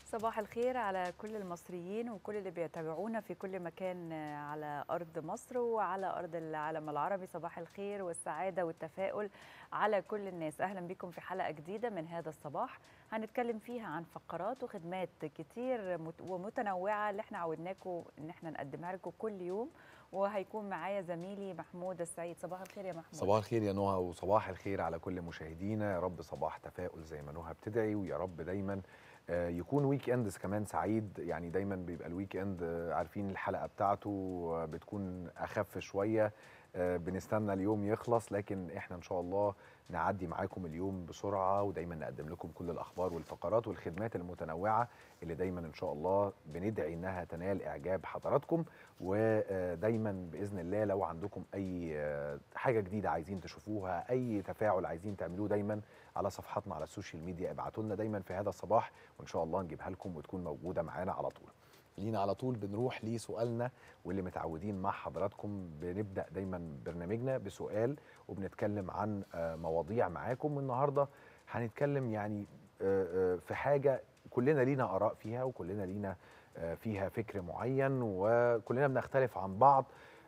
صباح الخير على كل المصريين وكل اللي بيتابعونا في كل مكان على أرض مصر وعلى أرض العالم العربي صباح الخير والسعادة والتفاؤل على كل الناس أهلا بكم في حلقة جديدة من هذا الصباح هنتكلم فيها عن فقرات وخدمات كتير ومتنوعة اللي احنا عودناكم ان احنا نقدمها لكم كل يوم وهيكون معايا زميلي محمود السعيد صباح الخير يا محمود صباح الخير يا نهى وصباح الخير على كل مشاهدينا يا رب صباح تفاؤل زي ما نهى بتدعي ويا رب دايما يكون ويك اندز كمان سعيد يعني دايما بيبقى الويك اند عارفين الحلقه بتاعته بتكون اخف شويه بنستنى اليوم يخلص لكن احنا ان شاء الله نعدي معاكم اليوم بسرعه ودايما نقدم لكم كل الاخبار والفقرات والخدمات المتنوعه اللي دايما ان شاء الله بندعي انها تنال اعجاب حضراتكم ودايما باذن الله لو عندكم اي حاجه جديده عايزين تشوفوها اي تفاعل عايزين تعملوه دايما على صفحاتنا على السوشيال ميديا ابعتوا لنا دايما في هذا الصباح وان شاء الله نجيبها لكم وتكون موجوده معانا على طول لينا على طول بنروح لسؤالنا واللي متعودين مع حضراتكم بنبدا دايما برنامجنا بسؤال وبنتكلم عن مواضيع معاكم النهارده هنتكلم يعني في حاجه كلنا لينا اراء فيها وكلنا لينا فيها فكر معين وكلنا بنختلف عن بعض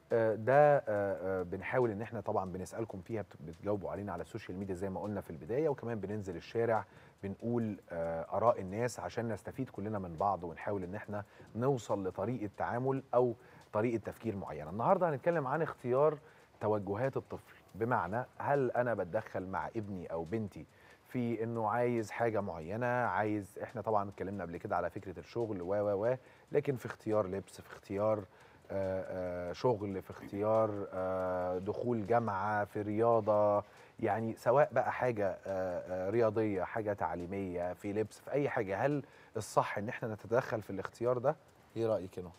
ده بنحاول ان احنا طبعا بنسالكم فيها بتجاوبوا علينا على السوشيال ميديا زي ما قلنا في البدايه وكمان بننزل الشارع بنقول اراء الناس عشان نستفيد كلنا من بعض ونحاول ان احنا نوصل لطريقه تعامل او طريقه تفكير معينه النهارده هنتكلم عن اختيار توجهات الطفل بمعنى هل انا بتدخل مع ابني او بنتي في انه عايز حاجه معينه عايز احنا طبعا اتكلمنا قبل كده على فكره الشغل و و و لكن في اختيار لبس في اختيار آآ آآ شغل في اختيار دخول جامعه في رياضه يعني سواء بقى حاجه رياضيه حاجه تعليميه في لبس في اي حاجه هل الصح ان احنا نتدخل في الاختيار ده ايه رايك يا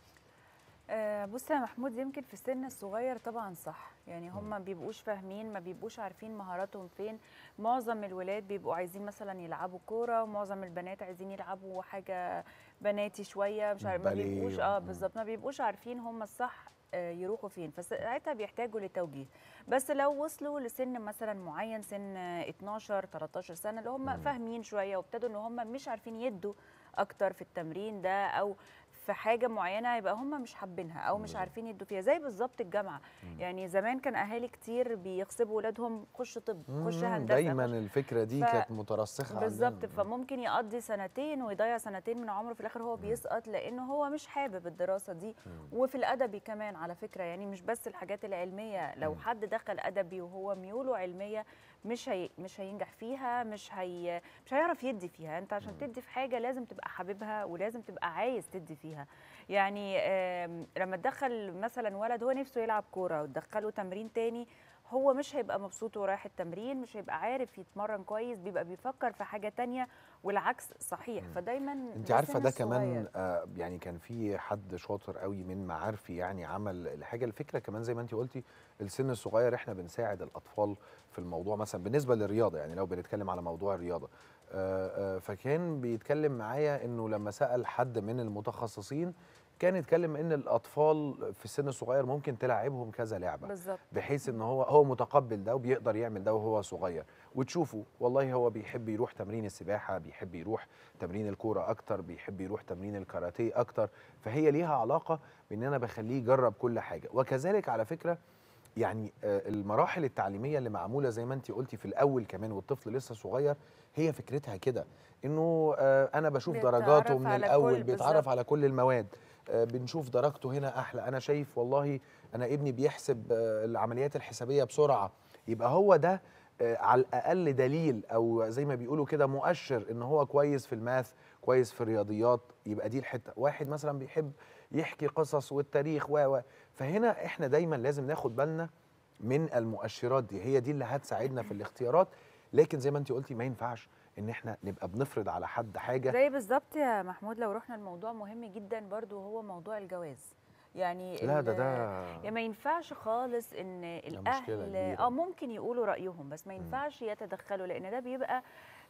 أه بص يا محمود يمكن في السن الصغير طبعا صح يعني هم ما بيبقوش فاهمين ما بيبقوش عارفين مهاراتهم فين معظم الولاد بيبقوا عايزين مثلا يلعبوا كوره ومعظم البنات عايزين يلعبوا حاجه بناتي شويه مش عارف ما بيبقوش اه بالظبط ما بيبقوش عارفين هم الصح يروحوا فين فساعتها بيحتاجوا لتوجيه بس لو وصلوا لسن مثلا معين سن 12 13 سنه اللي هم فاهمين شويه وابتدوا ان هم مش عارفين يدوا اكتر في التمرين ده او في حاجه معينه يبقى هم مش حابينها او مش عارفين يدوا فيها زي بالظبط الجامعه مم. يعني زمان كان اهالي كتير بيغصبوا اولادهم خش طب خش هندسه دايما الفكره دي ف... كانت مترسخه بالظبط فممكن يقضي سنتين ويضيع سنتين من عمره في الاخر هو بيسقط لانه هو مش حابب الدراسه دي مم. وفي الادبي كمان على فكره يعني مش بس الحاجات العلميه لو حد دخل ادبي وهو ميوله علميه مش هي مش هينجح فيها مش هي مش هيعرف يدي فيها انت عشان تدي في حاجه لازم تبقى حاببها ولازم تبقى عايز تدي فيها يعني لما تدخل مثلا ولد هو نفسه يلعب كوره وتدخله تمرين تاني هو مش هيبقى مبسوط ورايح التمرين مش هيبقى عارف يتمرن كويس بيبقى بيفكر في حاجه تانية والعكس صحيح فدايما انت عارفه ده كمان آه يعني كان في حد شاطر قوي من معارفي يعني عمل الحاجه الفكره كمان زي ما انت قلتي السن الصغير احنا بنساعد الاطفال في الموضوع مثلا بالنسبه للرياضه يعني لو بنتكلم على موضوع الرياضه آه آه فكان بيتكلم معايا انه لما سال حد من المتخصصين كان يتكلم ان الاطفال في السن الصغير ممكن تلعبهم كذا لعبه بالزبط. بحيث ان هو هو متقبل ده وبيقدر يعمل ده وهو صغير وتشوفوا والله هو بيحب يروح تمرين السباحه بيحب يروح تمرين الكوره اكتر بيحب يروح تمرين الكاراتيه اكتر فهي ليها علاقه بان انا بخليه يجرب كل حاجه وكذلك على فكره يعني المراحل التعليميه اللي معموله زي ما انت قلتي في الاول كمان والطفل لسه صغير هي فكرتها كده انه انا بشوف درجاته من الاول بيتعرف على كل المواد بنشوف درجته هنا احلى انا شايف والله انا ابني بيحسب العمليات الحسابيه بسرعه يبقى هو ده على الاقل دليل او زي ما بيقولوا كده مؤشر ان هو كويس في الماث كويس في الرياضيات يبقى دي الحته واحد مثلا بيحب يحكي قصص والتاريخ و فهنا احنا دايما لازم ناخد بالنا من المؤشرات دي هي دي اللي هتساعدنا في الاختيارات لكن زي ما انت قلتي ما ينفعش ان احنا نبقى بنفرض على حد حاجه زي بالظبط يا محمود لو رحنا الموضوع مهم جدا برضو هو موضوع الجواز يعني لا ده ده يعني ما ينفعش خالص ان الاهل اه ممكن يقولوا رايهم بس ما ينفعش يتدخلوا لان ده بيبقى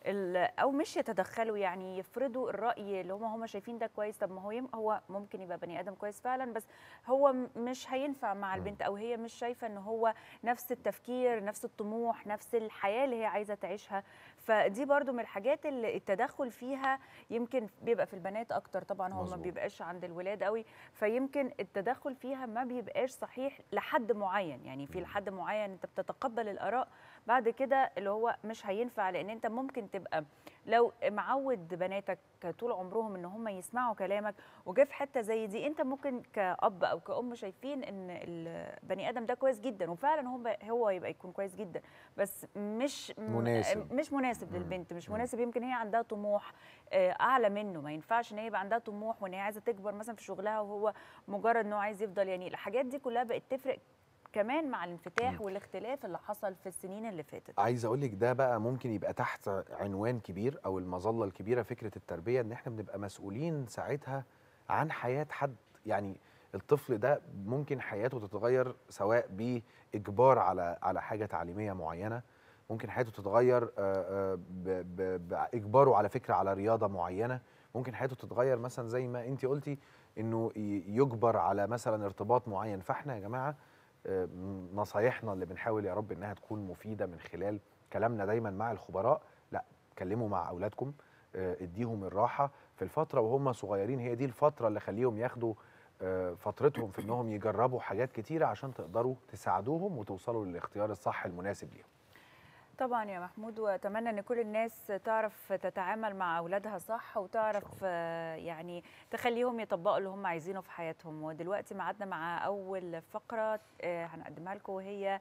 او مش يتدخلوا يعني يفرضوا الراي اللي هم هم شايفين ده كويس طب ما هو يم هو ممكن يبقى بني ادم كويس فعلا بس هو مش هينفع مع البنت او هي مش شايفه ان هو نفس التفكير نفس الطموح نفس الحياه اللي هي عايزه تعيشها فدي برضو من الحاجات اللي التدخل فيها يمكن بيبقى في البنات اكتر طبعا هو ما مظبوط. بيبقاش عند الولاد قوي فيمكن التدخل فيها ما بيبقاش صحيح لحد معين يعني في لحد معين انت بتتقبل الاراء بعد كده اللي هو مش هينفع لان انت ممكن تبقى لو معود بناتك طول عمرهم ان هم يسمعوا كلامك وجه في حته زي دي انت ممكن كاب او كأم شايفين ان البني ادم ده كويس جدا وفعلا هو هو يبقى يكون كويس جدا بس مش م- مناسب. مش مناسب مم. للبنت مش مم. مناسب يمكن هي عندها طموح آه، اعلى منه ما ينفعش ان هي يبقى عندها طموح وان هي عايزه تكبر مثلا في شغلها وهو مجرد انه عايز يفضل يعني الحاجات دي كلها بقت تفرق كمان مع الانفتاح مم. والاختلاف اللي حصل في السنين اللي فاتت عايز اقول لك ده بقى ممكن يبقى تحت عنوان كبير او المظله الكبيره فكره التربيه ان احنا بنبقى مسؤولين ساعتها عن حياه حد يعني الطفل ده ممكن حياته تتغير سواء باجبار على على حاجه تعليميه معينه ممكن حياته تتغير آه، آه، ب- ب- باجباره على فكره على رياضه معينه ممكن حياته تتغير مثلا زي ما انت قلتي انه ي- يجبر على مثلا ارتباط معين فاحنا يا جماعه آه، نصايحنا اللي بنحاول يا رب انها تكون مفيده من خلال كلامنا دايما مع الخبراء لا اتكلموا مع اولادكم آه، اديهم الراحه في الفتره وهم صغيرين هي دي الفتره اللي خليهم ياخدوا آه، فترتهم في انهم يجربوا حاجات كتيره عشان تقدروا تساعدوهم وتوصلوا للاختيار الصح المناسب ليهم طبعا يا محمود واتمنى ان كل الناس تعرف تتعامل مع اولادها صح وتعرف آه، يعني تخليهم يطبقوا اللي هم عايزينه في حياتهم ودلوقتي معادنا مع اول فقره آه، هنقدمها لكم وهي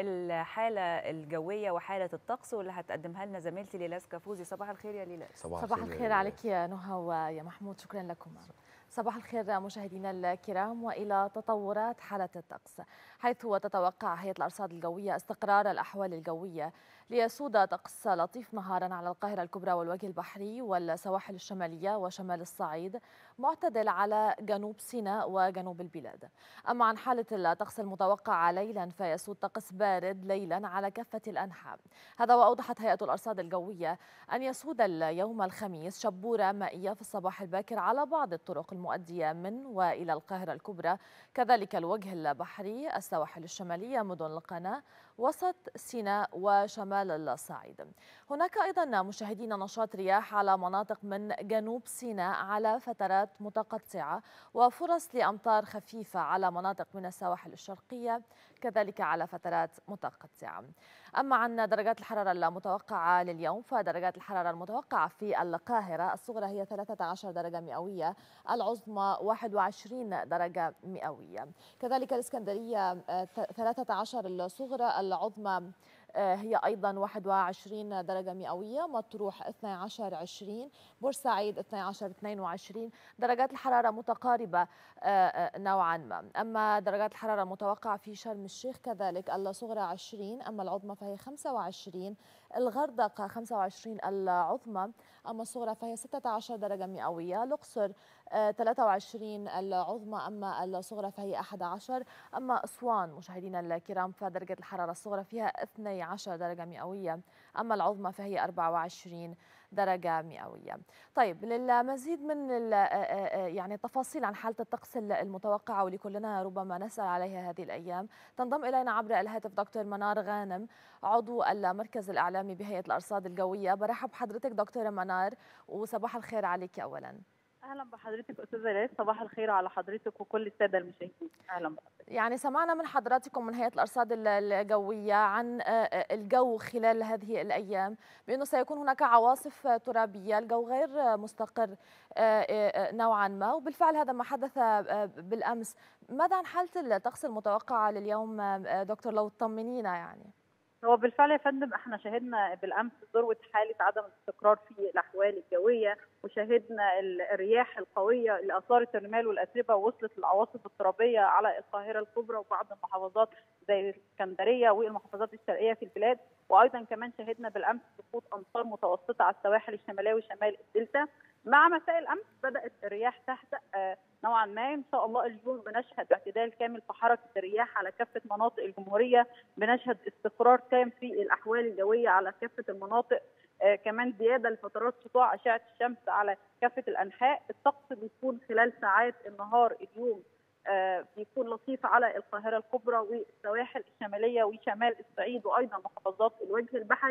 الحاله الجويه وحاله الطقس واللي هتقدمها لنا زميلتي ليلاس كافوزي صباح الخير يا ليلاس صباح يا الخير ليلى. عليك يا نهى ويا محمود شكرا لكم صباح الخير مشاهدينا الكرام والى تطورات حاله الطقس حيث تتوقع هيئه الارصاد الجويه استقرار الاحوال الجويه ليسود طقس لطيف نهارا على القاهره الكبرى والوجه البحري والسواحل الشماليه وشمال الصعيد معتدل على جنوب سيناء وجنوب البلاد اما عن حاله الطقس المتوقعه ليلا فيسود طقس بارد ليلا على كافه الانحاء هذا واوضحت هيئه الارصاد الجويه أن يسود اليوم الخميس شبورة مائية في الصباح الباكر على بعض الطرق المؤدية من وإلى القاهرة الكبرى كذلك الوجه البحري السواحل الشمالية مدن القناة وسط سيناء وشمال الصعيد هناك أيضا مشاهدين نشاط رياح على مناطق من جنوب سيناء على فترات متقطعة وفرص لأمطار خفيفة على مناطق من السواحل الشرقية كذلك على فترات متقطعة أما عن درجات الحرارة المتوقعة لليوم فدرجات الحرارة المتوقعة في القاهرة الصغرى هي 13 درجة مئوية العظمى 21 درجة مئوية كذلك الإسكندرية آه، 13 الصغرى العظمى آه، هي أيضا 21 درجة مئوية مطروح 12 20 بورسعيد 12 22 درجات الحرارة متقاربة آه، آه، نوعا ما أما درجات الحرارة المتوقعة في شرم الشيخ كذلك الصغرى 20 أما العظمى فهي 25 الغردقة 25 العظمى أما الصغرى فهي 16 درجة مئوية الأقصر آه، 23 العظمى أما الصغرى فهي 11 أما أسوان مشاهدينا الكرام فدرجة الحرارة الصغرى فيها 12 درجة مئوية أما العظمى فهي 24 درجة مئوية طيب للمزيد من ال- آه، آه، آه، يعني تفاصيل عن حالة الطقس ولكلنا ولكلنا ربما نسأل عليها هذه الأيام تنضم إلينا عبر الهاتف دكتور منار غانم عضو المركز الإعلامي بهيئة الأرصاد الجوية برحب بحضرتك دكتورة منار وصباح الخير عليك أولاً اهلا بحضرتك استاذه ليلى صباح الخير على حضرتك وكل الساده المشاهدين اهلا بحضرتك يعني سمعنا من حضراتكم من هيئة الأرصاد ال- الجوية عن آه، آه، الجو خلال هذه الأيام بأنه سيكون هناك عواصف آه، ترابية الجو غير آه، مستقر آه، آه، آه، نوعا ما وبالفعل هذا ما حدث آه، بالأمس ماذا عن حالة الطقس المتوقعة لليوم آه، آه، دكتور لو تطمنينا يعني هو بالفعل يا فندم احنا شهدنا بالامس ذروه حاله عدم الاستقرار في الاحوال الجويه وشهدنا ال- الرياح القويه اللي اثارت الرمال والاتربه ووصلت للعواصف الترابيه على القاهره الكبرى وبعض المحافظات زي الاسكندريه والمحافظات الشرقيه في البلاد وايضا كمان شهدنا بالامس سقوط امطار متوسطه على السواحل الشماليه وشمال الدلتا مع مساء الامس بدات الرياح تهدأ آه، نوعا ما ان شاء الله اليوم بنشهد اعتدال كامل في حركه الرياح على كافه مناطق الجمهوريه بنشهد استقرار تام في الاحوال الجويه على كافه المناطق آه كمان زياده لفترات سطوع اشعه الشمس على كافه الانحاء الطقس بيكون خلال ساعات النهار اليوم آه بيكون لطيف على القاهره الكبرى والسواحل الشماليه وشمال الصعيد وايضا محافظات الوجه البحري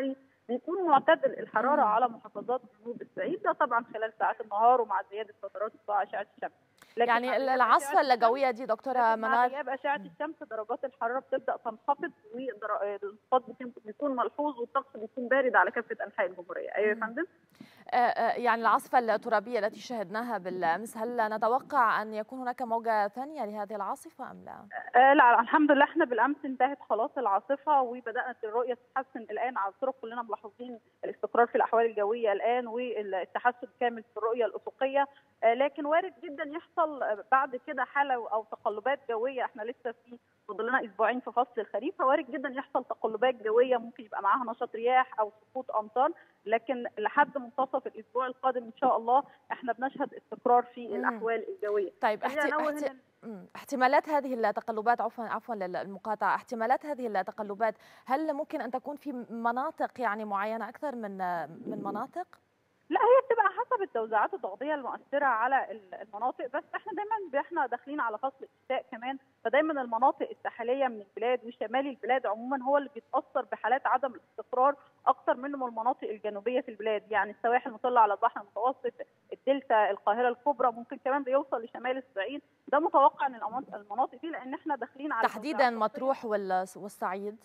بيكون معتدل الحراره مم. على محافظات جنوب الصعيد ده طبعا خلال ساعات النهار ومع زياده فترات سطوع اشعه الشمس لكن يعني مع غياب العاصفه أشعة الشمس- الجويه دي دكتوره لكن مع منار غياب اشعه الشمس درجات الحراره بتبدا تنخفض والانخفاض بيكون- بيكون ملحوظ والطقس بيكون بارد على كافه انحاء الجمهوريه ايوه يا مم. فندم آه، آه، يعني العاصفه الترابيه التي شهدناها بالامس هل نتوقع ان يكون هناك موجه ثانيه لهذه العاصفه ام لا؟ آه لا الحمد لله احنا بالامس انتهت خلاص العاصفه وبدات الرؤيه تتحسن الان على الطرق كلنا ملاحظين الاستقرار في الاحوال الجويه الان والتحسن كامل في الرؤيه الافقيه آه لكن وارد جدا يحصل آه، بعد كده حاله او تقلبات جويه احنا لسه في فاضل لنا اسبوعين في فصل الخريف فوارد جدا يحصل تقلبات جويه ممكن يبقى معاها نشاط رياح او سقوط امطار لكن لحد منتصف الاسبوع القادم ان شاء الله احنا بنشهد استقرار في مم. الاحوال الجويه طيب خلينا احتي... ننوه احتي... هنا مم. احتمالات هذه التقلبات عفوا عفوا للمقاطعه احتمالات هذه التقلبات هل ممكن ان تكون في مناطق يعني معينه اكثر من من مناطق؟ لا هي بتبقى حسب التوزيعات الضغطيه المؤثره على ال- المناطق بس احنا دايما احنا داخلين على فصل الشتاء كمان فدايما المناطق الساحليه من البلاد وشمال البلاد عموما هو اللي بيتاثر بحالات عدم الاستقرار اكثر منه من المناطق الجنوبيه في البلاد يعني السواحل المطله على البحر المتوسط الدلتا القاهره الكبرى ممكن كمان بيوصل لشمال الصعيد ده متوقع ان الأماط- المناطق دي لان احنا داخلين على تحديدا توزيعات ضغطية. مطروح وال- والصعيد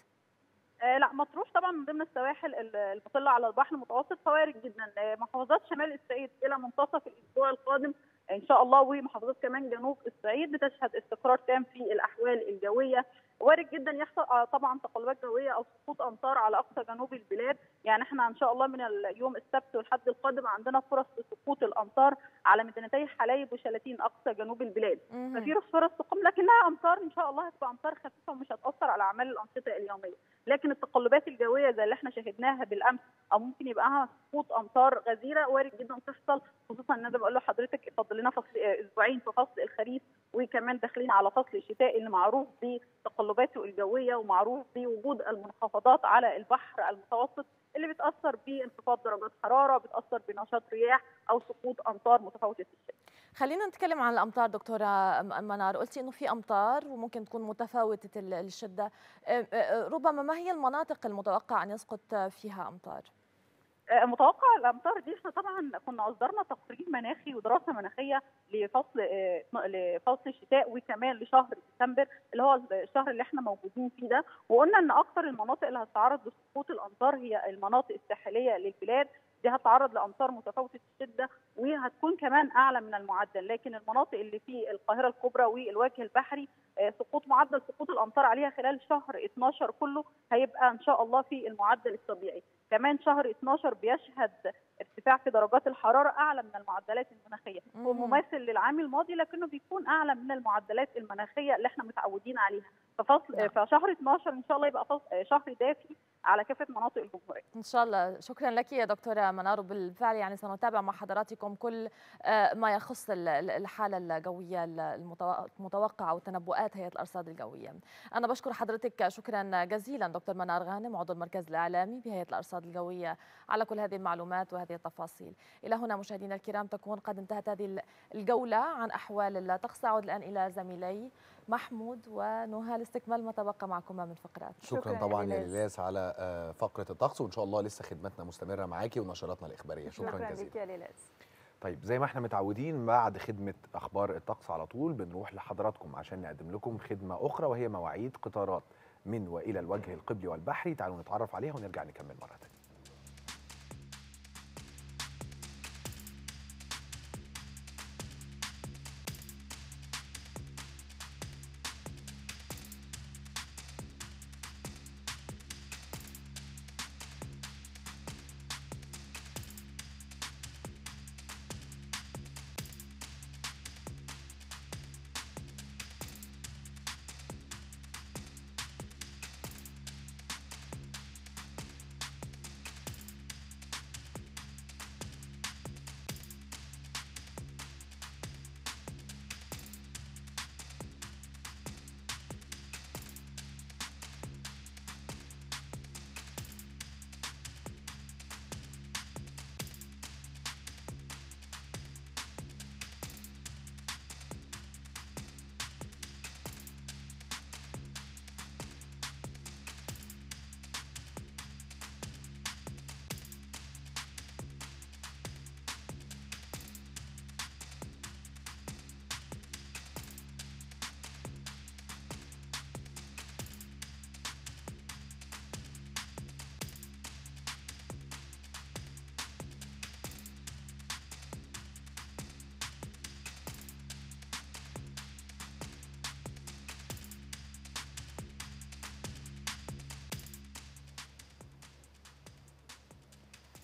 آه لا مطروح طبعا من ضمن السواحل ال- المطله على البحر المتوسط فوارد جدا آه محافظات شمال الصعيد الى منتصف الاسبوع القادم ان شاء الله ومحافظات كمان جنوب الصعيد بتشهد استقرار تام في الاحوال الجويه وارد جدا يحصل آه طبعا تقلبات جويه او سقوط امطار على اقصى جنوب البلاد يعني احنا ان شاء الله من اليوم السبت والحد القادم عندنا فرص لسقوط الامطار على مدينتي حلايب وشلاتين اقصى جنوب البلاد مهم. ففي فرص سقوط لكنها امطار ان شاء الله هتبقى امطار خفيفه ومش هتاثر على اعمال الانشطه اليوميه لكن التقلبات الجويه زي اللي احنا شاهدناها بالامس او ممكن يبقى لها سقوط امطار غزيره وارد جدا تحصل خصوصا ان انا بقول لحضرتك فاضل لنا فصل آه، اسبوعين في فصل الخريف وكمان داخلين على فصل الشتاء اللي معروف بتقلباته الجويه ومعروف بوجود المنخفضات على البحر المتوسط اللي بتاثر بانخفاض درجات حراره بتاثر بنشاط رياح او سقوط امطار متفاوته الشده خلينا نتكلم عن الامطار دكتوره م- منار قلتي انه في امطار وممكن تكون متفاوته ال- الشده أه، أه، ربما ما هي المناطق المتوقع ان يسقط فيها امطار آه، متوقع الامطار دي احنا طبعا كنا اصدرنا تقرير مناخي ودراسه مناخيه لفصل آه، لفصل الشتاء وكمان لشهر ديسمبر اللي هو الشهر اللي احنا موجودين فيه ده وقلنا ان اكثر المناطق اللي هتتعرض لسقوط الامطار هي المناطق الساحليه للبلاد دي هتتعرض لامطار متفاوته الشده وهتكون كمان اعلى من المعدل لكن المناطق اللي في القاهره الكبرى والوجه البحري آه، سقوط معدل سقوط الامطار عليها خلال شهر 12 كله هيبقى ان شاء الله في المعدل الطبيعي كمان شهر 12 بيشهد ارتفاع في درجات الحراره اعلى من المعدلات المناخيه مم. هو مماثل للعام الماضي لكنه بيكون اعلى من المعدلات المناخيه اللي احنا متعودين عليها ففصل نعم. فشهر 12 ان شاء الله يبقى فصل شهر دافي على كافه مناطق الجمهوريه ان شاء الله شكرا لك يا دكتوره منار وبالفعل يعني سنتابع مع حضراتكم كل آه، ما يخص ال- ال- الحاله الجويه المتو- المتوقعه وتنبؤات هيئه الارصاد الجويه انا بشكر حضرتك شكرا جزيلا دكتور منار غانم عضو المركز الاعلامي بهيئه الارصاد الجويه على كل هذه المعلومات وهذه التفاصيل الى هنا مشاهدينا الكرام تكون قد انتهت هذه ال- الجوله عن احوال الطقس اعود الان الى زميلي محمود ونهى لاستكمال ما تبقى معكما من فقرات شكرا, شكراً يا طبعا يا ليلاس. ليلاس على آه، فقره الطقس وان شاء الله لسه خدمتنا مستمره معاكي ونشراتنا الاخباريه شكرا, شكرا جزيلا لك يا ليلاس طيب زي ما احنا متعودين بعد خدمة أخبار الطقس على طول بنروح لحضراتكم عشان نقدم لكم خدمة أخرى وهي مواعيد قطارات من وإلى الوجه القبلي والبحري تعالوا نتعرف عليها ونرجع نكمل مرة تانية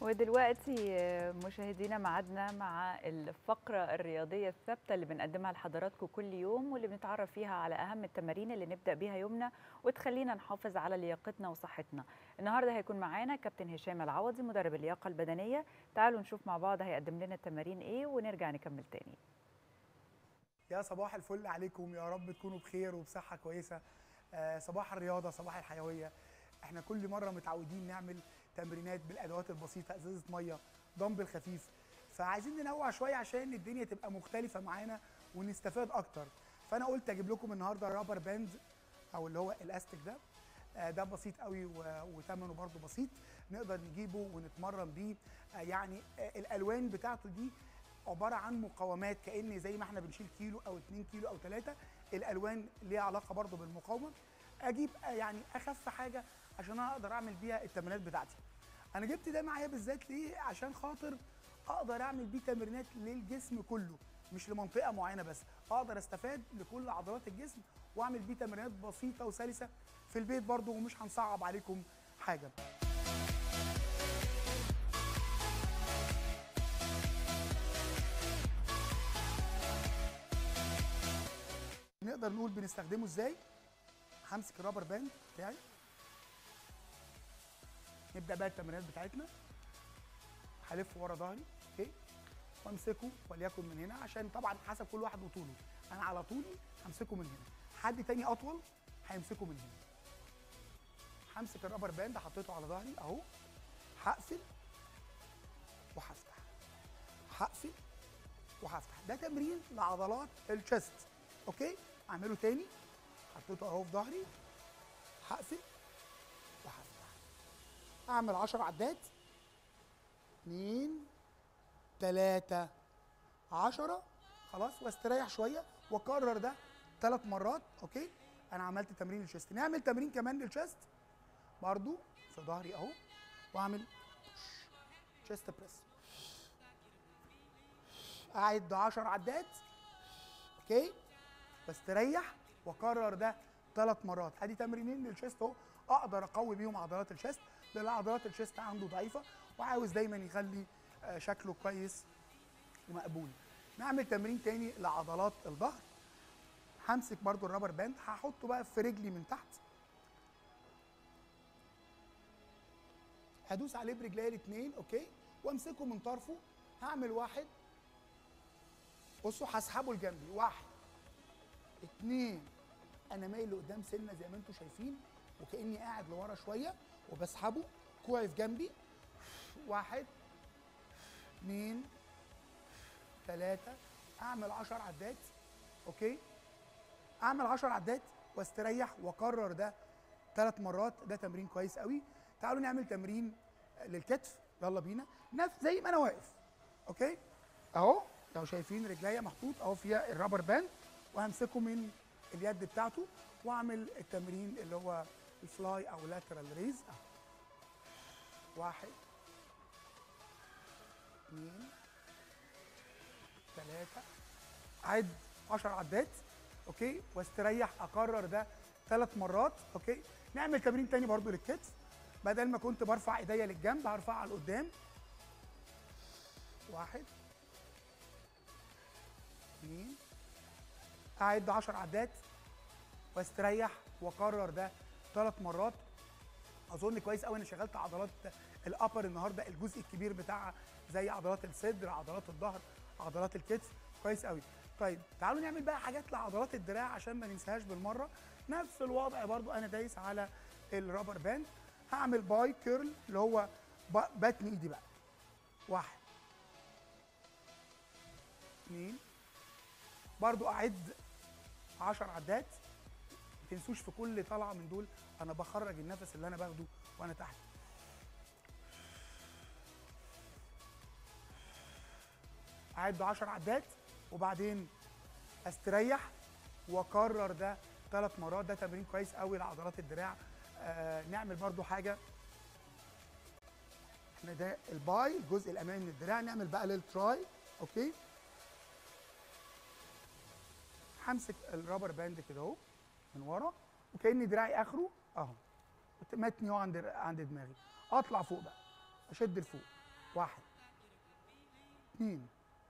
ودلوقتي آه، مشاهدينا معادنا مع الفقرة الرياضية الثابتة اللي بنقدمها لحضراتكم كل يوم واللي بنتعرف فيها على أهم التمارين اللي نبدأ بيها يومنا وتخلينا نحافظ على لياقتنا وصحتنا النهاردة هيكون معانا كابتن هشام العوضي مدرب اللياقة البدنية تعالوا نشوف مع بعض هيقدم لنا التمارين إيه ونرجع نكمل تاني يا صباح الفل عليكم يا رب تكونوا بخير وبصحة كويسة آه، صباح الرياضة صباح الحيوية احنا كل مرة متعودين نعمل تمرينات بالأدوات البسيطة ازازة مية دمبل خفيف فعايزين ننوع شوية عشان الدنيا تبقى مختلفة معانا ونستفاد أكتر فأنا قلت أجيب لكم النهاردة رابر باند أو اللي هو الأستيك ده آه، ده بسيط قوي و- وثمنه برضه بسيط نقدر نجيبه ونتمرن بيه آه، يعني آه، الألوان بتاعته دي عباره عن مقاومات كان زي ما احنا بنشيل كيلو او 2 كيلو او 3 الالوان ليها علاقه برضو بالمقاومه اجيب يعني اخف حاجه عشان اقدر اعمل بيها التمرينات بتاعتي انا جبت ده معايا بالذات ليه عشان خاطر اقدر اعمل بيه تمرينات للجسم كله مش لمنطقه معينه بس اقدر استفاد لكل عضلات الجسم واعمل بيه تمرينات بسيطه وسلسه في البيت برضو ومش هنصعب عليكم حاجه نقدر نقول بنستخدمه ازاي همسك الرابر باند بتاعي نبدا بقى التمرينات بتاعتنا هلف ورا ظهري اوكي وامسكه وليكن من هنا عشان طبعا حسب كل واحد وطوله انا على طولي همسكه من هنا حد تاني اطول هيمسكه من هنا همسك الرابر باند حطيته على ظهري اهو هقفل وهفتح هقفل وهفتح ده تمرين لعضلات الشست اوكي اعمله تاني حطيته اهو في ظهري هقفل وهفتح اعمل 10 عدات 2 3 10 خلاص واستريح شويه واكرر ده ثلاث مرات اوكي انا عملت تمرين للشيست نعمل تمرين كمان للشيست برضو في ظهري اهو واعمل شيست بريس اعد 10 عدات اوكي بستريح واكرر ده ثلاث مرات ادي تمرينين للشيست اهو اقدر اقوي بيهم عضلات الشيست لان عضلات الشيست عنده ضعيفه وعاوز دايما يخلي آه، شكله كويس ومقبول نعمل تمرين تاني لعضلات الظهر همسك برضو الرابر باند هحطه بقى في رجلي من تحت هدوس عليه برجلي الاثنين اوكي وامسكه من طرفه هعمل واحد بصوا هسحبه لجنبي واحد اتنين انا مايل لقدام سنه زي ما انتم شايفين وكاني قاعد لورا شويه وبسحبه كوعي في جنبي واحد اتنين تلاته اعمل 10 عدات اوكي اعمل 10 عدات واستريح واكرر ده ثلاث مرات ده تمرين كويس قوي تعالوا نعمل تمرين للكتف يلا بينا نفس زي ما انا واقف اوكي اهو لو شايفين رجليا محطوط اهو فيها الرابر باند وهمسكه من اليد بتاعته واعمل التمرين اللي هو الفلاي او لاترال ريز واحد اثنين ثلاثة عد 10 عدات اوكي واستريح اكرر ده ثلاث مرات اوكي نعمل تمرين تاني برضو للكتف بدل ما كنت برفع ايديا للجنب هرفعها لقدام واحد اثنين اعد 10 عدات واستريح واكرر ده ثلاث مرات اظن كويس قوي انا شغلت عضلات الابر النهارده الجزء الكبير بتاعها زي عضلات الصدر عضلات الظهر عضلات الكتف كويس قوي طيب تعالوا نعمل بقى حاجات لعضلات الدراع عشان ما ننساهاش بالمره نفس الوضع برضو انا دايس على الرابر باند هعمل باي كيرل اللي هو ب- بتن ايدي بقى واحد اثنين برضو اعد 10 عدات ما تنسوش في كل طلعه من دول انا بخرج النفس اللي انا باخده وانا تحت اعد 10 عدات وبعدين استريح واكرر ده ثلاث مرات ده تمرين كويس قوي لعضلات الدراع آه نعمل برضو حاجه احنا ده الباي الجزء الامامي من الدراع نعمل بقى للتراي اوكي همسك الرابر باند كده اهو من ورا وكاني دراعي اخره اهو متني اهو عند عند دماغي اطلع فوق بقى اشد لفوق واحد اثنين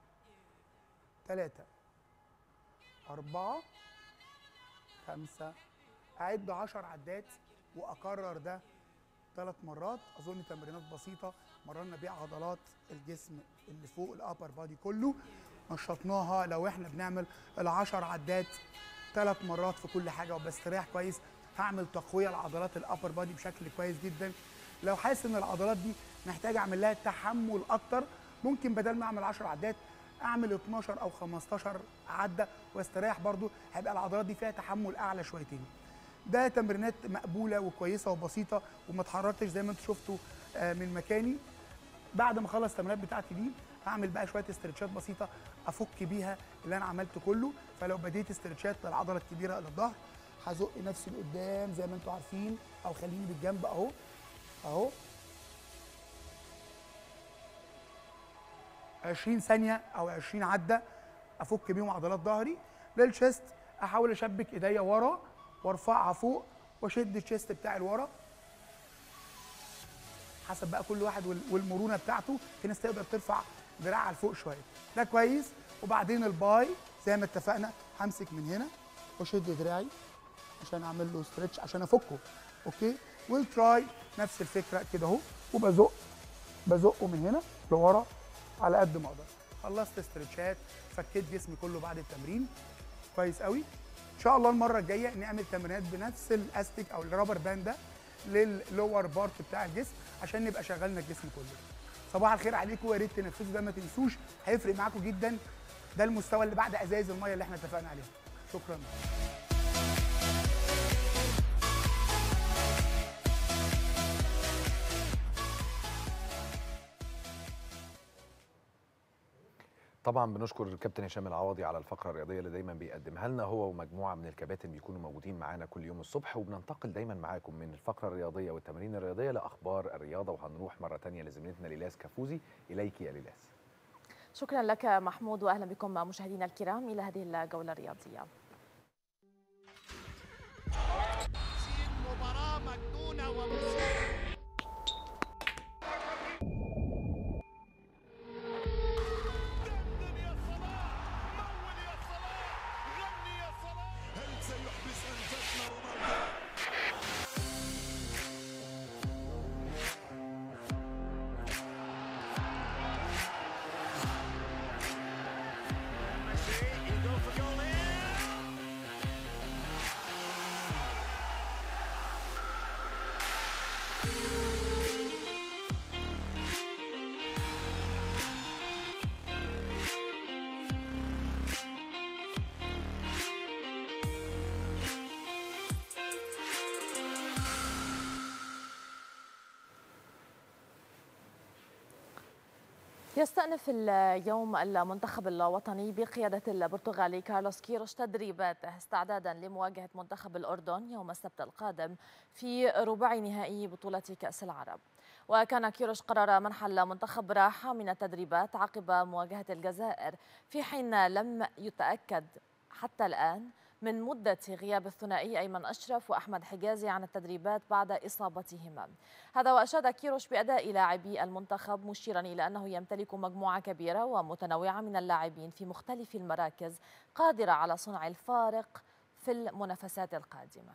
ثلاثة أربعة خمسة أعد عشر عدات وأكرر ده ثلاث مرات أظن تمرينات بسيطة مرنا بيها عضلات الجسم اللي فوق الأبر بادي كله نشطناها لو احنا بنعمل العشر عدات ثلاث مرات في كل حاجة وبستريح كويس هعمل تقوية لعضلات الأبر بادي بشكل كويس جدا لو حاسس ان العضلات دي محتاج اعمل لها تحمل اكتر ممكن بدل ما اعمل 10 عدات اعمل 12 او 15 عده واستريح برضو هيبقى العضلات دي فيها تحمل اعلى شويتين ده تمرينات مقبوله وكويسه وبسيطه وما اتحركتش زي ما انتم شفتوا آه، من مكاني بعد ما اخلص التمرينات بتاعتي دي هعمل بقى شويه استرتشات بسيطه افك بيها اللي انا عملته كله فلو بديت استرتشات للعضله الكبيره الى الظهر هزق نفسي لقدام زي ما انتم عارفين او خليني بالجنب اهو اهو 20 ثانيه او 20 عده افك بيهم عضلات ظهري للشيست احاول اشبك ايديا ورا وارفعها فوق واشد الشيست بتاعي لورا حسب بقى كل واحد وال- والمرونه بتاعته في ناس تقدر ترفع دراعها لفوق شويه ده كويس وبعدين الباي زي ما اتفقنا همسك من هنا واشد دراعي عشان اعمل له ستريتش عشان افكه اوكي والتراي نفس الفكره كده اهو وبزق بزقه من هنا لورا على قد ما اقدر خلصت استرتشات فكيت جسمي كله بعد التمرين كويس قوي ان شاء الله المره الجايه نعمل تمرينات بنفس الاستيك او الرابر باند ده لللور بارت بتاع الجسم عشان نبقى شغلنا الجسم كله صباح الخير عليكم ويا ريت تنفذوا ده ما تنسوش هيفرق معاكم جدا ده المستوى اللي بعد ازايز الميه اللي احنا اتفقنا عليها شكرا طبعا بنشكر الكابتن هشام العوضي على الفقره الرياضيه اللي دايما بيقدمها لنا هو ومجموعه من الكباتن بيكونوا موجودين معانا كل يوم الصبح وبننتقل دايما معاكم من الفقره الرياضيه والتمارين الرياضيه لاخبار الرياضه وهنروح مره تانية لزميلتنا ليلاس كافوزي اليك يا ليلاس شكرا لك محمود واهلا بكم مشاهدينا الكرام الى هذه الجوله الرياضيه مباراة مجنونة ومثيرة دندن يا صلاح مول يا صلاح غني يا صلاح هل سيحبس أنفاسنا رونالدو Messi, you go for goal here. يستأنف اليوم المنتخب الوطني بقيادة البرتغالي كارلوس كيروش تدريباته استعدادا لمواجهة منتخب الأردن يوم السبت القادم في ربع نهائي بطولة كأس العرب وكان كيروش قرر منح المنتخب راحة من التدريبات عقب مواجهة الجزائر في حين لم يتأكد حتى الآن من مدة غياب الثنائي أيمن أشرف وأحمد حجازي عن التدريبات بعد إصابتهما هذا وأشاد كيروش بأداء لاعبي المنتخب مشيرا إلى أنه يمتلك مجموعة كبيرة ومتنوعة من اللاعبين في مختلف المراكز قادرة على صنع الفارق في المنافسات القادمة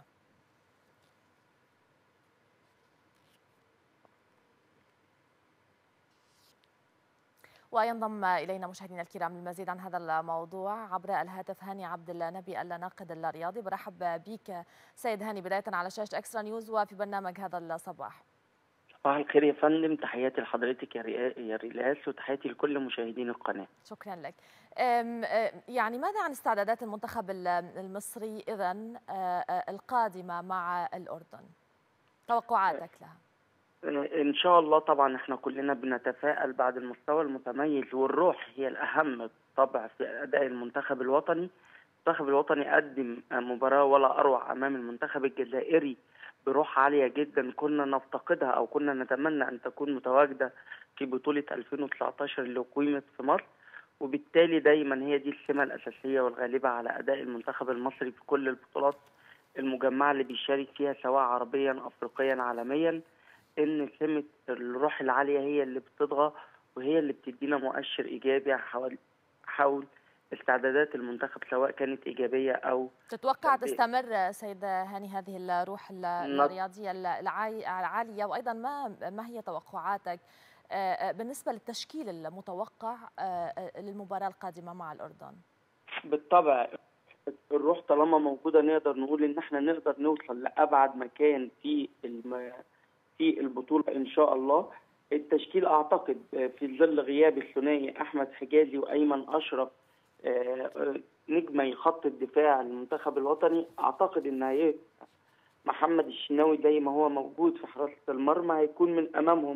وينضم الينا مشاهدينا الكرام للمزيد عن هذا الموضوع عبر الهاتف هاني عبد النبي الناقد الرياضي برحب بك سيد هاني بدايه على شاشه اكسترا نيوز وفي برنامج هذا الصباح صباح الخير يا فندم تحياتي لحضرتك يا ريا- يا ريلاس وتحياتي لكل مشاهدين القناه شكرا لك أم، أه، يعني ماذا عن استعدادات المنتخب ال- المصري اذا القادمه مع الاردن توقعاتك لها آه، ان شاء الله طبعا احنا كلنا بنتفائل بعد المستوى المتميز والروح هي الاهم طبعا في اداء المنتخب الوطني المنتخب الوطني قدم آه، مباراه ولا اروع امام المنتخب الجزائري بروح عاليه جدا كنا نفتقدها او كنا نتمنى ان تكون متواجده في بطوله 2019 اللي اقيمت في مصر وبالتالي دايما هي دي السمه الاساسيه والغالبه على اداء المنتخب المصري في كل البطولات المجمعه اللي بيشارك فيها سواء عربيا افريقيا عالميا ان سمه الروح العاليه هي اللي بتطغى وهي اللي بتدينا مؤشر ايجابي حول حول استعدادات المنتخب سواء كانت ايجابيه او تتوقع ب- تستمر سيد هاني هذه الروح ال- نعم. الرياضية العاي- العالية وأيضا ما ما هي توقعاتك آه، آه، بالنسبة للتشكيل المتوقع آه، آه، للمباراة القادمة مع الأردن بالطبع الروح طالما موجوده نقدر نقول ان احنا نقدر نوصل لابعد مكان في الم... في البطوله ان شاء الله التشكيل اعتقد في ظل غياب الثنائي احمد حجازي وايمن اشرف آه، آه، نجمي خط الدفاع المنتخب الوطني اعتقد ان هي محمد الشناوي زي ما هو موجود في حراسه المرمى هيكون من امامهم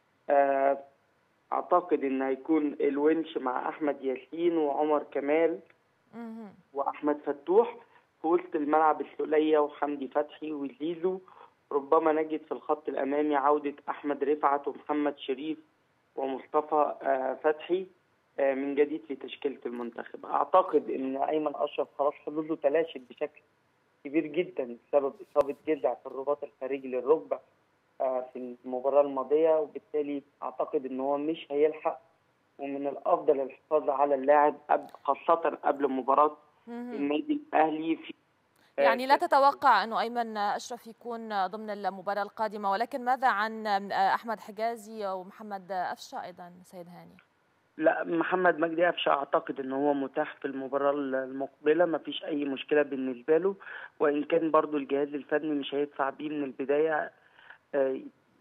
آه، اعتقد ان هيكون الونش مع احمد ياسين وعمر كمال مهم. واحمد فتوح في وسط الملعب السوليه وحمدي فتحي وزيزو ربما نجد في الخط الامامي عوده احمد رفعت ومحمد شريف ومصطفى آه، فتحي آه، من جديد في تشكيله المنتخب اعتقد ان ايمن اشرف خلاص حظوظه تلاشت بشكل كبير جدا بسبب اصابه جذع في الرباط الخارجي للركبه آه، في المباراه الماضيه وبالتالي اعتقد ان هو مش هيلحق ومن الافضل الحفاظ على اللاعب قبل- خاصه قبل مباراه مهم. النادي الاهلي في يعني لا تتوقع أنه أيمن أشرف يكون ضمن المباراة القادمة ولكن ماذا عن آه، أحمد حجازي ومحمد أفشة أيضا سيد هاني لا محمد مجدي قفشه اعتقد ان هو متاح في المباراه المقبله ما فيش اي مشكله بالنسبه له وان كان برضو الجهاز الفني مش هيدفع بيه من البدايه آه،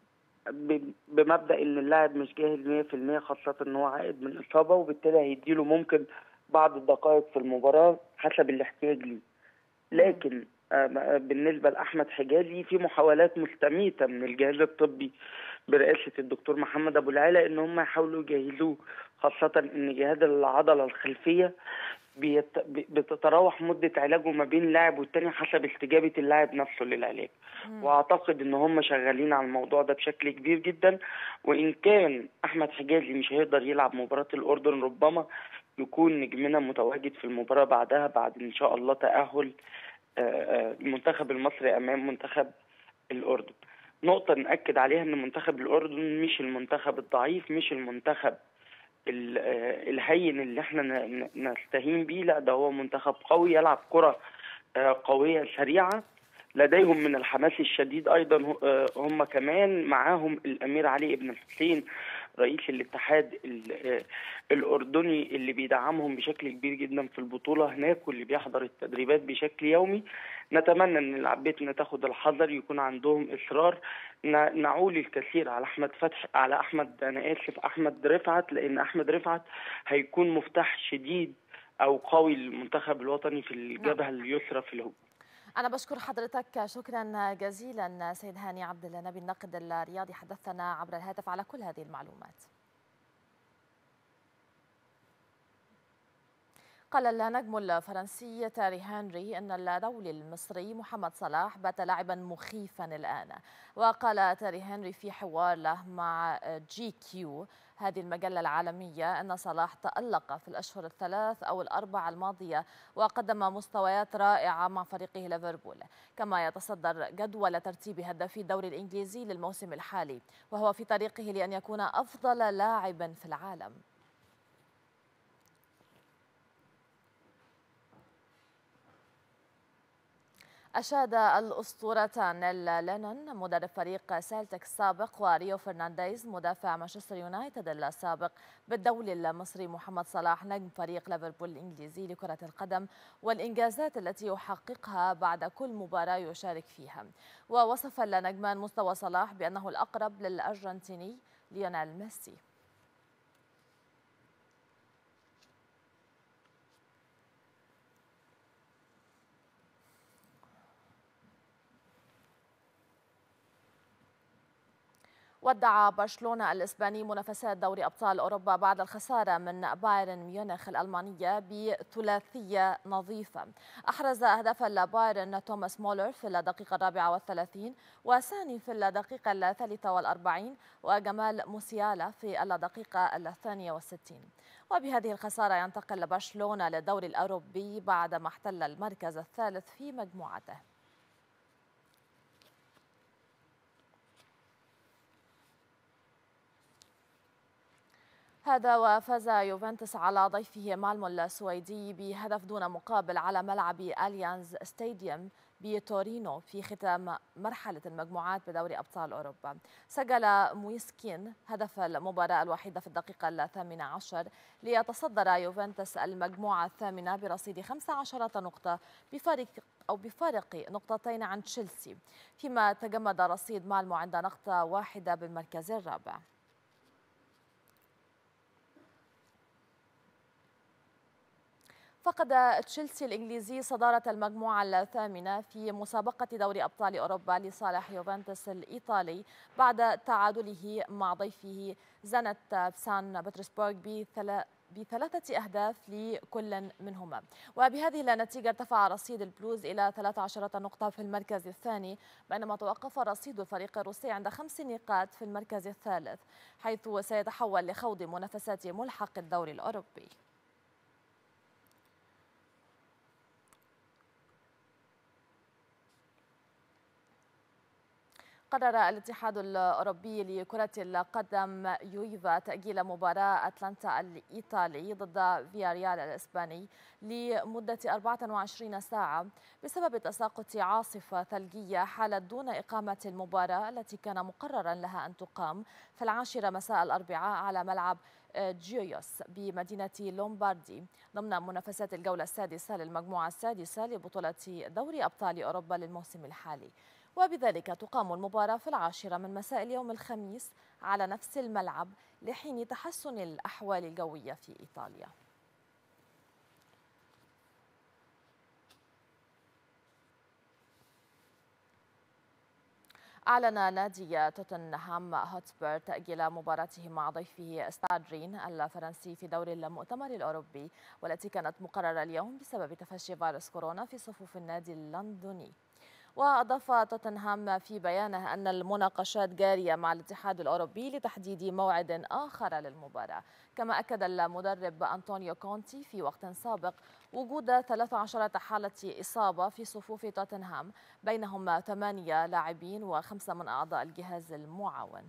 ب- بمبدا ان اللاعب مش جاهز 100% خاصه ان هو عائد من اصابه وبالتالي هيديله ممكن بعض الدقائق في المباراه حسب الاحتياج ليه لكن آه، بالنسبه لاحمد حجازي في محاولات مستميته من الجهاز الطبي برئاسه الدكتور محمد ابو العلا ان هم يحاولوا يجهزوه خاصه ان جهاز العضله الخلفيه بيت... ب- بتتراوح مده علاجه ما بين لاعب والتاني حسب استجابه اللاعب نفسه للعلاج واعتقد ان هم شغالين على الموضوع ده بشكل كبير جدا وان كان احمد حجازي مش هيقدر يلعب مباراه الاردن ربما يكون نجمنا متواجد في المباراه بعدها بعد ان شاء الله تاهل آه، آه، المنتخب المصري امام منتخب الاردن نقطه ناكد عليها ان منتخب الاردن مش المنتخب الضعيف مش المنتخب ال- آه، الهين اللي احنا ن- ن- نستهين بيه لا ده هو منتخب قوي يلعب كره آه، قويه سريعه لديهم من الحماس الشديد ايضا ه- آه، هم كمان معاهم الامير علي بن الحسين رئيس الاتحاد ال- آه، الاردني اللي بيدعمهم بشكل كبير جدا في البطوله هناك واللي بيحضر التدريبات بشكل يومي نتمنى ان لعبتنا تاخد الحذر يكون عندهم اصرار ن- نعول الكثير على احمد فتحي على احمد انا اسف احمد رفعت لان احمد رفعت هيكون مفتاح شديد او قوي للمنتخب الوطني في الجبهه اليسرى في الهجوم أنا بشكر حضرتك شكرا جزيلا سيد هاني عبد النبي الناقد الرياضي حدثنا عبر الهاتف على كل هذه المعلومات قال النجم الفرنسي تيري هنري أن الدولي المصري محمد صلاح بات لاعبا مخيفا الآن وقال تيري هنري في حوار له مع جي كيو هذه المجلة العالمية أن صلاح تألق في الأشهر الثلاث أو الأربع الماضية وقدم مستويات رائعة مع فريقه ليفربول كما يتصدر جدول ترتيب هدافي الدوري الإنجليزي للموسم الحالي وهو في طريقه لأن يكون أفضل لاعب في العالم أشاد الأسطورتان نيل لينون مدرب فريق سيلتيك السابق وريو فرنانديز مدافع مانشستر يونايتد السابق بالدولي المصري محمد صلاح نجم فريق ليفربول الإنجليزي لكرة القدم والإنجازات التي يحققها بعد كل مباراة يشارك فيها ووصف النجمان مستوى صلاح بأنه الأقرب للأرجنتيني ليونيل ميسي ودع برشلونة الإسباني منافسات دوري أبطال أوروبا بعد الخسارة من بايرن ميونخ الألمانية بثلاثية نظيفة أحرز أهداف البايرن توماس مولر في الدقيقة الرابعة والثلاثين وساني في الدقيقة الثالثة والأربعين وجمال موسيالا في الدقيقة الثانية والستين وبهذه الخسارة ينتقل برشلونة للدوري الأوروبي بعدما احتل المركز الثالث في مجموعته هذا وفاز يوفنتوس على ضيفه مالمو السويدي بهدف دون مقابل على ملعب أليانز ستاديوم بتورينو في ختام مرحلة المجموعات بدوري أبطال أوروبا سجل مويسكين هدف المباراة الوحيدة في الدقيقة الثامنة عشر ليتصدر يوفنتوس المجموعة الثامنة برصيد 15 نقطة بفارق أو بفارق نقطتين عن تشيلسي فيما تجمد رصيد مالمو عند نقطة واحدة بالمركز الرابع فقد تشيلسي الإنجليزي صدارة المجموعة الثامنة في مسابقة دوري أبطال أوروبا لصالح يوفنتوس الإيطالي بعد تعادله مع ضيفه زنت سان بطرسبورغ بثلاث بثلاثة أهداف لكل منهما وبهذه النتيجة ارتفع رصيد البلوز إلى 13 نقطة في المركز الثاني بينما توقف رصيد الفريق الروسي عند خمس نقاط في المركز الثالث حيث سيتحول لخوض منافسات ملحق الدوري الأوروبي قرر الاتحاد الأوروبي لكرة القدم يويفا تأجيل مباراة أتلانتا الإيطالي ضد فياريال الإسباني لمدة 24 ساعة بسبب تساقط عاصفة ثلجية حالت دون إقامة المباراة التي كان مقررا لها أن تقام في العاشرة مساء الأربعاء على ملعب جيويوس بمدينة لومباردي ضمن منافسات الجولة السادسة للمجموعة السادسة لبطولة دوري أبطال أوروبا للموسم الحالي وبذلك تقام المباراة في العاشرة من مساء اليوم الخميس على نفس الملعب لحين تحسن الأحوال الجوية في إيطاليا أعلن نادي توتنهام هوتسبير تأجيل مباراته مع ضيفه ستادرين الفرنسي في دور المؤتمر الأوروبي والتي كانت مقررة اليوم بسبب تفشي فيروس كورونا في صفوف النادي اللندني وأضاف توتنهام في بيانه أن المناقشات جارية مع الاتحاد الأوروبي لتحديد موعد آخر للمباراة كما أكد المدرب أنطونيو كونتي في وقت سابق وجود 13 حالة إصابة في صفوف توتنهام بينهم ثمانية لاعبين وخمسة من أعضاء الجهاز المعاون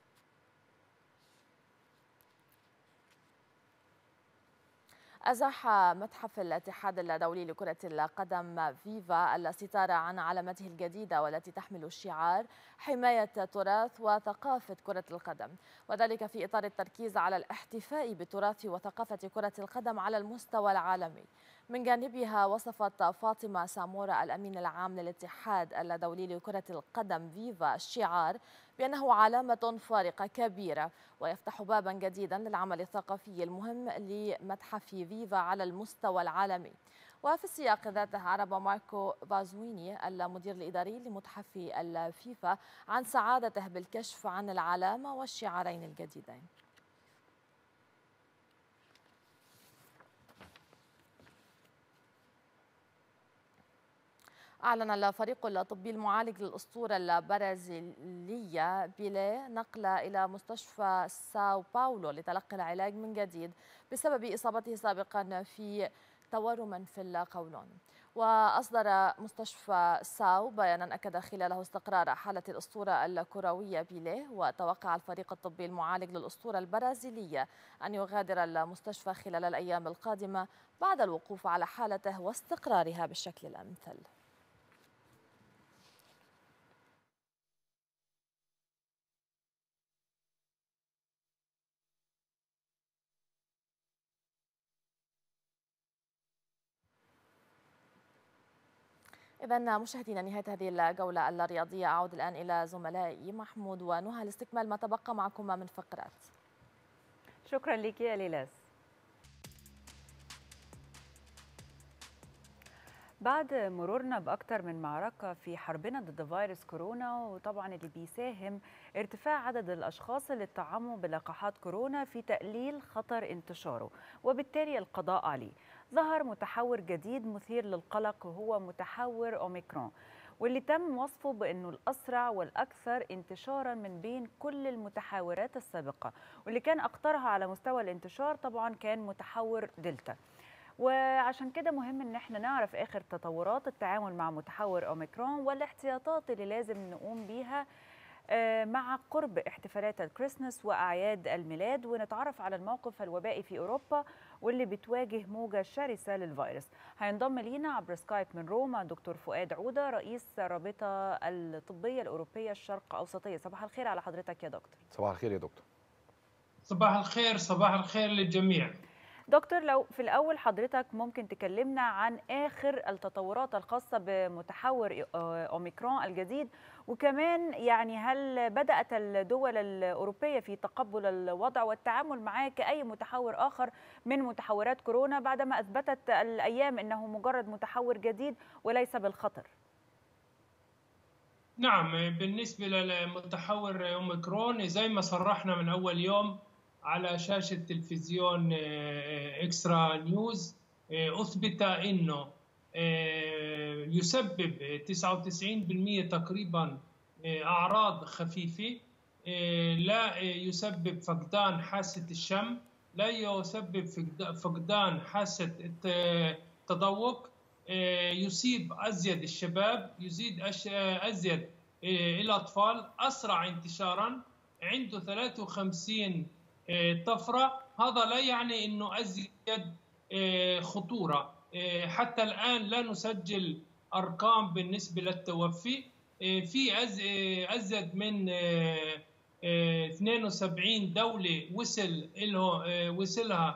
أزاح متحف الاتحاد الدولي لكرة القدم فيفا الستارة عن علامته الجديدة والتي تحمل الشعار حماية تراث وثقافة كرة القدم وذلك في إطار التركيز على الاحتفاء بتراث وثقافة كرة القدم على المستوى العالمي من جانبها وصفت فاطمة سامورا الأمين العام للاتحاد الدولي لكرة القدم فيفا الشعار بأنه علامة فارقة كبيرة ويفتح بابا جديدا للعمل الثقافي المهم لمتحف فيفا على المستوى العالمي وفي السياق ذاته عرب ماركو فازويني المدير الإداري لمتحف الفيفا عن سعادته بالكشف عن العلامة والشعارين الجديدين أعلن الفريق الطبي المعالج للأسطورة البرازيلية بيليه نقله إلى مستشفى ساو باولو لتلقي العلاج من جديد بسبب إصابته سابقا في تورم في القولون وأصدر مستشفى ساو بيانا أكد خلاله استقرار حالة الأسطورة الكروية بيليه وتوقع الفريق الطبي المعالج للأسطورة البرازيلية أن يغادر المستشفى خلال الأيام القادمة بعد الوقوف على حالته واستقرارها بالشكل الأمثل إذا مشاهدينا نهاية هذه الجولة الرياضية أعود الآن إلى زملائي محمود ونهى لاستكمال ما تبقى معكم من فقرات شكرا لك يا ليلاس بعد مرورنا بأكثر من معركة في حربنا ضد فيروس كورونا وطبعا اللي بيساهم ارتفاع عدد الأشخاص اللي اتطعموا بلقاحات كورونا في تقليل خطر انتشاره وبالتالي القضاء عليه ظهر متحور جديد مثير للقلق وهو متحور أوميكرون واللي تم وصفه بأنه الأسرع والأكثر انتشارا من بين كل المتحورات السابقة واللي كان أخطرها على مستوى الانتشار طبعا كان متحور دلتا وعشان كده مهم ان احنا نعرف اخر تطورات التعامل مع متحور اوميكرون والاحتياطات اللي لازم نقوم بيها آه، مع قرب احتفالات الكريسماس وأعياد الميلاد ونتعرف على الموقف الوبائي في أوروبا واللي بتواجه موجة شرسة للفيروس هينضم لينا عبر سكايب من روما دكتور فؤاد عودة رئيس الرابطة الطبية الأوروبية الشرق أوسطية صباح الخير على حضرتك يا دكتور صباح الخير يا دكتور صباح الخير صباح الخير للجميع دكتور لو في الأول حضرتك ممكن تكلمنا عن آخر التطورات الخاصة بمتحور أوميكرون الجديد وكمان يعني هل بدأت الدول الأوروبية في تقبل الوضع والتعامل معاه كأي متحور آخر من متحورات كورونا بعدما أثبتت الأيام أنه مجرد متحور جديد وليس بالخطر نعم بالنسبة للمتحور أوميكرون زي ما صرحنا من أول يوم على شاشة تلفزيون إكسترا نيوز أثبت أنه يسبب 99% تقريبا أعراض خفيفة لا يسبب فقدان حاسة الشم لا يسبب فقدان حاسة التذوق يصيب أزيد الشباب يزيد أزيد الأطفال أسرع انتشارا عنده 53 طفرة هذا لا يعني أنه أزيد خطورة حتى الآن لا نسجل أرقام بالنسبة للتوفي في أزيد من 72 دولة وصل له وصلها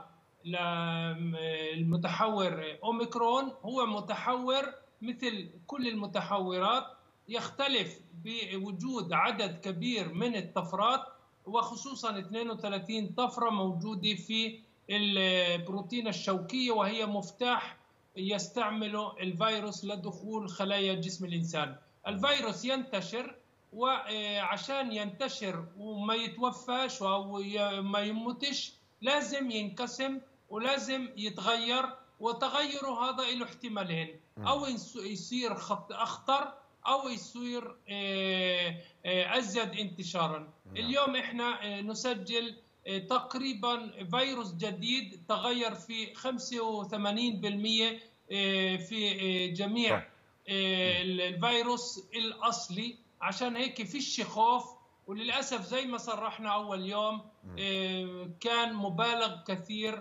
للمتحور أوميكرون هو متحور مثل كل المتحورات يختلف بوجود عدد كبير من الطفرات وخصوصا 32 طفرة موجودة في البروتين الشوكية وهي مفتاح يستعمله الفيروس لدخول خلايا جسم الإنسان الفيروس ينتشر وعشان ينتشر وما يتوفاش أو ما يموتش لازم ينقسم ولازم يتغير وتغيره هذا له احتمالين أو يصير أخطر او يصير ازيد انتشارا اليوم احنا نسجل تقريبا فيروس جديد تغير في 85% في جميع الفيروس الاصلي عشان هيك فيش خوف وللاسف زي ما صرحنا اول يوم كان مبالغ كثير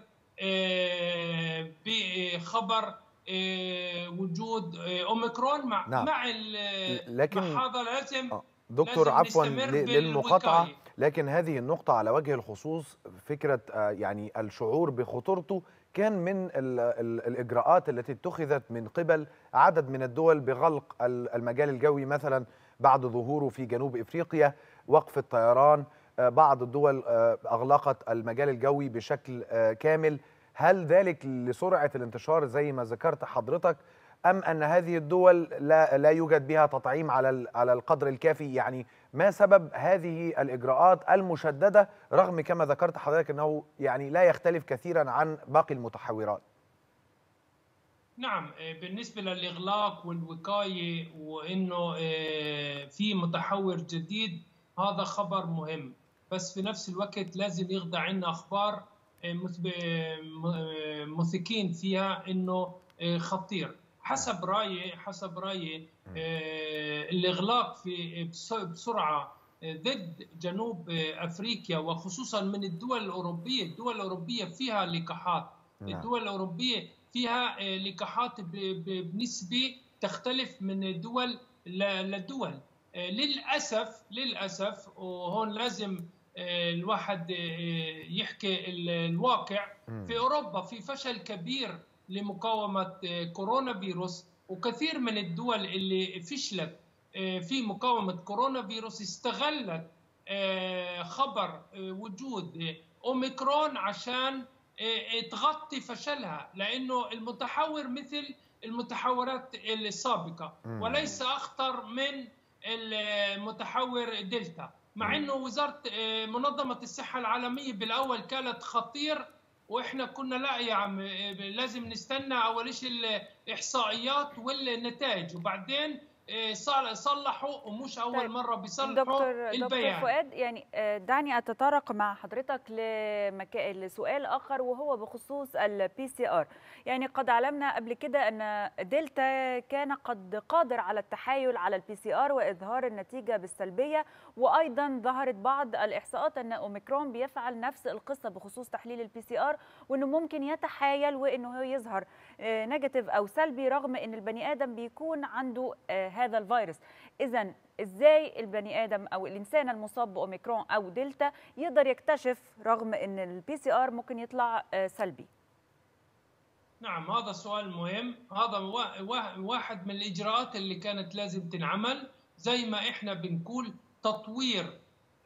بخبر وجود اوميكرون مع نعم. مع لكن مع هذا لازم دكتور لازم عفوا نستمر للمقاطعه بالوقاية. لكن هذه النقطه على وجه الخصوص فكره يعني الشعور بخطورته كان من ال ال الاجراءات التي اتخذت من قبل عدد من الدول بغلق المجال الجوي مثلا بعد ظهوره في جنوب افريقيا وقف الطيران بعض الدول اغلقت المجال الجوي بشكل كامل هل ذلك لسرعه الانتشار زي ما ذكرت حضرتك ام ان هذه الدول لا لا يوجد بها تطعيم على على القدر الكافي يعني ما سبب هذه الاجراءات المشدده رغم كما ذكرت حضرتك انه يعني لا يختلف كثيرا عن باقي المتحورات نعم بالنسبه للاغلاق والوقايه وانه في متحور جديد هذا خبر مهم بس في نفس الوقت لازم يخضع عنا اخبار مثقين فيها انه خطير حسب رايي حسب رايي الاغلاق في بسرعه ضد جنوب افريقيا وخصوصا من الدول الاوروبيه، الدول الاوروبيه فيها لقاحات، الدول الاوروبيه فيها لقاحات بنسبه تختلف من دول لدول. للاسف للاسف وهون لازم الواحد يحكي الواقع في اوروبا في فشل كبير لمقاومه كورونا فيروس وكثير من الدول اللي فشلت في مقاومه كورونا فيروس استغلت خبر وجود اوميكرون عشان تغطي فشلها لانه المتحور مثل المتحورات السابقه وليس اخطر من المتحور دلتا مع انه وزاره منظمه الصحه العالميه بالاول كانت خطير واحنا كنا لا يا عم لازم نستنى اول شيء الاحصائيات والنتائج وبعدين آه، صل- صلحوا ومش اول طيب، مره بيصلحوا دكتور دكتور البيان فؤاد يعني آه، دعني اتطرق مع حضرتك لمكا... لسؤال اخر وهو بخصوص البي سي ار يعني قد علمنا قبل كده ان دلتا كان قد قادر على التحايل على البي سي ار واظهار النتيجه بالسلبيه وايضا ظهرت بعض الاحصاءات ان اوميكرون بيفعل نفس القصه بخصوص تحليل البي سي ار وانه ممكن يتحايل وانه هو يظهر آه، نيجاتيف او سلبي رغم ان البني ادم بيكون عنده آه، هذا الفيروس اذا ازاي البني ادم او الانسان المصاب باوميكرون او دلتا يقدر يكتشف رغم ان البي سي ار ممكن يطلع آه، سلبي نعم هذا سؤال مهم هذا وا- وا- واحد من الإجراءات اللي كانت لازم تنعمل زي ما إحنا بنقول تطوير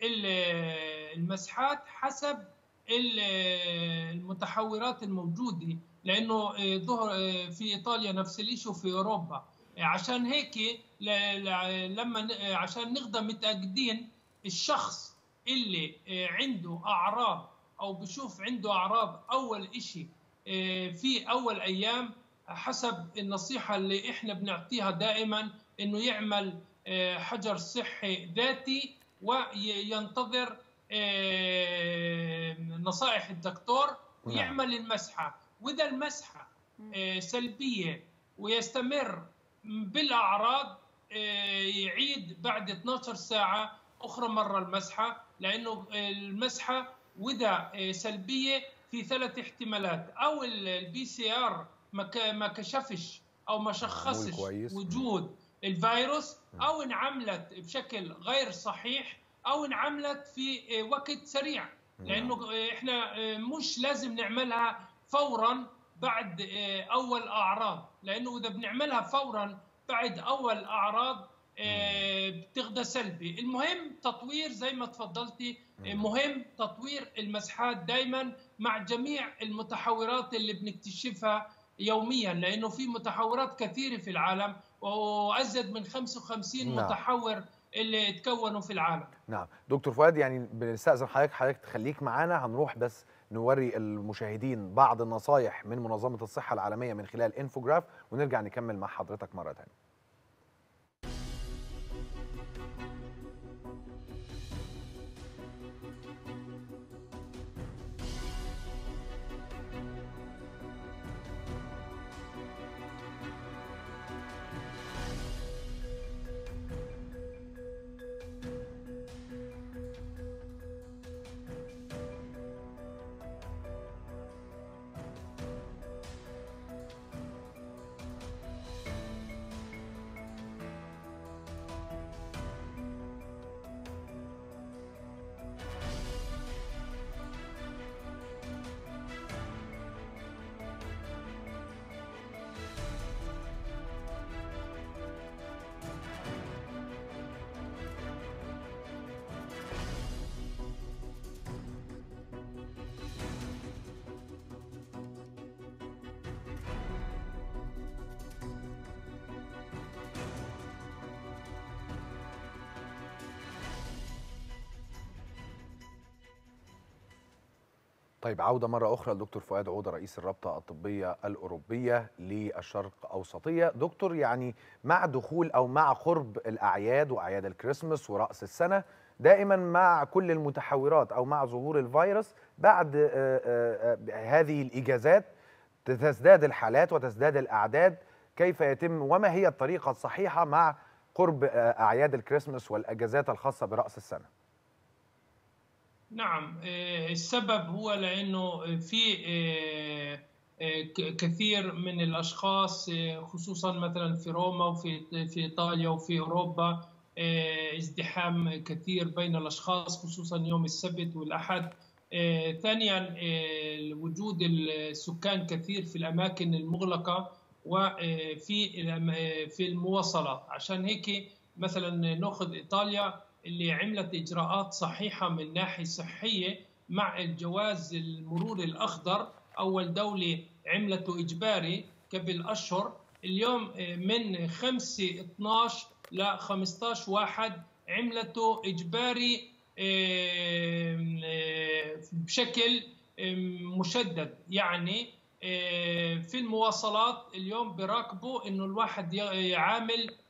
ال- المسحات حسب ال- المتحورات الموجودة لأنه آه، ظهر آه، في إيطاليا نفس الشيء وفي أوروبا آه، عشان هيك ل- ل- لما ن- آه، عشان نقدر متأكدين الشخص اللي آه، عنده أعراض أو بشوف عنده أعراض أول إشي في اول ايام حسب النصيحه اللي احنا بنعطيها دائما انه يعمل آه، حجر صحي ذاتي وينتظر آه، نصائح الدكتور ويعمل المسحه واذا المسحه آه، سلبيه ويستمر بالاعراض آه، يعيد بعد 12 ساعه اخرى مره المسحه لانه المسحه واذا آه، سلبيه في ثلاث احتمالات او البي سي ار ما ك- ما كشفش او ما شخصش كويس. وجود الفيروس او انعملت بشكل غير صحيح او انعملت في آه، وقت سريع لانه آه، احنا آه، مش لازم نعملها فورا بعد آه، اول اعراض لانه اذا بنعملها فورا بعد اول اعراض آه، بتغدى سلبي المهم تطوير زي ما تفضلتي آه، مهم تطوير المسحات دائما مع جميع المتحورات اللي بنكتشفها يوميا لانه في متحورات كثيره في العالم وازيد من 55 نعم. متحور اللي تكونوا في العالم نعم دكتور فؤاد يعني بنستأذن حضرتك حضرتك تخليك معانا هنروح بس نوري المشاهدين بعض النصايح من منظمة الصحة العالمية من خلال انفوجراف ونرجع نكمل مع حضرتك مرة تانية طيب عودة مرة أخرى لدكتور فؤاد عودة رئيس الرابطة الطبية الأوروبية للشرق أوسطية دكتور يعني مع دخول أو مع قرب الأعياد وأعياد الكريسماس ورأس السنة دائما مع كل المتحورات أو مع ظهور الفيروس بعد آه، آه، آه، هذه الإجازات تزداد الحالات وتزداد الأعداد كيف يتم وما هي الطريقة الصحيحة مع قرب آه، أعياد الكريسماس والأجازات الخاصة برأس السنة نعم آه، السبب هو لانه في آه، آه، ك- كثير من الاشخاص آه، خصوصا مثلا في روما وفي في ايطاليا وفي اوروبا آه، ازدحام كثير بين الاشخاص خصوصا يوم السبت والاحد آه، ثانيا آه، وجود السكان كثير في الاماكن المغلقه وفي الأم- آه، في المواصلات عشان هيك مثلا ناخذ ايطاليا اللي عملت اجراءات صحيحه من ناحيه صحيه مع الجواز المرور الاخضر اول دوله عملته اجباري قبل اشهر اليوم آه، من 5 12 ل 15 واحد عملته اجباري آه، آه، بشكل آه، مشدد يعني آه، في المواصلات اليوم بيراقبوا انه الواحد ي- يعامل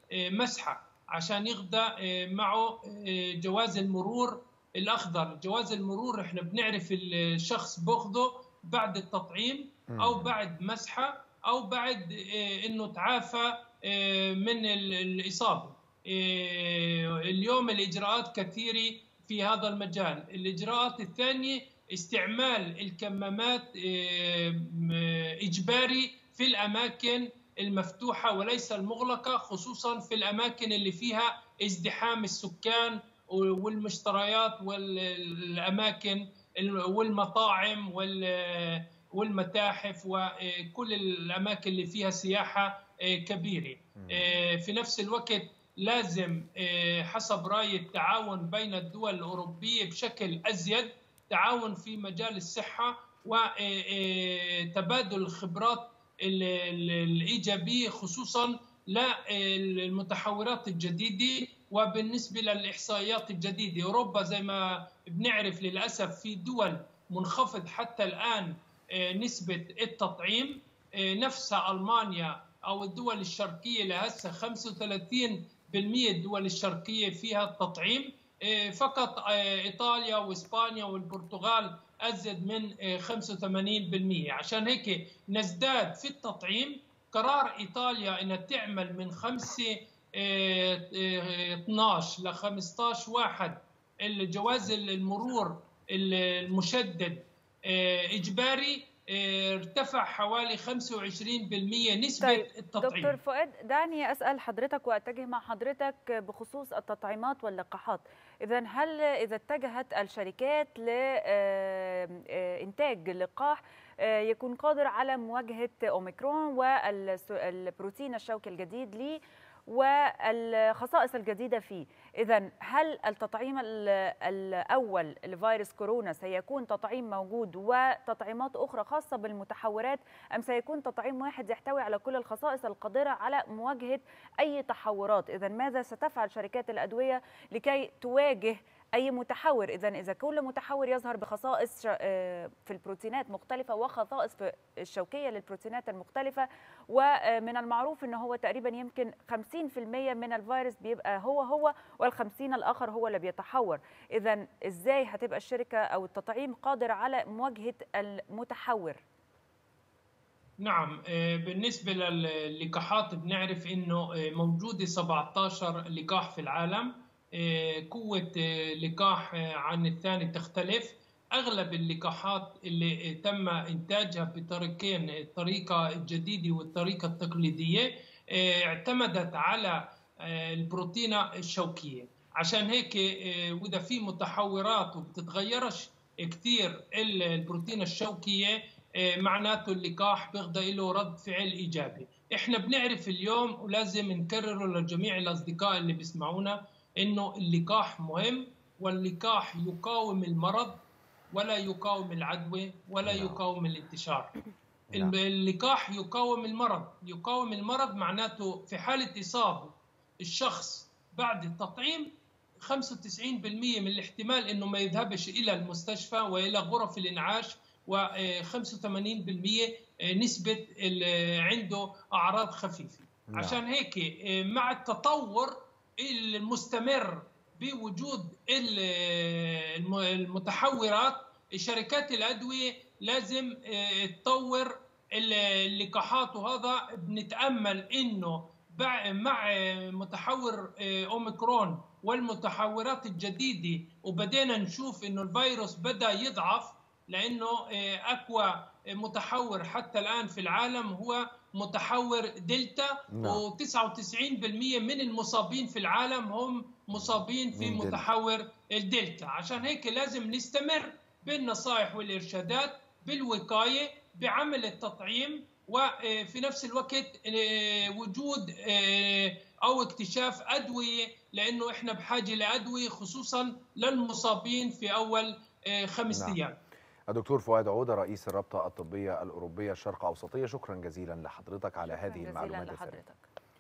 آه، مسحه عشان يغدى آه، معه آه، جواز المرور الاخضر جواز المرور احنا بنعرف الشخص باخده بعد التطعيم او بعد مسحه او بعد آه، انه تعافى آه، من ال- الاصابه آه، اليوم الاجراءات كثيره في هذا المجال الاجراءات الثانيه استعمال الكمامات آه، م- اجباري في الاماكن المفتوحه وليس المغلقه خصوصا في الاماكن اللي فيها ازدحام السكان والمشتريات والاماكن والمطاعم وال- والمتاحف وكل الاماكن اللي فيها سياحه كبيره في نفس الوقت لازم حسب رايي التعاون بين الدول الاوروبيه بشكل ازيد تعاون في مجال الصحه وتبادل الخبرات ال- ال- الايجابيه خصوصا للمتحورات الجديده وبالنسبه للاحصائيات الجديده اوروبا زي ما بنعرف للاسف في دول منخفض حتى الان آه، نسبه التطعيم آه، نفسها المانيا او الدول الشرقيه لهسه 35% الدول الشرقيه فيها التطعيم آه، فقط آه، ايطاليا واسبانيا والبرتغال ازيد من آه، 85% عشان هيك نزداد في التطعيم قرار ايطاليا انها تعمل من 5 12 ل 15 واحد الجواز المرور المشدد آه، اجباري آه، ارتفع حوالي 25% نسبه طيب، التطعيم دكتور فؤاد دعني اسال حضرتك واتجه مع حضرتك بخصوص التطعيمات واللقاحات اذا هل اذا اتجهت الشركات لانتاج لقاح آه، يكون قادر على مواجهه اوميكرون والبروتين الشوكي الجديد ليه والخصائص الجديده فيه اذا هل التطعيم ال- الاول لفيروس كورونا سيكون تطعيم موجود وتطعيمات اخرى خاصه بالمتحورات ام سيكون تطعيم واحد يحتوي على كل الخصائص القادره على مواجهه اي تحورات اذا ماذا ستفعل شركات الادويه لكي تواجه اي متحور اذا اذا كل متحور يظهر بخصائص ش- آه، في البروتينات مختلفه وخصائص في الشوكيه للبروتينات المختلفه ومن المعروف ان هو تقريبا يمكن 50% من الفيروس بيبقى هو هو وال50 الاخر هو اللي بيتحور اذا ازاي هتبقى الشركه او التطعيم قادر على مواجهه المتحور نعم آه، بالنسبة للقاحات بنعرف انه آه، موجودة 17 لقاح في العالم آه، قوة آه، لقاح آه، عن الثاني تختلف اغلب اللقاحات اللي آه، تم انتاجها بطريقين الطريقة الجديدة والطريقة التقليدية آه، اعتمدت على آه، البروتينة الشوكية عشان هيك آه، وإذا في متحورات وبتتغيرش كثير البروتين الشوكية آه، معناته اللقاح بيغدى له رد فعل ايجابي احنا بنعرف اليوم ولازم نكرره لجميع الاصدقاء اللي بيسمعونا انه اللقاح مهم واللقاح يقاوم المرض ولا يقاوم العدوى ولا نعم. يقاوم الانتشار نعم. اللقاح يقاوم المرض يقاوم المرض معناته في حالة إصابة الشخص بعد التطعيم 95% من الاحتمال انه ما يذهبش الى المستشفى والى غرف الانعاش و85% نسبه ال- عنده اعراض خفيفه نعم. عشان هيك مع التطور المستمر بوجود ال- الم- المتحورات شركات الادويه لازم آه، تطور ال- اللقاحات وهذا بنتامل انه بع- مع متحور آه، اوميكرون والمتحورات الجديده وبدينا نشوف انه الفيروس بدا يضعف لانه آه، اقوى متحور حتى الان في العالم هو متحور دلتا نعم. و99% من المصابين في العالم هم مصابين في من دلتا. متحور الدلتا عشان هيك لازم نستمر بالنصائح والارشادات بالوقايه بعمل التطعيم وفي نفس الوقت آه، وجود آه، او اكتشاف ادويه لانه احنا بحاجه لادويه خصوصا للمصابين في اول آه، خمس نعم. ايام الدكتور فؤاد عودة رئيس الرابطة الطبية الأوروبية الشرق أوسطية شكرا جزيلا لحضرتك على شكراً هذه جزيلاً المعلومات الثرية لحضرتك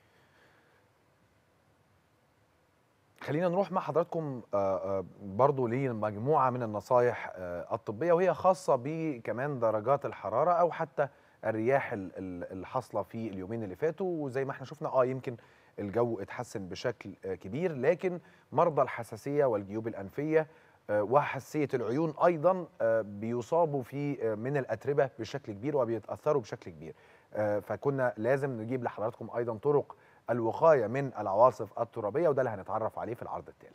خلينا نروح مع حضراتكم آه، آه، برضو لمجموعة من النصايح آه، الطبية وهي خاصة بكمان درجات الحرارة أو حتى الرياح ال- ال- اللي حاصله في اليومين اللي فاتوا وزي ما احنا شفنا اه يمكن الجو اتحسن بشكل آه، كبير لكن مرضى الحساسيه والجيوب الانفيه آه، وحساسيه العيون ايضا آه، بيصابوا في آه، من الاتربه بشكل كبير وبيتاثروا بشكل كبير آه، فكنا لازم نجيب لحضراتكم ايضا طرق الوقايه من العواصف الترابيه وده اللي هنتعرف عليه في العرض التالي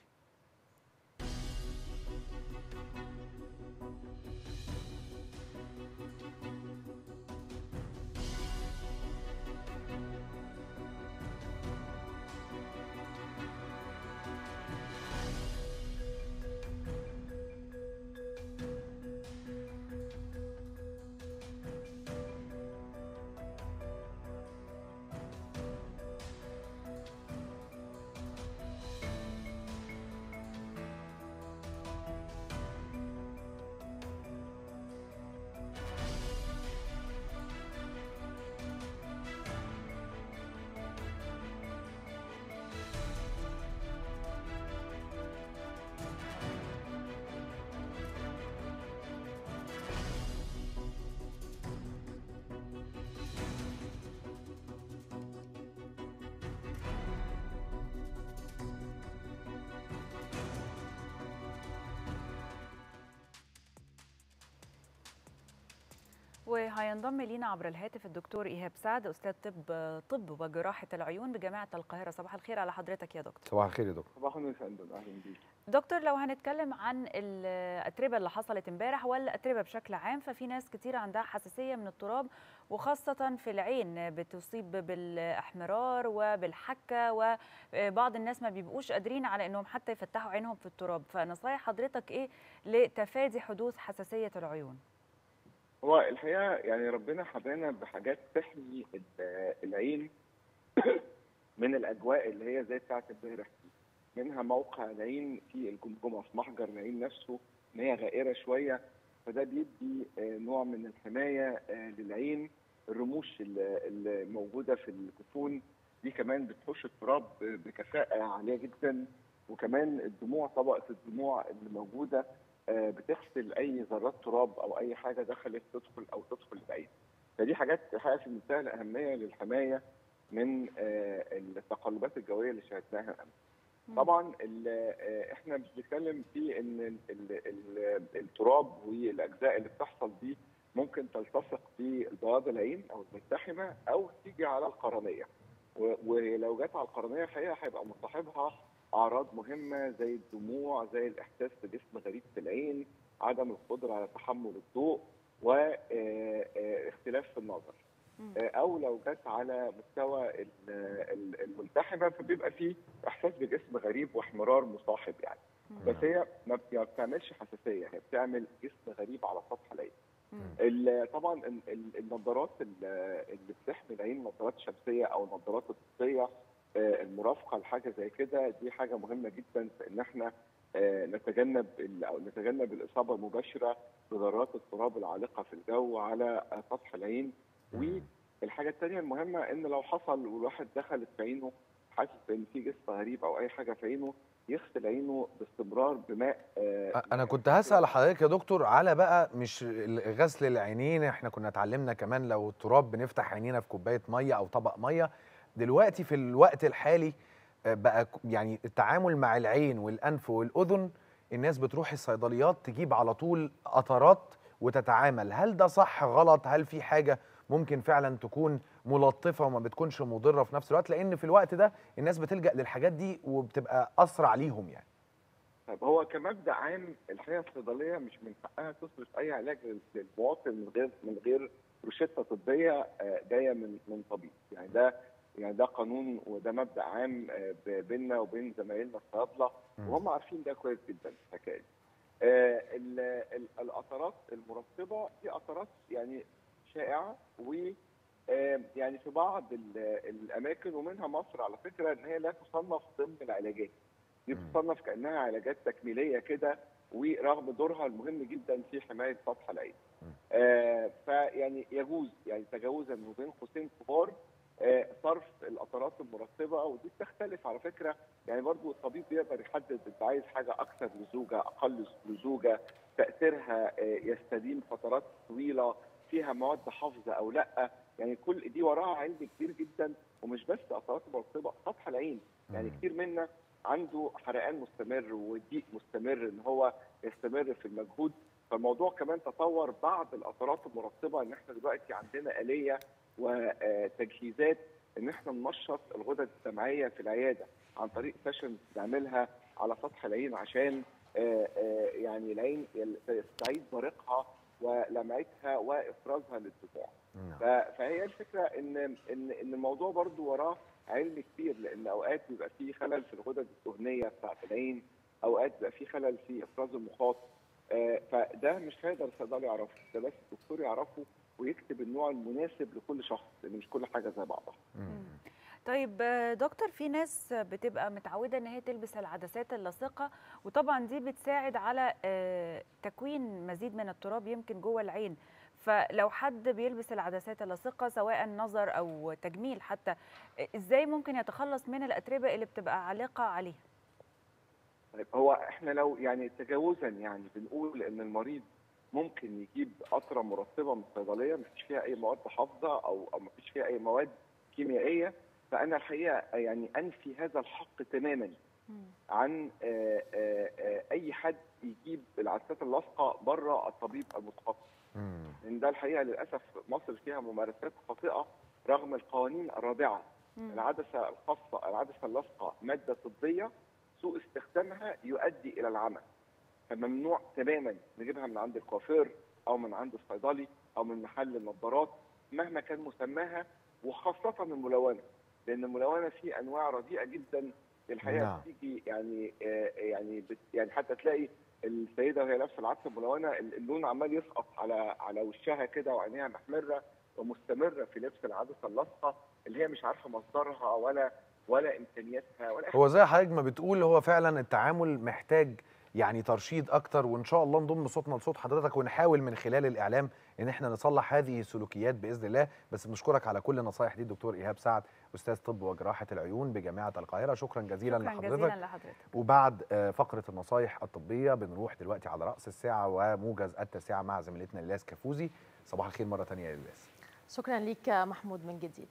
وهينضم لينا عبر الهاتف الدكتور ايهاب سعد استاذ طب طب وجراحه العيون بجامعه القاهره صباح الخير على حضرتك يا دكتور صباح الخير يا دكتور صباح النور يا فندم اهلا بيك دكتور لو هنتكلم عن الاتربه اللي حصلت امبارح والاتربه بشكل عام ففي ناس كتير عندها حساسيه من التراب وخاصه في العين بتصيب بالاحمرار وبالحكه وبعض الناس ما بيبقوش قادرين على انهم حتى يفتحوا عينهم في التراب فنصايح حضرتك ايه لتفادي حدوث حساسيه العيون هو الحقيقه يعني ربنا حبانا بحاجات تحمي ال- العين من الاجواء اللي هي زي بتاعه امبارح دي. منها موقع العين في الجمجمه في محجر العين نفسه ان هي غائره شويه فده بيدي آه، نوع من الحمايه آه، للعين الرموش ال- الموجوده في الجفون دي كمان بتحوش التراب بكفاءه عاليه جدا وكمان الدموع طبقه الدموع اللي موجوده آه، بتغسل اي ذرات تراب او اي حاجه دخلت تدخل او تدخل العين فدي حاجات حقيقه في منتهى الاهميه للحمايه من آه، التقلبات الجويه اللي شاهدناها امس طبعا ال- آه، احنا مش بنتكلم في ان ال- ال- ال- التراب والاجزاء اللي بتحصل دي ممكن تلتصق ببياض العين او الملتحمه او تيجي على القرنيه و- ولو جت على القرنيه الحقيقه هيبقى مصاحبها اعراض مهمه زي الدموع زي الاحساس بجسم غريب في العين عدم القدره على تحمل الضوء واختلاف في النظر آه، او لو جت على مستوى ال- ال- الملتحمه فبيبقى فيه احساس بجسم غريب واحمرار مصاحب يعني بس هي ما بت- ما بتعملش حساسيه هي بتعمل جسم غريب على سطح العين ال- طبعا ال- ال- النظارات ال- اللي بتحمي العين نظارات شمسيه او النظارات الطبيه آه، المرافقه لحاجه زي كده دي حاجه مهمه جدا في ان احنا آه، نتجنب ال- او نتجنب الاصابه المباشره بذرات التراب العالقه في الجو على آه، سطح العين والحاجه الثانيه المهمه ان لو حصل والواحد دخلت في عينه حاسس ان في جسم غريب او اي حاجه في عينه يغسل عينه باستمرار بماء آه، انا كنت هسال حضرتك يا دكتور على بقى مش ال- غسل العينين احنا كنا اتعلمنا كمان لو التراب بنفتح عينينا في كوبايه ميه او طبق ميه دلوقتي في الوقت الحالي آه، بقى ك- يعني التعامل مع العين والانف والاذن الناس بتروح الصيدليات تجيب على طول قطرات وتتعامل هل ده صح غلط هل في حاجه ممكن فعلا تكون ملطفه وما بتكونش مضره في نفس الوقت لان في الوقت ده الناس بتلجا للحاجات دي وبتبقى اسرع ليهم يعني طيب هو كمبدا عام الحقيقه الصيدليه مش من حقها تصرف اي علاج لل- للمواطن من غير من غير روشته طبيه آه، جايه من من طبيب يعني ده يعني ده قانون وده مبدا عام آه، ب- بيننا وبين زمايلنا الصيادله وهم عارفين ده كويس جدا الحكايه دي. آه، ال- ال- القطرات المرطبه دي قطرات يعني شائعه و آه، يعني في بعض ال- الاماكن ومنها مصر على فكره ان هي لا تصنف ضمن العلاجات دي بتصنف كانها علاجات تكميليه كده ورغم دورها المهم جدا في حمايه سطح العين. آه فيعني يجوز يعني تجاوزا من بين قوسين كبار آه صرف القطرات المرطبه ودي بتختلف على فكره يعني برضو الطبيب بيقدر يحدد انت عايز حاجه اكثر لزوجه اقل لزوجه تاثيرها آه يستديم فترات طويله فيها مواد حافظه او لا يعني كل دي وراها علم كبير جدا ومش بس اثارات مرطبه سطح العين يعني مم. كتير منا عنده حرقان مستمر وضيق مستمر ان هو يستمر في المجهود فالموضوع كمان تطور بعض الاثارات المرطبه ان احنا دلوقتي عندنا اليه وتجهيزات ان احنا ننشط الغدد الدمعيه في العياده عن طريق سيشنز بنعملها على سطح العين عشان آه، آه، يعني العين تستعيد بريقها ولمعتها وافرازها للدموع نعم. ف- فهي الفكره ان ان ان الموضوع برضو وراه علم كبير لان اوقات بيبقى فيه خلل في الغدد الدهنيه بتاعت العين اوقات بيبقى فيه خلل في افراز المخاط آه، فده مش هيقدر الصيدلي يعرفه ده بس الدكتور يعرفه ويكتب النوع المناسب لكل شخص لان مش كل حاجه زي بعضها مم. طيب آه، دكتور في ناس بتبقى متعوده ان هي تلبس العدسات اللاصقه وطبعا دي بتساعد على آه، تكوين مزيد من التراب يمكن جوه العين فلو حد بيلبس العدسات اللاصقه سواء نظر او تجميل حتى آه، ازاي ممكن يتخلص من الاتربه اللي بتبقى عالقه عليه طيب هو احنا لو يعني تجاوزا يعني بنقول ان المريض ممكن يجيب قطره مرطبه من الصيدليه مفيش فيها اي مواد حافظه او او مفيش فيها اي مواد كيميائيه فانا الحقيقه يعني انفي هذا الحق تماما عن آه، آه، آه، اي حد يجيب العدسات اللاصقه بره الطبيب المتخصص مم. لان ده الحقيقه للاسف مصر فيها ممارسات خاطئه رغم القوانين الرادعه العدسه الخاصه العدسه اللاصقه ماده طبيه سوء استخدامها يؤدي الى العمى فممنوع تماما نجيبها من عند الكوافير او من عند الصيدلي او من محل النظارات مهما كان مسماها وخاصه الملونه لان الملونه فيه انواع رديئه جدا الحقيقه نعم. بتيجي يعني آه، يعني بت يعني حتى تلاقي السيده وهي لابسه العدسه الملونه اللون عمال يسقط على على وشها كده وعينيها محمره ومستمره في لبس العدسه اللاصقه اللي هي مش عارفه مصدرها ولا ولا امكانياتها ولا هو زي حضرتك ما بتقول هو فعلا التعامل محتاج يعني ترشيد اكتر وان شاء الله نضم صوتنا لصوت حضرتك ونحاول من خلال الاعلام ان احنا نصلح هذه السلوكيات باذن الله بس بنشكرك على كل النصائح دي الدكتور ايهاب سعد استاذ طب وجراحه العيون بجامعه القاهره شكرا جزيلا شكرا لحضرتك جزيلا لحضرتك وبعد آه، فقره النصائح الطبيه بنروح دلوقتي على راس الساعه وموجز التاسعه مع زميلتنا الياس كفوزي صباح الخير مره ثانيه يا الياس شكرا لك محمود من جديد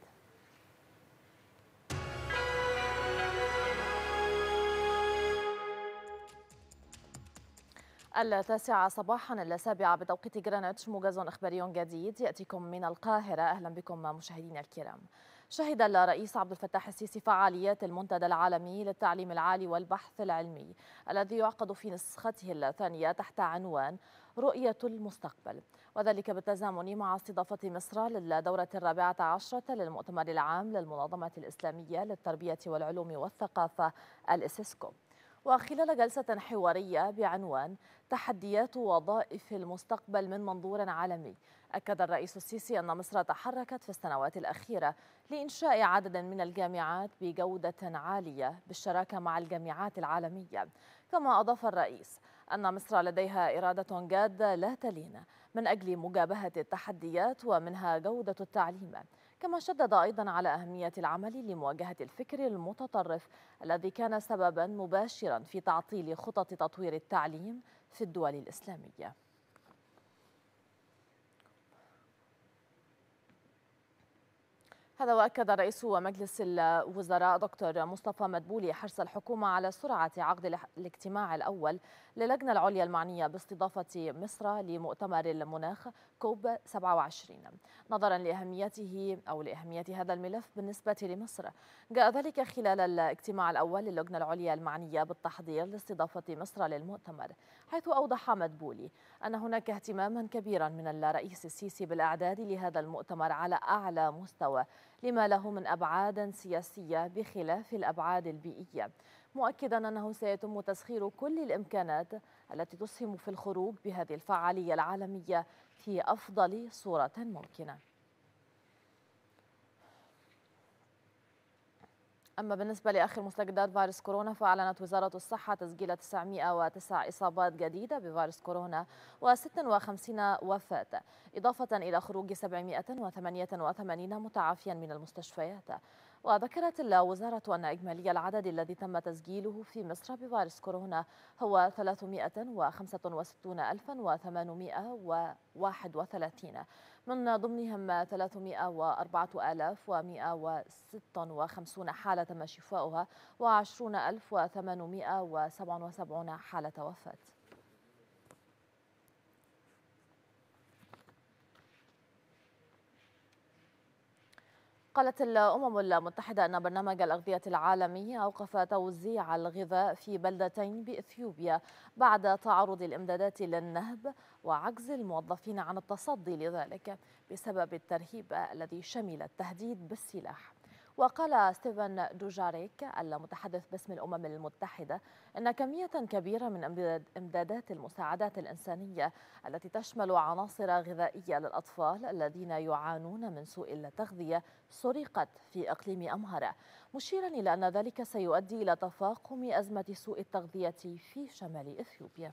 التاسعة صباحا السابعة بتوقيت جرينتش موجز إخباري جديد يأتيكم من القاهرة أهلا بكم مشاهدينا الكرام شهد الرئيس عبد الفتاح السيسي فعاليات المنتدى العالمي للتعليم العالي والبحث العلمي الذي يعقد في نسخته الثانية تحت عنوان رؤية المستقبل وذلك بالتزامن مع استضافة مصر للدورة الرابعة عشرة للمؤتمر العام للمنظمة الإسلامية للتربية والعلوم والثقافة الإسيسكو وخلال جلسة حوارية بعنوان تحديات وظائف المستقبل من منظور عالمي أكد الرئيس السيسي أن مصر تحركت في السنوات الأخيرة لإنشاء عدد من الجامعات بجودة عالية بالشراكة مع الجامعات العالمية كما أضاف الرئيس أن مصر لديها إرادة جادة لا تلين من أجل مجابهة التحديات ومنها جودة التعليم كما شدد أيضا على أهمية العمل لمواجهة الفكر المتطرف الذي كان سببا مباشرا في تعطيل خطط تطوير التعليم في الدول الإسلامية هذا واكد رئيس مجلس الوزراء دكتور مصطفى مدبولي حرص الحكومه على سرعه عقد الاح- الاجتماع الاول للجنه العليا المعنيه باستضافه مصر لمؤتمر المناخ كوب 27 نظرا لاهميته او لاهميه هذا الملف بالنسبه لمصر جاء ذلك خلال الاجتماع الاول للجنه العليا المعنيه بالتحضير لاستضافه مصر للمؤتمر حيث اوضح مدبولي ان هناك اهتماما كبيرا من الرئيس السيسي بالاعداد لهذا المؤتمر على اعلى مستوى لما له من ابعاد سياسيه بخلاف الابعاد البيئيه مؤكدا انه سيتم تسخير كل الامكانات التي تسهم في الخروج بهذه الفعاليه العالميه في افضل صوره ممكنه أما بالنسبة لآخر مستجدات فيروس كورونا فأعلنت وزارة الصحة تسجيل 909 إصابات جديدة بفيروس كورونا و56 وفاة إضافة إلى خروج 788 متعافيا من المستشفيات وذكرت الوزارة أن إجمالي العدد الذي تم تسجيله في مصر بفيروس كورونا هو 365831 من ضمنهم 304156 حالة تم شفاؤها و20877 حالة وفاة قالت الأمم المتحدة أن برنامج الأغذية العالمي أوقف توزيع الغذاء في بلدتين بإثيوبيا بعد تعرض الإمدادات للنهب وعجز الموظفين عن التصدي لذلك بسبب الترهيب الذي شمل التهديد بالسلاح وقال ستيفن دوجاريك المتحدث باسم الأمم المتحدة أن كمية كبيرة من إمدادات المساعدات الإنسانية التي تشمل عناصر غذائية للأطفال الذين يعانون من سوء التغذية سرقت في إقليم أمهرة مشيرا إلى أن ذلك سيؤدي إلى تفاقم أزمة سوء التغذية في شمال إثيوبيا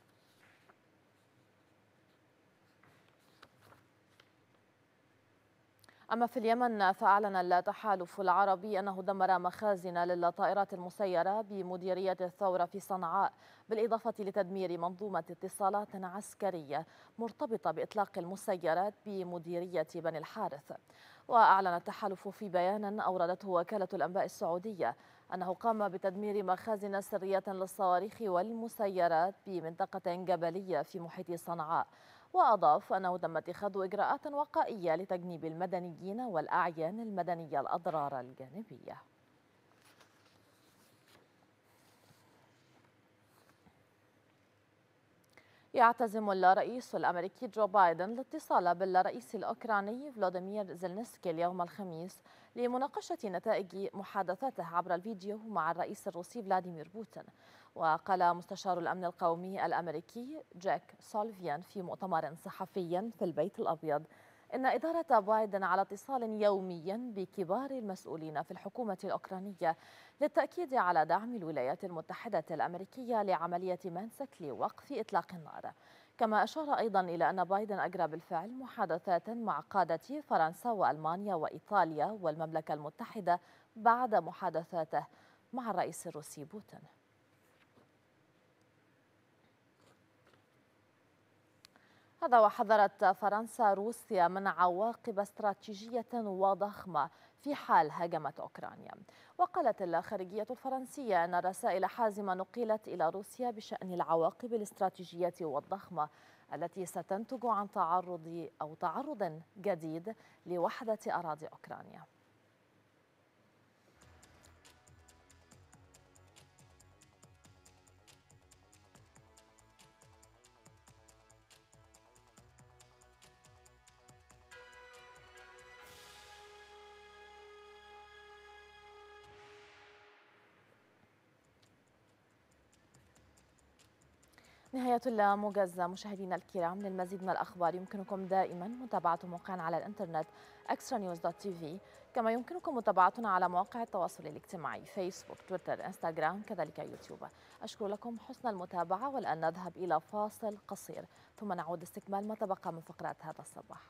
أما في اليمن فأعلن التحالف العربي أنه دمر مخازن للطائرات المسيرة بمديرية الثورة في صنعاء بالإضافة لتدمير منظومة اتصالات عسكرية مرتبطة بإطلاق المسيرات بمديرية بني الحارث وأعلن التحالف في بيان أوردته وكالة الأنباء السعودية أنه قام بتدمير مخازن سرية للصواريخ والمسيرات بمنطقة جبلية في محيط صنعاء وأضاف أنه تم اتخاذ إجراءات وقائية لتجنيب المدنيين والأعيان المدنية الأضرار الجانبية يعتزم الرئيس الأمريكي جو بايدن الاتصال بالرئيس الأوكراني فلاديمير زيلنسكي اليوم الخميس لمناقشة نتائج محادثاته عبر الفيديو مع الرئيس الروسي فلاديمير بوتين وقال مستشار الأمن القومي الأمريكي جاك سولفيان في مؤتمر صحفي في البيت الأبيض إن إدارة بايدن على اتصال يوميا بكبار المسؤولين في الحكومة الأوكرانية للتأكيد على دعم الولايات المتحدة الأمريكية لعملية مانسك لوقف إطلاق النار كما أشار أيضا إلى أن بايدن أجرى بالفعل محادثات مع قادة فرنسا وألمانيا وإيطاليا والمملكة المتحدة بعد محادثاته مع الرئيس الروسي بوتين هذا وحذرت فرنسا روسيا من عواقب استراتيجية وضخمة في حال هاجمت أوكرانيا وقالت الخارجية الفرنسية أن رسائل حازمة نقلت إلى روسيا بشأن العواقب الاستراتيجية والضخمة التي ستنتج عن تعرض أو تعرض جديد لوحدة أراضي أوكرانيا نهاية الموجز مشاهدينا الكرام للمزيد من الأخبار يمكنكم دائما متابعة موقعنا على الإنترنت extranews.tv كما يمكنكم متابعتنا على مواقع التواصل الاجتماعي فيسبوك تويتر انستغرام كذلك يوتيوب أشكر لكم حسن المتابعة والآن نذهب إلى فاصل قصير ثم نعود استكمال ما تبقى من فقرات هذا الصباح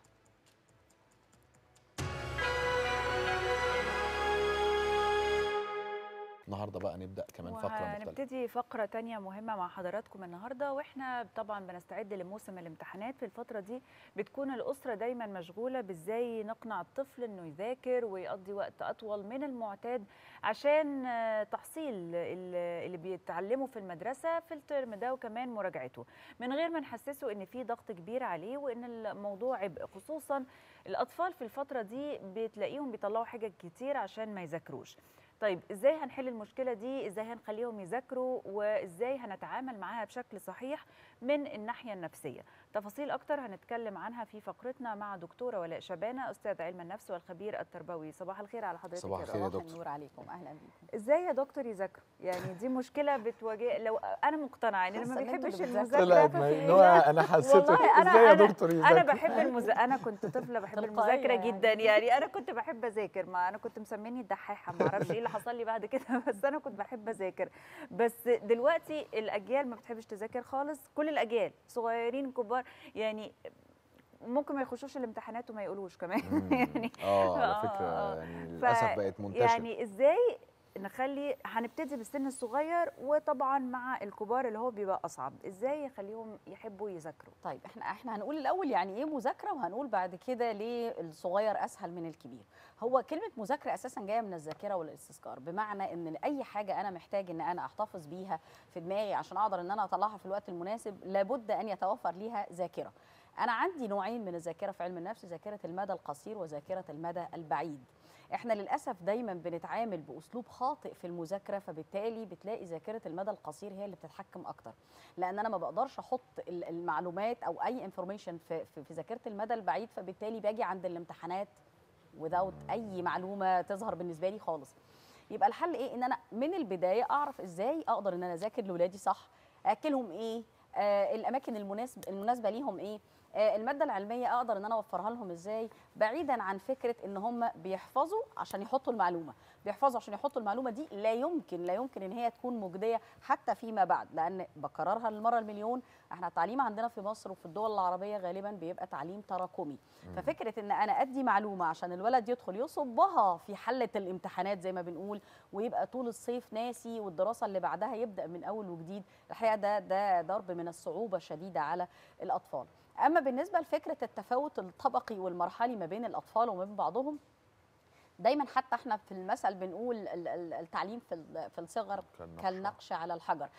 النهارده بقى نبدا كمان فقره مختلفه هنبتدي فقرة تانية مهمة مع حضراتكم النهاردة واحنا طبعا بنستعد لموسم الامتحانات في الفترة دي بتكون الأسرة دايما مشغولة بازاي نقنع الطفل انه يذاكر ويقضي وقت أطول من المعتاد عشان آه، تحصيل ال- اللي بيتعلمه في المدرسة في الترم ده وكمان مراجعته من غير ما نحسسه ان في ضغط كبير عليه وان الموضوع عبء خصوصا الأطفال في الفترة دي بتلاقيهم بيطلعوا حاجات كتير عشان ما يذاكروش طيب ازاي هنحل المشكله دي ازاي هنخليهم يذاكروا وازاي هنتعامل معاها بشكل صحيح من الناحيه النفسيه تفاصيل اكتر هنتكلم عنها في فقرتنا مع دكتوره ولاء شبانه استاذ علم النفس والخبير التربوي صباح الخير على حضرتك صباح يا الخير يا رؤى. دكتور. النور عليكم اهلا بيكم ازاي يا دكتور يذاكروا يعني دي مشكله بتواجه لو انا مقتنعه يعني اللي ما خاصة إن انتوا بيحبش اللي بتذاكروا. المذاكره طلعت ما اللي هو انا حسيت والله انا ازاي يا انا دكتور انا يذاكر بحب المذاكره انا كنت طفله بحب تلقائية المذاكره يعني. جدا يعني انا كنت بحب اذاكر ما انا كنت مسميني الدحاحه ما اعرفش ايه اللي حصل لي بعد كده بس انا كنت بحب اذاكر بس دلوقتي الاجيال ما بتحبش تذاكر خالص كل الاجيال صغيرين كبار يعني ممكن ما يخشوش الامتحانات وما يقولوش كمان مم. يعني اه على آه، فكره آه. يعني ف- للاسف بقت منتشره يعني ازاي نخلي هنبتدي بالسن الصغير وطبعا مع الكبار اللي هو بيبقى اصعب ازاي يخليهم يحبوا يذاكروا طيب احنا احنا هنقول الاول يعني ايه مذاكره وهنقول بعد كده ليه الصغير اسهل من الكبير هو كلمه مذاكره اساسا جايه من الذاكره والاستذكار بمعنى ان اي حاجه انا محتاج ان انا احتفظ بيها في دماغي عشان اقدر ان انا اطلعها في الوقت المناسب لابد ان يتوفر ليها ذاكره انا عندي نوعين من الذاكره في علم النفس ذاكره المدى القصير وذاكره المدى البعيد احنا للاسف دايما بنتعامل باسلوب خاطئ في المذاكره فبالتالي بتلاقي ذاكره المدى القصير هي اللي بتتحكم اكتر لان انا ما بقدرش احط ال- المعلومات او اي انفورميشن في, في, في ذاكره المدى البعيد فبالتالي باجي عند الامتحانات without اي معلومه تظهر بالنسبه لي خالص يبقى الحل ايه ان انا من البدايه اعرف ازاي اقدر ان انا اذاكر لاولادي صح اكلهم ايه آه الاماكن المناسب المناسبه ليهم ايه آه الماده العلميه اقدر ان انا اوفرها لهم ازاي بعيدا عن فكره ان هم بيحفظوا عشان يحطوا المعلومه بيحفظوا عشان يحطوا المعلومه دي لا يمكن لا يمكن ان هي تكون مجديه حتى فيما بعد لان بكررها للمره المليون احنا التعليم عندنا في مصر وفي الدول العربيه غالبا بيبقى تعليم تراكمي ففكره ان انا ادي معلومه عشان الولد يدخل يصبها في حله الامتحانات زي ما بنقول ويبقى طول الصيف ناسي والدراسه اللي بعدها يبدا من اول وجديد الحقيقه ده ده ضرب من الصعوبه الشديده على الاطفال اما بالنسبه لفكره التفاوت الطبقي والمرحلي ما بين الاطفال وما بين بعضهم دايما حتى احنا في المثل بنقول ال- ال- التعليم في ال- في الصغر كالنقش. كالنقش على الحجر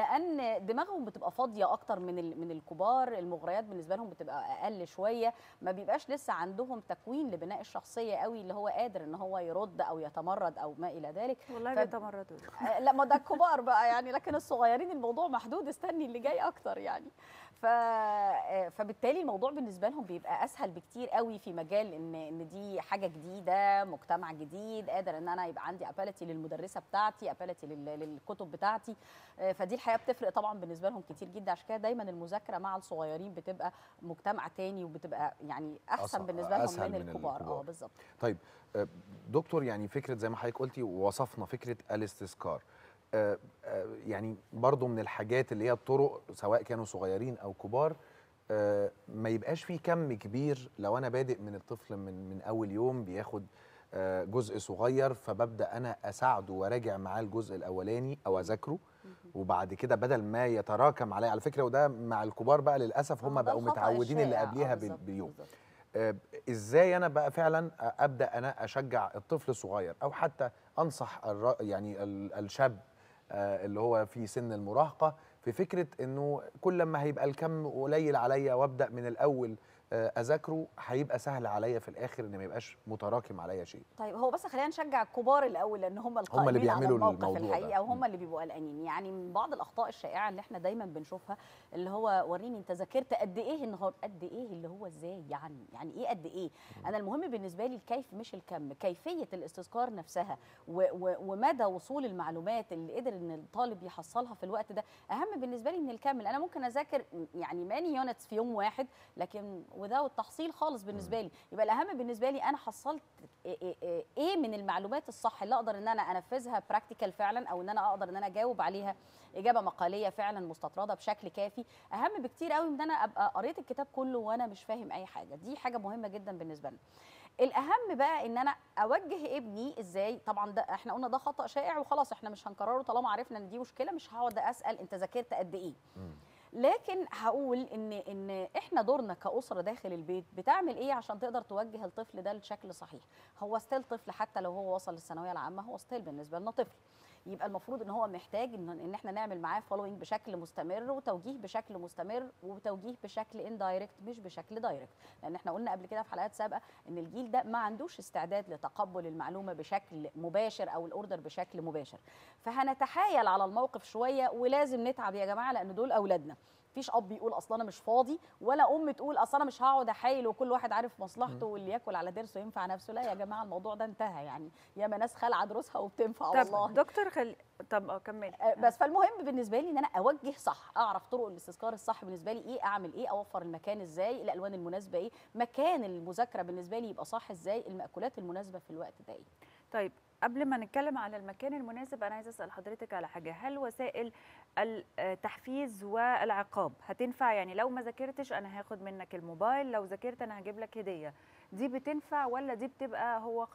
لان دماغهم بتبقى فاضيه اكتر من ال- من الكبار المغريات بالنسبه لهم بتبقى اقل شويه ما بيبقاش لسه عندهم تكوين لبناء الشخصيه قوي اللي هو قادر ان هو يرد او يتمرد او ما الى ذلك والله ف- بيتمردوا آه، لا ما ده الكبار بقى يعني لكن الصغيرين الموضوع محدود استني اللي جاي اكتر يعني ف... آه، فبالتالي الموضوع بالنسبه لهم بيبقى اسهل بكتير قوي في مجال ان ان دي حاجه جديده مجتمع جديد قادر ان انا يبقى عندي ابالتي للمدرسه بتاعتي ابالتي للكتب بتاعتي آه، فدي الحقيقه بتفرق طبعا بالنسبه لهم كتير جدا عشان كده دايما المذاكره مع الصغيرين بتبقى مجتمع تاني وبتبقى يعني احسن أصعب- بالنسبه لهم أسهل من, من الكبار اه الكبار. بالظبط طيب آه، دكتور يعني فكره زي ما حضرتك قلتي وصفنا فكره الاستذكار آه، آه، يعني برضو من الحاجات اللي هي الطرق سواء كانوا صغيرين او كبار آه، ما يبقاش في كم كبير لو انا بادئ من الطفل من من اول يوم بياخد آه، جزء صغير فببدا انا اساعده وراجع معاه الجزء الاولاني او اذاكره وبعد كده بدل ما يتراكم عليا على فكره وده مع الكبار بقى للاسف هم آه، ده بقوا الخطأ متعودين اللي الشائع. آه، قبليها بال- بالظبط، بيوم بالظبط. آه، ازاي انا بقى فعلا ابدا انا اشجع الطفل الصغير او حتى انصح الر- يعني ال- الشاب آه، اللي هو في سن المراهقه في فكره انه كل ما هيبقى الكم قليل عليا وابدا من الاول آه، اذاكره هيبقى سهل عليا في الاخر ان ما يبقاش متراكم عليا شيء طيب هو بس خلينا نشجع الكبار الاول لان هم القائمين اللي على بيعملوا الموقف الموضوع ده. الحقيقه وهم مم. اللي بيبقوا قلقانين يعني من بعض الاخطاء الشائعه اللي احنا دايما بنشوفها اللي هو وريني انت ذاكرت قد ايه النهارده قد ايه اللي هو ازاي يعني يعني ايه قد ايه انا المهم بالنسبه لي الكيف مش الكم كيفيه الاستذكار نفسها و و ومدى وصول المعلومات اللي قدر ان الطالب يحصلها في الوقت ده اهم بالنسبه لي من الكم انا ممكن اذاكر يعني ماني يونتس في يوم واحد لكن وده التحصيل خالص بالنسبه لي يبقى الاهم بالنسبه لي انا حصلت إيه- إيه- إيه- ايه من المعلومات الصح اللي اقدر ان انا انفذها براكتيكال فعلا او ان انا اقدر ان انا اجاوب عليها اجابه مقاليه فعلا مستطرده بشكل كافي اهم بكتير قوي من ان انا ابقى قريت الكتاب كله وانا مش فاهم اي حاجه دي حاجه مهمه جدا بالنسبه لنا الاهم بقى ان انا اوجه ابني ازاي طبعا ده احنا قلنا ده خطا شائع وخلاص احنا مش هنكرره طالما عرفنا ان دي مشكله مش هقعد اسال انت ذاكرت قد ايه لكن هقول ان ان احنا دورنا كاسره داخل البيت بتعمل ايه عشان تقدر توجه الطفل ده لشكل صحيح هو ستيل طفل حتى لو هو وصل للثانويه العامه هو ستيل بالنسبه لنا طفل يبقى المفروض ان هو محتاج ان ان احنا نعمل معاه فولوينج بشكل مستمر وتوجيه بشكل مستمر وتوجيه بشكل اندايركت مش بشكل دايركت لان احنا قلنا قبل كده في حلقات سابقه ان الجيل ده ما عندوش استعداد لتقبل المعلومه بشكل مباشر او الاوردر بشكل مباشر فهنتحايل على الموقف شويه ولازم نتعب يا جماعه لان دول اولادنا مفيش اب يقول اصل انا مش فاضي ولا ام تقول اصل انا مش هقعد احايل وكل واحد عارف مصلحته واللي ياكل على ضرسه ينفع نفسه لا يا جماعه الموضوع ده انتهى يعني ياما ناس خالعه دروسها وبتنفع والله طب دكتور خل... طب اه كملي آه، بس فالمهم بالنسبه لي ان انا اوجه صح اعرف طرق الاستذكار الصح بالنسبه لي ايه اعمل ايه اوفر المكان ازاي الالوان المناسبه ايه مكان المذاكره بالنسبه لي يبقى صح ازاي المأكولات المناسبه في الوقت ده ايه طيب قبل ما نتكلم على المكان المناسب انا عايزه اسال حضرتك على حاجه هل وسائل التحفيز والعقاب هتنفع يعني لو ما ذاكرتش انا هاخد منك الموبايل لو ذاكرت انا هجيب لك هديه دي بتنفع ولا دي بتبقى هو خلاص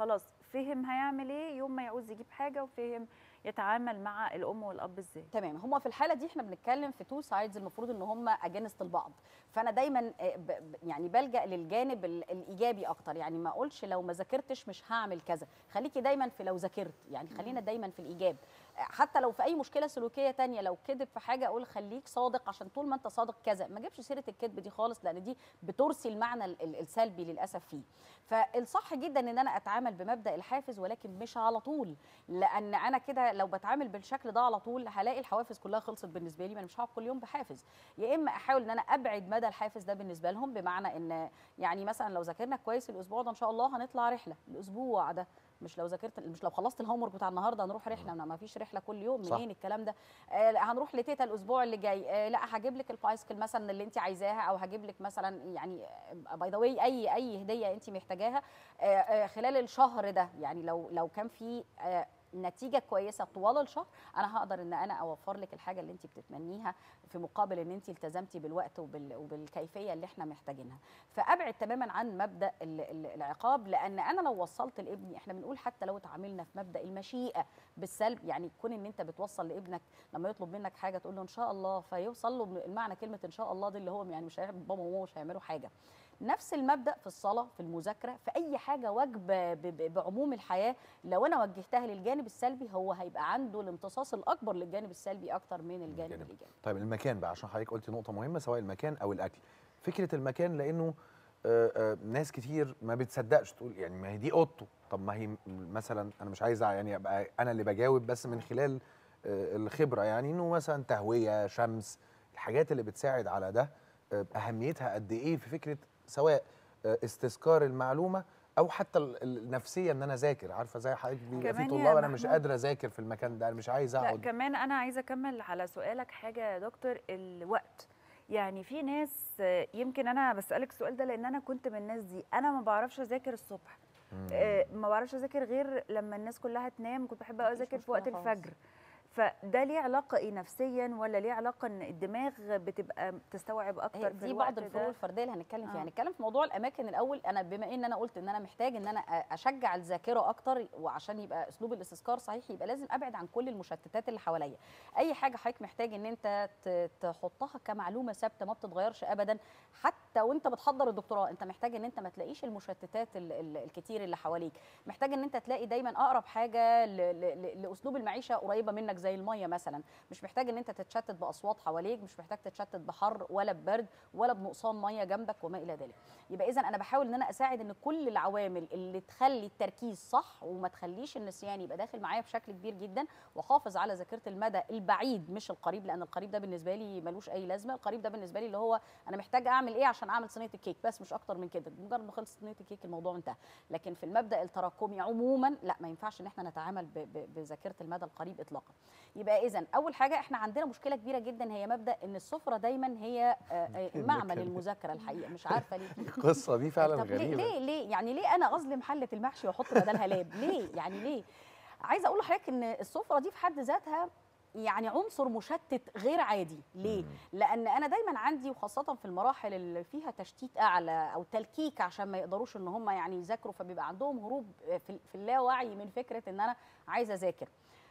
فهم هيعمل ايه يوم ما يعوز يجيب حاجه وفهم يتعامل مع الام والاب ازاي تمام هما في الحاله دي احنا بنتكلم في تو سايدز المفروض ان هما اجينست البعض فانا دايما آه، ب- ب- يعني بلجا للجانب ال- الايجابي اكتر يعني ما اقولش لو ما ذاكرتش مش هعمل كذا خليكي دايما في لو ذاكرت يعني خلينا دايما في الايجاب آه، حتى لو في اي مشكله سلوكيه تانية لو كذب في حاجه اقول خليك صادق عشان طول ما انت صادق كذا ما اجيبش سيره الكذب دي خالص لان دي بترسي المعنى ال- ال- السلبي للاسف فيه فالصح جدا ان انا اتعامل بمبدا الحافز ولكن مش على طول لان انا كده لو بتعامل بالشكل ده على طول هلاقي الحوافز كلها خلصت بالنسبه لي ما انا مش هقعد كل يوم بحافز يا اما احاول ان انا ابعد مدى الحافز ده بالنسبه لهم بمعنى ان يعني مثلا لو ذاكرنا كويس الاسبوع ده ان شاء الله هنطلع رحله الاسبوع ده مش لو ذاكرت مش لو خلصت الهوم ورك بتاع النهارده هنروح رحله ما فيش رحله كل يوم صح. منين الكلام ده آه لا، هنروح لتيتا الاسبوع اللي جاي آه لا هجيب لك البايسكل مثلا اللي انت عايزاها او هجيب لك مثلا يعني باي ذا واي اي اي هديه انت محتاجاها آه، آه، خلال الشهر ده يعني لو لو كان في آه، نتيجه كويسه طوال الشهر انا هقدر ان انا اوفر لك الحاجه اللي انت بتتمنيها في مقابل ان انت التزمتي بالوقت وبال وبالكيفيه اللي احنا محتاجينها فابعد تماما عن مبدا ال- ال- العقاب لان انا لو وصلت لابني احنا بنقول حتى لو اتعاملنا في مبدا المشيئه بالسلب يعني كون ان انت بتوصل لابنك لما يطلب منك حاجه تقول له ان شاء الله فيوصل له المعنى كلمه ان شاء الله دي اللي هو يعني مش هيعمل بابا وماما مش هيعملوا حاجه نفس المبدا في الصلاه في المذاكره في اي حاجه واجبه ب- ب- بعموم الحياه لو انا وجهتها للجانب السلبي هو هيبقى عنده الامتصاص الاكبر للجانب السلبي اكتر من الجانب الجانب. الايجابي طيب المكان بقى عشان حضرتك قلتي نقطه مهمه سواء المكان او الاكل فكره المكان لانه آه، آه، ناس كتير ما بتصدقش تقول يعني ما هي دي اوضته طب ما هي م- مثلا انا مش عايز يعني ابقى انا اللي بجاوب بس من خلال آه، الخبره يعني انه مثلا تهويه شمس الحاجات اللي بتساعد على ده آه، اهميتها قد ايه في فكره سواء آه، استذكار المعلومه او حتى ال- النفسيه ان انا اذاكر عارفه زي حضرتك بيبقى في كمان يا طلاب انا مش محمود- قادره اذاكر في المكان ده انا مش عايز لا اقعد كمان انا عايزه اكمل على سؤالك حاجه يا دكتور الوقت يعني في ناس آه، يمكن انا بسالك السؤال ده لان انا كنت من الناس دي انا ما بعرفش اذاكر الصبح آه، ما بعرفش اذاكر غير لما الناس كلها تنام كنت بحب أوي مفيش اذاكر في وقت مشكلة خالص. الفجر فده ليه علاقه ايه نفسيا ولا ليه علاقه ان الدماغ بتبقى تستوعب هي اكتر في دي الوقت بعض الفروق ده الفرديه اللي هنتكلم فيها آه. هنتكلم في موضوع الاماكن الاول انا بما ان انا قلت ان انا محتاج ان انا أ- اشجع الذاكره اكتر وعشان يبقى اسلوب الاستذكار صحيح يبقى لازم ابعد عن كل المشتتات اللي حواليا اي حاجه حضرتك محتاج ان انت ت- تحطها كمعلومه ثابته ما بتتغيرش ابدا حتى وانت بتحضر الدكتوراه انت محتاج ان انت ما تلاقيش المشتتات ال- ال- الكتير اللي حواليك محتاج ان انت تلاقي دايما اقرب حاجه ل- ل- ل- لاسلوب المعيشه قريبه منك زي الميه مثلا مش محتاج ان انت تتشتت باصوات حواليك مش محتاج تتشتت بحر ولا ببرد ولا بنقصان ميه جنبك وما الى ذلك يبقى اذا انا بحاول ان انا اساعد ان كل العوامل اللي تخلي التركيز صح وما تخليش النسيان يبقى داخل معايا بشكل كبير جدا واحافظ على ذاكره المدى البعيد مش القريب لان القريب ده بالنسبه لي ملوش اي لازمه القريب ده بالنسبه لي اللي هو انا محتاج اعمل ايه عشان اعمل صينيه الكيك بس مش اكتر من كده مجرد ما خلص صينيه الكيك الموضوع انتهى لكن في المبدا التراكمي عموما لا ما ينفعش ان احنا نتعامل ب- ب- بذاكره المدى القريب اطلاقا يبقى اذا اول حاجه احنا عندنا مشكله كبيره جدا هي مبدا ان السفره دايما هي آه، آه، معمل المذاكره الحقيقه مش عارفه ليه القصه دي فعلا طب ليه غريبه ليه ليه يعني ليه انا اظلم حله المحشي واحط بدلها لاب ليه يعني ليه عايزه اقول لحضرتك ان السفره دي في حد ذاتها يعني عنصر مشتت غير عادي ليه لان انا دايما عندي وخاصه في المراحل اللي فيها تشتيت اعلى او تلكيك عشان ما يقدروش ان هم يعني يذاكروا فبيبقى عندهم هروب في في اللاوعي من فكره ان انا عايزه اذاكر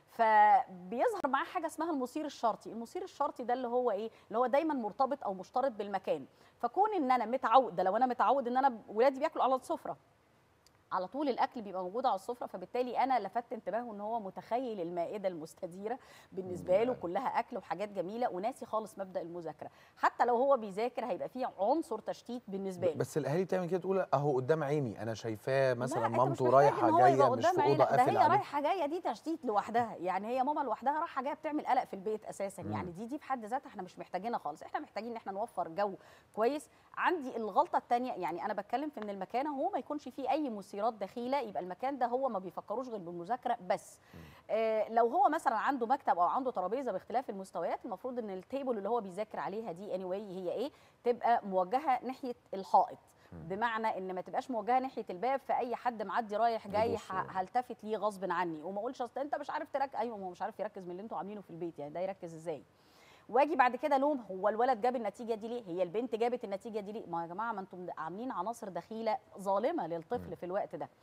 فبيظهر معاه حاجه اسمها المثير الشرطي المثير الشرطي ده اللي هو ايه اللي هو دايما مرتبط او مشترط بالمكان فكون ان انا متعود ده لو انا متعود ان انا ولادي بياكلوا على السفره على طول الاكل بيبقى موجود على السفره فبالتالي انا لفت انتباهه ان هو متخيل المائده المستديره بالنسبه له كلها اكل وحاجات جميله وناسي خالص مبدا المذاكره حتى لو هو بيذاكر هيبقى فيه عنصر تشتيت بالنسبه له بس الاهالي بتعمل كده تقول اهو قدام عيني انا شايفاه مثلا لا، أنت مامته مش محتاج رايحه إن هو يبقى جايه مش قدام في عينك. اوضه ده قافل هي عليه رايحه جايه دي تشتيت لوحدها يعني هي ماما لوحدها رايحه جايه بتعمل قلق في البيت اساسا مم. يعني دي دي في حد ذاتها احنا مش محتاجينها خالص احنا محتاجين ان احنا نوفر جو كويس عندي الغلطه الثانيه يعني انا بتكلم في ان المكان هو ما يكونش فيه اي مثيرات دخيله يبقى المكان ده هو ما بيفكروش غير بالمذاكره بس آه لو هو مثلا عنده مكتب او عنده ترابيزه باختلاف المستويات المفروض ان التيبل اللي هو بيذاكر عليها دي اني anyway هي ايه تبقى موجهه ناحيه الحائط بمعنى ان ما تبقاش موجهه ناحيه الباب فاي حد معدي رايح جاي يبص. ه- هلتفت ليه غصب عني وما اقولش اصل انت مش عارف تركز ايوه ما هو مش عارف يركز من اللي انتوا عاملينه في البيت يعني ده يركز ازاي واجي بعد كده لوم هو الولد جاب النتيجه دي ليه هي البنت جابت النتيجه دي ليه ما يا جماعه ما انتم عاملين عناصر دخيله ظالمه للطفل في الوقت ده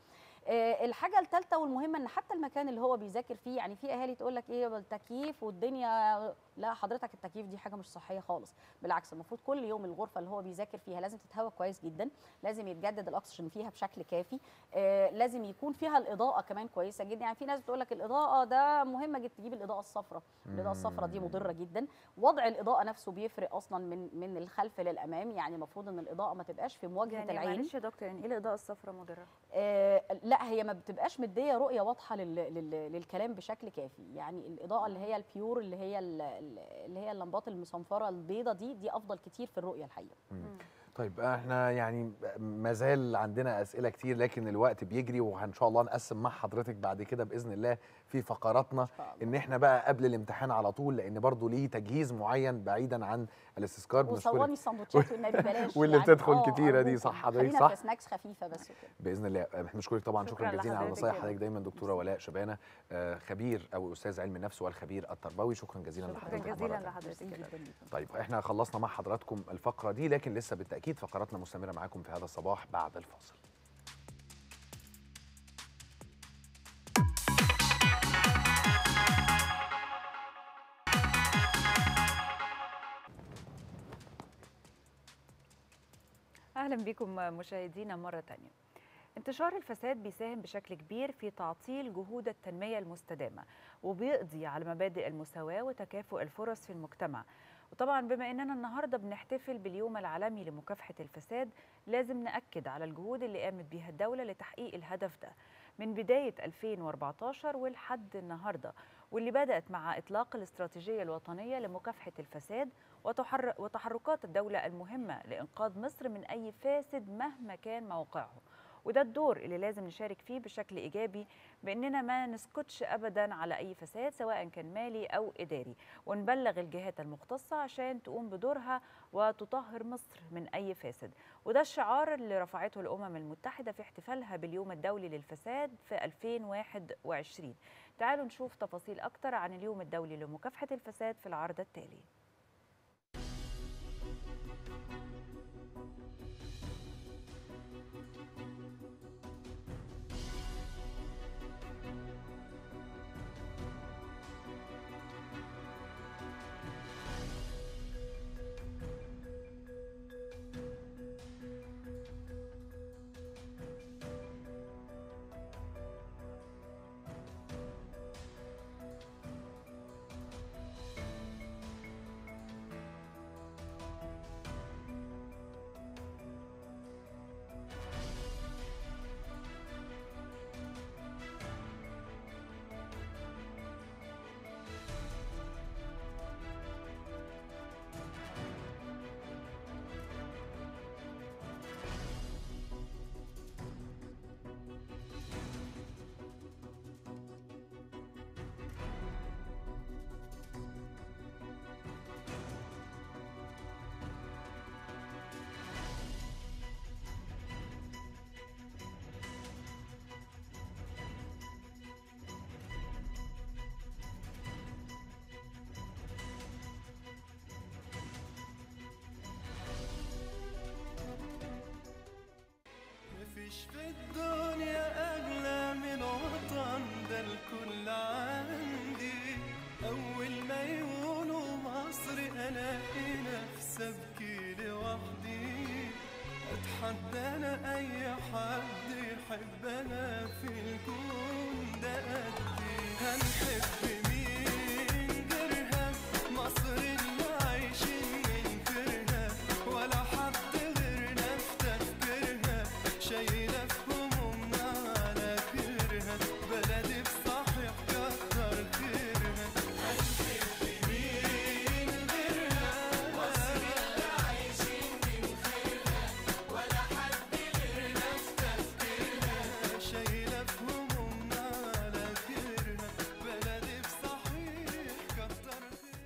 آه، الحاجه الثالثه والمهمه ان حتى المكان اللي هو بيذاكر فيه يعني في اهالي تقول لك ايه التكييف والدنيا لا حضرتك التكييف دي حاجه مش صحيه خالص بالعكس المفروض كل يوم الغرفه اللي هو بيذاكر فيها لازم تتهوى كويس جدا لازم يتجدد الاكسجين فيها بشكل كافي آه، لازم يكون فيها الاضاءه كمان كويسه جدا يعني في ناس بتقول لك الاضاءه ده مهمه جدا تجيب الاضاءه الصفراء الاضاءه الصفراء دي مضره جدا وضع الاضاءه نفسه بيفرق اصلا من من الخلف للامام يعني المفروض ان الاضاءه ما تبقاش في مواجهه يعني العين معلش يا دكتور يعني ايه الاضاءه الصفراء مضره آه، لا هي ما بتبقاش مديه رؤيه واضحه لل... لل... للكلام بشكل كافي يعني الاضاءه اللي هي البيور اللي هي ال- ال- اللي هي اللمبات المصنفره البيضه دي دي افضل كتير في الرؤيه الحقيقه طيب احنا يعني ما زال عندنا اسئله كتير لكن الوقت بيجري وان شاء الله نقسم مع حضرتك بعد كده باذن الله في فقراتنا ان احنا بقى قبل الامتحان على طول لان برضو ليه تجهيز معين بعيدا عن الاستذكار بنشكرك. وصواني السندوتشات والنبي بلاش واللي يعني بتدخل آه، كتيره دي أرجوكم. صح حضرتك خلينا صح في سناكس خفيفه بس وكده باذن الله احنا بنشكرك طبعا شكرا, شكراً جزيلا على لحضرتك نصايح يا حضرتك دايما دكتوره ولاء شبانه آه، خبير او استاذ علم النفس والخبير التربوي شكرا جزيلا شكرا لحضرتك مرة جزيلا تانية. لحضرتك يا دكتور. طيب احنا خلصنا مع حضراتكم الفقره دي لكن لسه بالتاكيد فقراتنا مستمره معاكم في هذا الصباح بعد الفاصل اهلا بكم مشاهدينا مره تانية انتشار الفساد بيساهم بشكل كبير في تعطيل جهود التنميه المستدامه وبيقضي على مبادئ المساواه وتكافؤ الفرص في المجتمع وطبعا بما اننا النهارده بنحتفل باليوم العالمي لمكافحه الفساد لازم ناكد على الجهود اللي قامت بيها الدوله لتحقيق الهدف ده من بدايه 2014 ولحد النهارده واللي بدات مع اطلاق الاستراتيجيه الوطنيه لمكافحه الفساد وتحر- وتحركات الدوله المهمه لانقاذ مصر من اي فاسد مهما كان موقعه وده الدور اللي لازم نشارك فيه بشكل ايجابي باننا ما نسكتش ابدا على اي فساد سواء كان مالي او اداري ونبلغ الجهات المختصه عشان تقوم بدورها وتطهر مصر من اي فاسد وده الشعار اللي رفعته الامم المتحده في احتفالها باليوم الدولي للفساد في 2021 تعالوا نشوف تفاصيل اكتر عن اليوم الدولي لمكافحه الفساد في العرض التالي مفيش في الدنيا أغلى من وطن ده الكل عندي أول ما يقولوا مصر ألاقي نفسي أبكي لوحدي أتحدى أنا أي حد يحب أنا في الكون ده قدي هنحب مين غيرها مصر اللي عايشين ننكرها ولا حد غيرنا في تفكيرها شايلة في همومنا على كرها بلدي بصحيح كتر خيرها هنحب مين غيرها مصر اللي عايشين ننكرها ولا حد غيرنا في تفكيرها شايلة في همومنا على كرها بلدي بصحيح كتر خيرها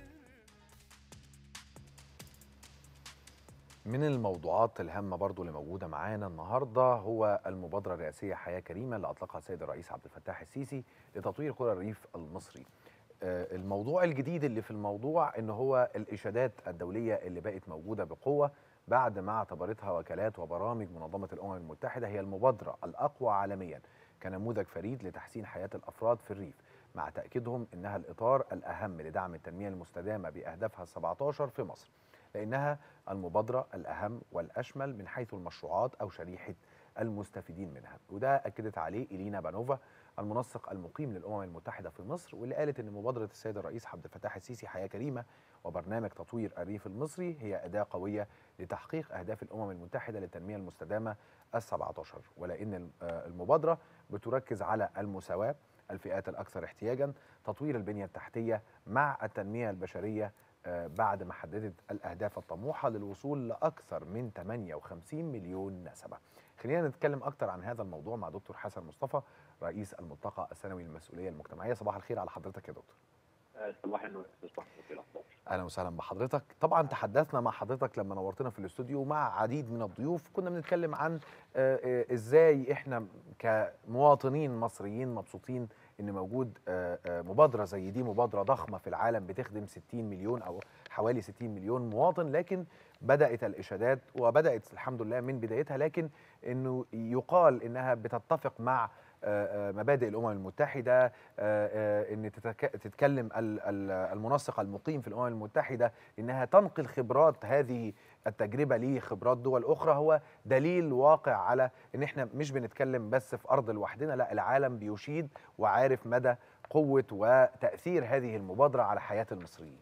من الموضوعات الهامة برضو اللي موجودة معانا النهاردة هو المبادرة الرئاسية حياة كريمة اللي أطلقها السيد الرئيس عبد الفتاح السيسي لتطوير قرى الريف المصري آه، الموضوع الجديد اللي في الموضوع ان هو الاشادات الدوليه اللي بقت موجوده بقوه بعد ما اعتبرتها وكالات وبرامج منظمه الامم المتحده هي المبادره الاقوى عالميا كنموذج فريد لتحسين حياة الأفراد في الريف مع تأكيدهم إنها الإطار الأهم لدعم التنمية المستدامة بأهدافها 17 في مصر لأنها المبادرة الأهم والأشمل من حيث المشروعات أو شريحة المستفيدين منها وده أكدت عليه إلينا بانوفا المنسق المقيم للأمم المتحدة في مصر واللي قالت إن مبادرة السيد الرئيس عبد الفتاح السيسي حياة كريمة وبرنامج تطوير الريف المصري هي أداة قوية لتحقيق أهداف الأمم المتحدة للتنمية المستدامة ال17 ولأن المبادرة بتركز على المساواة الفئات الأكثر احتياجا تطوير البنية التحتية مع التنمية البشرية آه، بعد ما حددت الأهداف الطموحة للوصول لأكثر من 58 مليون نسمة خلينا نتكلم أكثر عن هذا الموضوع مع دكتور حسن مصطفى رئيس الملتقى السنوي للمسؤولية المجتمعية صباح الخير على حضرتك يا دكتور صباح النور يا استاذ محمود في الاخبار اهلا وسهلا بحضرتك طبعا تحدثنا مع حضرتك لما نورتنا في الاستوديو مع عديد من الضيوف كنا بنتكلم عن آه، آه، ازاي احنا كمواطنين مصريين مبسوطين ان موجود آه، آه، مبادره زي دي مبادره ضخمه في العالم بتخدم 60 مليون او حوالي 60 مليون مواطن لكن بدات الاشادات وبدات الحمد لله من بدايتها لكن انه يقال انها بتتفق مع آه، آه، مبادئ الامم المتحده آه، آه، ان تتك- تتكلم ال- ال- المنسق المقيم في الامم المتحده انها تنقل خبرات هذه التجربه لخبرات دول اخرى هو دليل واقع على ان احنا مش بنتكلم بس في ارض لوحدنا لا العالم بيشيد وعارف مدى قوه وتاثير هذه المبادره على حياه المصريين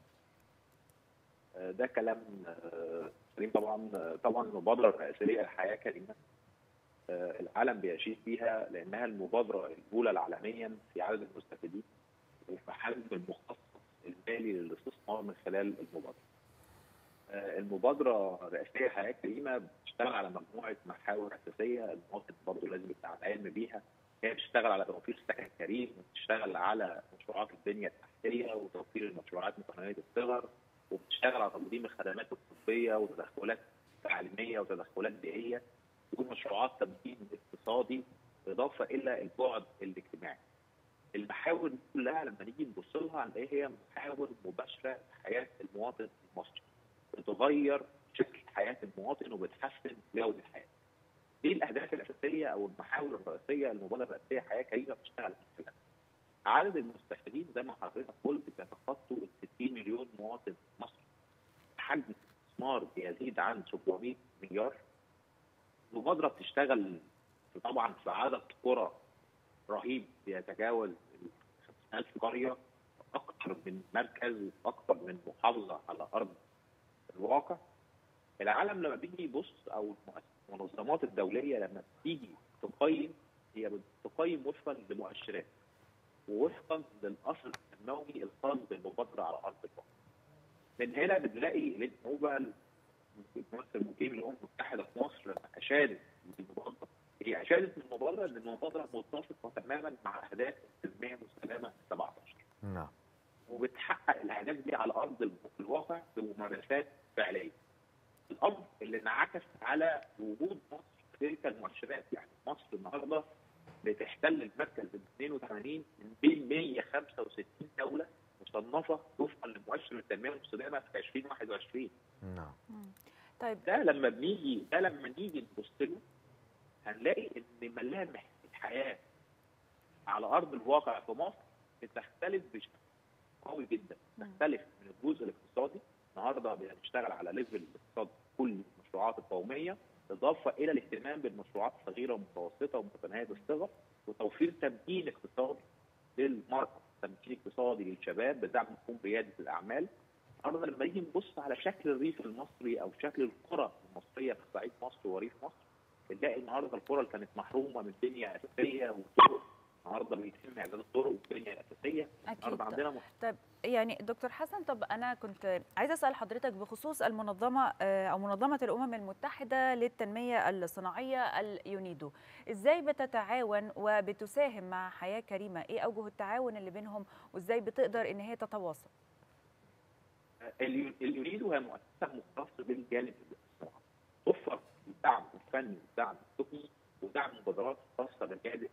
آه، ده كلام آه، سليم طبعا آه، طبعا المبادره الرئاسيه الحياه كريمه آه، العالم بيشيد بيها لانها المبادره الاولى العالميا في عدد المستفيدين وفي حجم المخصص المالي للاستثمار من خلال المبادره. آه، المبادره الرئاسيه حياه كريمه بتشتغل على مجموعه محاور اساسيه المواطن برضه لازم يبقى على علم بيها هي بتشتغل على توفير سكن كريم وبتشتغل على مشروعات البنيه التحتيه وتوفير المشروعات متناهيه الصغر وبتشتغل على تقديم الخدمات الطبيه وتدخلات تعليميه وتدخلات بيئيه ومشروعات تمكين اقتصادي اضافه الى البعد الاجتماعي. المحاور دي كلها لما نيجي نبص لها هنلاقيها هي محاور مباشره في حياه المواطن المصري. بتغير شكل حياه المواطن وبتحسن جوده حياته. دي الاهداف الاساسيه او المحاور الرئيسيه المبادره الرئاسيه حياه كريمه بتشتغل من خلالها. عدد المستفيدين زي ما حضرتك قلت بيتخطوا ال 60 مليون مواطن مصري. حجم الاستثمار بيزيد عن 700 مليار. المبادره بتشتغل في- طبعا في عدد قرى رهيب بيتجاوز ال 50000 قريه اكثر من مركز اكثر من محافظه على ارض الواقع. العالم لما بيجي يبص او المنظمات الدوليه لما بتيجي تقيم هي بتقيم وفقا لمؤشرات ووفقا للاصل التنموي الخاص بالمبادره على ارض الواقع. من هنا بنلاقي للنوبل الممثل المقيم للامم المتحده في مصر لما اشادت بالمبادره هي اشادت بالمبادره ان المبادره متفقه تماما مع اهداف التنميه المستدامه 17 نعم وبتحقق الاهداف دي على ارض الواقع بممارسات فعليه. الامر اللي انعكس على وجود مصر في تلك المؤشرات يعني مصر النهارده بتحتل المركز ال 82 من بين 165 دوله مصنفه وفقا لمؤشر التنميه المستدامه في 2021 نعم طيب ده لما بنيجي ده لما نيجي نبص له هنلاقي ان ملامح الحياه على ارض الواقع في مصر بتختلف بشكل قوي جدا تختلف من الجزء الاقتصادي النهارده بنشتغل على ليفل الاقتصاد كل المشروعات القوميه اضافه الى الاهتمام بالمشروعات الصغيره والمتوسطه ومتناهيه الصغر وتوفير تمكين اقتصادي للمرأة تمكين اقتصادي للشباب بدعم مفهوم رياده الاعمال النهارده لما نيجي نبص على شكل الريف المصري او شكل القرى المصريه في صعيد مصر وريف مصر بنلاقي النهارده القرى اللي كانت محرومه من بنيه اساسيه وطرق النهارده بيتم اعداد الطرق والبنيه الاساسيه اكيد النهارده عندنا مح- طيب يعني دكتور حسن طب انا كنت عايزه اسال حضرتك بخصوص المنظمه آه، او منظمه الامم المتحده للتنميه الصناعيه اليونيدو ازاي بتتعاون وبتساهم مع حياه كريمه ايه اوجه التعاون اللي بينهم وازاي بتقدر ان هي تتواصل اليو- اليونيدو هي مؤسسه مختصه بالجانب الاقتصادي توفر الدعم الفني والدعم التقني ودعم مبادرات خاصه بالجانب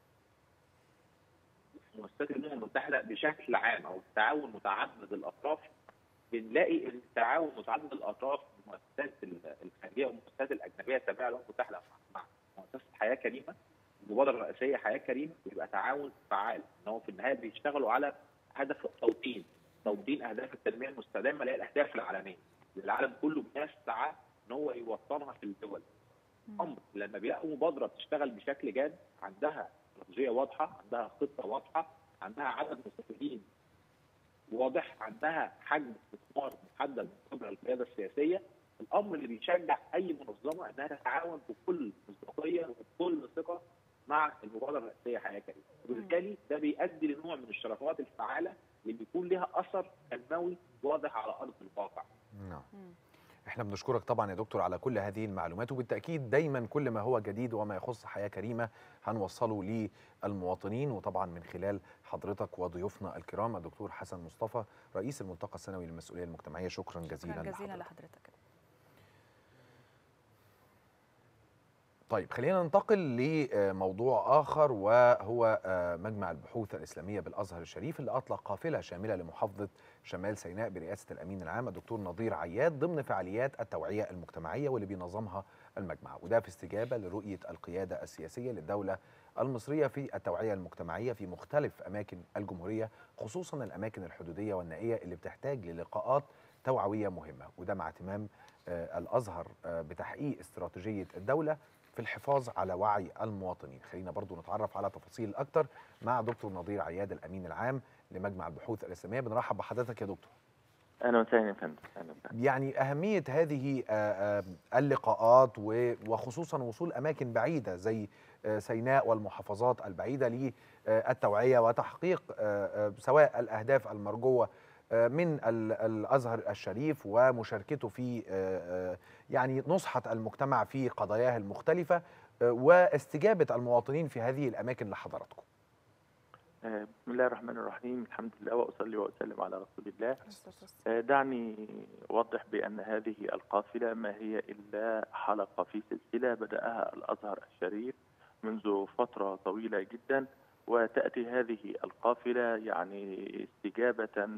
مؤسسات الامم المتحده بشكل عام او التعاون متعدد الاطراف بنلاقي ان التعاون متعدد الاطراف المؤسسات الخارجيه والمؤسسات الاجنبيه التابعه للامم المتحده مع مؤسسه حياه كريمه المبادره الرئاسيه حياه كريمه بيبقى تعاون فعال ان هو في النهايه بيشتغلوا على هدف التوطين توطين اهداف التنميه المستدامه اللي هي الاهداف العالميه اللي العالم كله بيسعى ان هو يوطنها في الدول امر لما بيلاقوا مبادره بتشتغل بشكل جاد عندها استراتيجيه واضحه عندها خطه واضحه عندها عدد مستفيدين واضح عندها حجم استثمار محدد من قبل القياده السياسيه الامر اللي بيشجع اي منظمه انها تتعاون بكل مصداقيه وبكل ثقه مع المبادره الرئاسيه حياه كريمه وبالتالي ده بيؤدي لنوع من الشراكات الفعاله اللي بيكون لها اثر تنموي واضح على ارض الواقع نعم احنا بنشكرك طبعا يا دكتور على كل هذه المعلومات وبالتاكيد دايما كل ما هو جديد وما يخص حياه كريمه هنوصله للمواطنين وطبعا من خلال حضرتك وضيوفنا الكرام الدكتور حسن مصطفى رئيس الملتقى السنوي للمسؤوليه المجتمعيه شكرا جزيلا شكرا جزيلا لحضرتك. لحضرتك طيب خلينا ننتقل لموضوع آخر وهو آه، مجمع البحوث الإسلامية بالأزهر الشريف اللي أطلق قافلة شاملة لمحافظة شمال سيناء برئاسة الأمين العام الدكتور نظير عياد ضمن فعاليات التوعية المجتمعية واللي بينظمها المجمع وده في استجابة لرؤية القيادة السياسية للدولة المصرية في التوعية المجتمعية في مختلف أماكن الجمهورية خصوصا الأماكن الحدودية والنائية اللي بتحتاج للقاءات توعوية مهمة وده مع اهتمام آه، الأزهر آه، بتحقيق استراتيجية الدولة في الحفاظ على وعي المواطنين خلينا برضو نتعرف على تفاصيل أكتر مع دكتور نظير عياد الأمين العام لمجمع البحوث الإسلامية بنرحب بحضرتك يا دكتور اهلا وسهلا يا فندم اهلا وسهلا يعني أهمية هذه آه، آه، اللقاءات و- وخصوصا وصول أماكن بعيدة زي آه، سيناء والمحافظات البعيدة للتوعية وتحقيق آه، آه، سواء الأهداف المرجوة آه، من ال- الأزهر الشريف ومشاركته في آه، آه، يعني نصحة المجتمع في قضاياه المختلفة آه، واستجابة المواطنين في هذه الأماكن لحضراتكم آه، بسم الله الرحمن الرحيم الحمد لله واصلي واسلم على رسول الله آه، دعني اوضح بان هذه القافله ما هي الا حلقه في سلسله بداها الازهر الشريف منذ فتره طويله جدا وتاتي هذه القافله يعني استجابه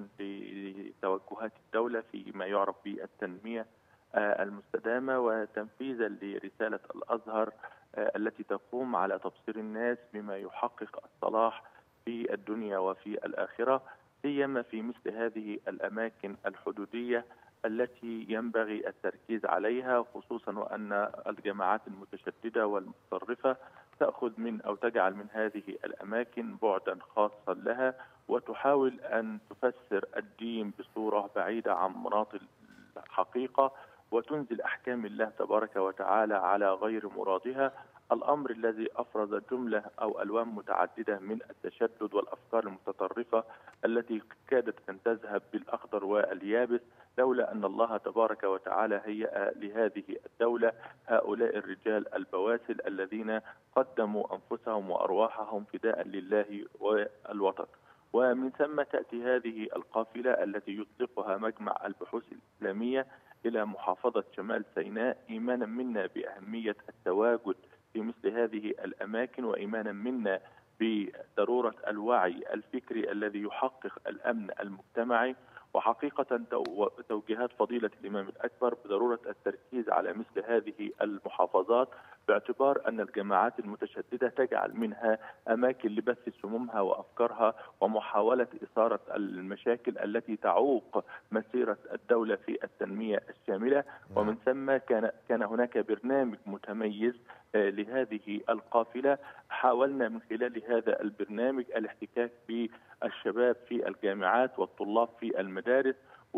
لتوجهات الدوله فيما يعرف بالتنميه آه، المستدامه وتنفيذا لرساله الازهر آه، التي تقوم على تبصير الناس بما يحقق الصلاح في الدنيا وفي الآخرة سيما في مثل هذه الأماكن الحدودية التي ينبغي التركيز عليها خصوصا وأن الجماعات المتشددة والمتطرفة تأخذ من أو تجعل من هذه الأماكن بعدا خاصا لها وتحاول أن تفسر الدين بصورة بعيدة عن مناط الحقيقة وتنزل أحكام الله تبارك وتعالى على غير مرادها الأمر الذي أفرز جملة أو ألوان متعددة من التشدد والأفكار المتطرفة التي كادت أن تذهب بالأخضر واليابس لولا أن الله تبارك وتعالى هيأ لهذه الدولة هؤلاء الرجال البواسل الذين قدموا أنفسهم وأرواحهم فداء لله والوطن ومن ثم تأتي هذه القافلة التي يطلقها مجمع البحوث الإسلامية إلى محافظة شمال سيناء إيمانا منا بأهمية التواجد في مثل هذه الأماكن وإيمانا منا بضرورة الوعي الفكري الذي يحقق الأمن المجتمعي وحقيقة تو- توجيهات فضيلة الإمام الأكبر بضرورة التركيز على مثل هذه المحافظات باعتبار أن الجماعات المتشددة تجعل منها أماكن لبث سمومها وأفكارها ومحاولة إثارة المشاكل التي تعوق مسيرة الدولة في التنمية الشاملة ومن ثم كان كان هناك برنامج متميز آه، لهذه القافلة حاولنا من خلال هذا البرنامج الاحتكاك بالشباب في الجامعات والطلاب في المدارس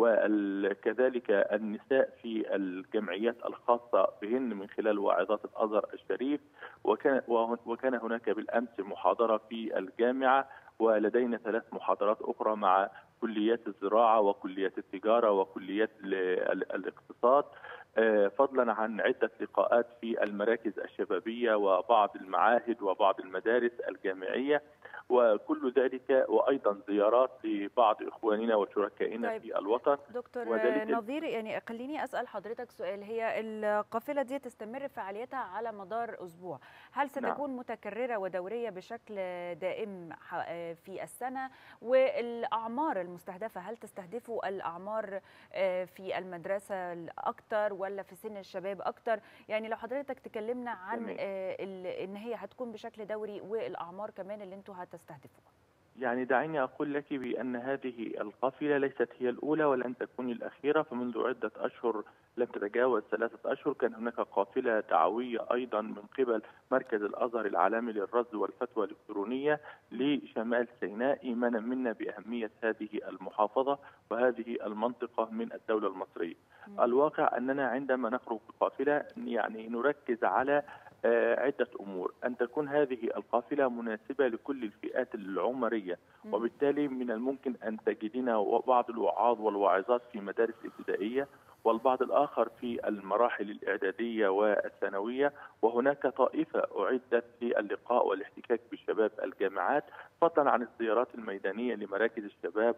وكذلك النساء في الجمعيات الخاصة بهن من خلال واعظات الأزهر الشريف وكان, وكان هناك بالأمس محاضرة في الجامعة ولدينا ثلاث محاضرات أخرى مع كليات الزراعة وكليات التجارة وكليات ال- ال- الاقتصاد آه، فضلا عن عدة لقاءات في المراكز الشبابية وبعض المعاهد وبعض المدارس الجامعية وكل ذلك وأيضا زيارات لبعض إخواننا وشركائنا طيب. في الوطن دكتور وذلك- نظير يعني خليني اسال حضرتك سؤال هي القافله دي تستمر فعاليتها على مدار اسبوع هل ستكون نعم. متكرره ودوريه بشكل دائم ح- آه، في السنة والأعمار المستهدفة هل تستهدفوا الأعمار آه، في المدرسة أكتر ولا في سن الشباب أكتر يعني لو حضرتك تكلمنا عن تمام. آه، ال- إن هي هتكون بشكل دوري والأعمار كمان اللي انتوا هتستهدفوها يعني دعيني أقول لك بأن هذه القافلة ليست هي الأولى ولن تكون الأخيرة فمنذ عدة أشهر لم تتجاوز ثلاثة أشهر كان هناك قافلة دعوية أيضا من قبل مركز الأزهر العالمي للرصد والفتوى الإلكترونية لشمال سيناء إيمانا منا بأهمية هذه المحافظة وهذه المنطقة من الدولة المصرية الواقع أننا عندما نخرج بقافلة يعني نركز على آه، عدة أمور أن تكون هذه القافلة مناسبة لكل الفئات العمرية وبالتالي من الممكن أن تجدين بعض الوعاظ والواعظات في مدارس ابتدائية والبعض الآخر في المراحل الإعدادية والثانوية وهناك طائفة أعدت للقاء والاحتكاك بشباب الجامعات فضلا عن الزيارات الميدانية لمراكز الشباب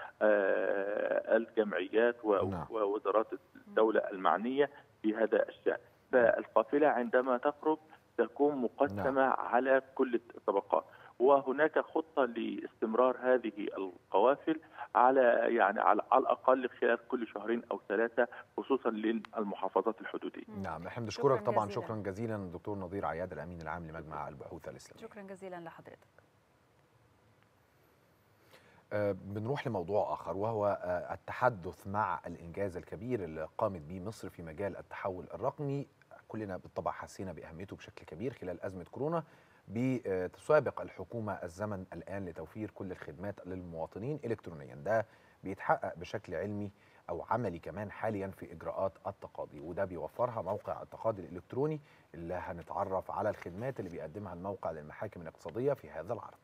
والجمعيات ووزارات الدولة المعنية في هذا الشأن فالقافلة عندما تخرج تكون مقسمة على كل الطبقات وهناك خطة لاستمرار هذه القوافل على يعني على, على الأقل خلال كل شهرين أو ثلاثة خصوصا للمحافظات الحدودية نعم احنا بنشكرك شكراً طبعا جزيلاً. شكرا جزيلا دكتور نظير عياد الامين العام لمجمع البحوث الاسلاميه شكرا جزيلا لحضرتك آه، بنروح لموضوع آخر وهو آه، التحدث مع الإنجاز الكبير اللي قامت به مصر في مجال التحول الرقمي كلنا بالطبع حسينا بأهميته بشكل كبير خلال أزمة كورونا بتسابق الحكومة الزمن الآن لتوفير كل الخدمات للمواطنين إلكترونيا ده بيتحقق بشكل علمي أو عملي كمان حاليا في إجراءات التقاضي وده بيوفرها موقع التقاضي الإلكتروني اللي هنتعرف على الخدمات اللي بيقدمها الموقع للمحاكم الاقتصادية في هذا العرض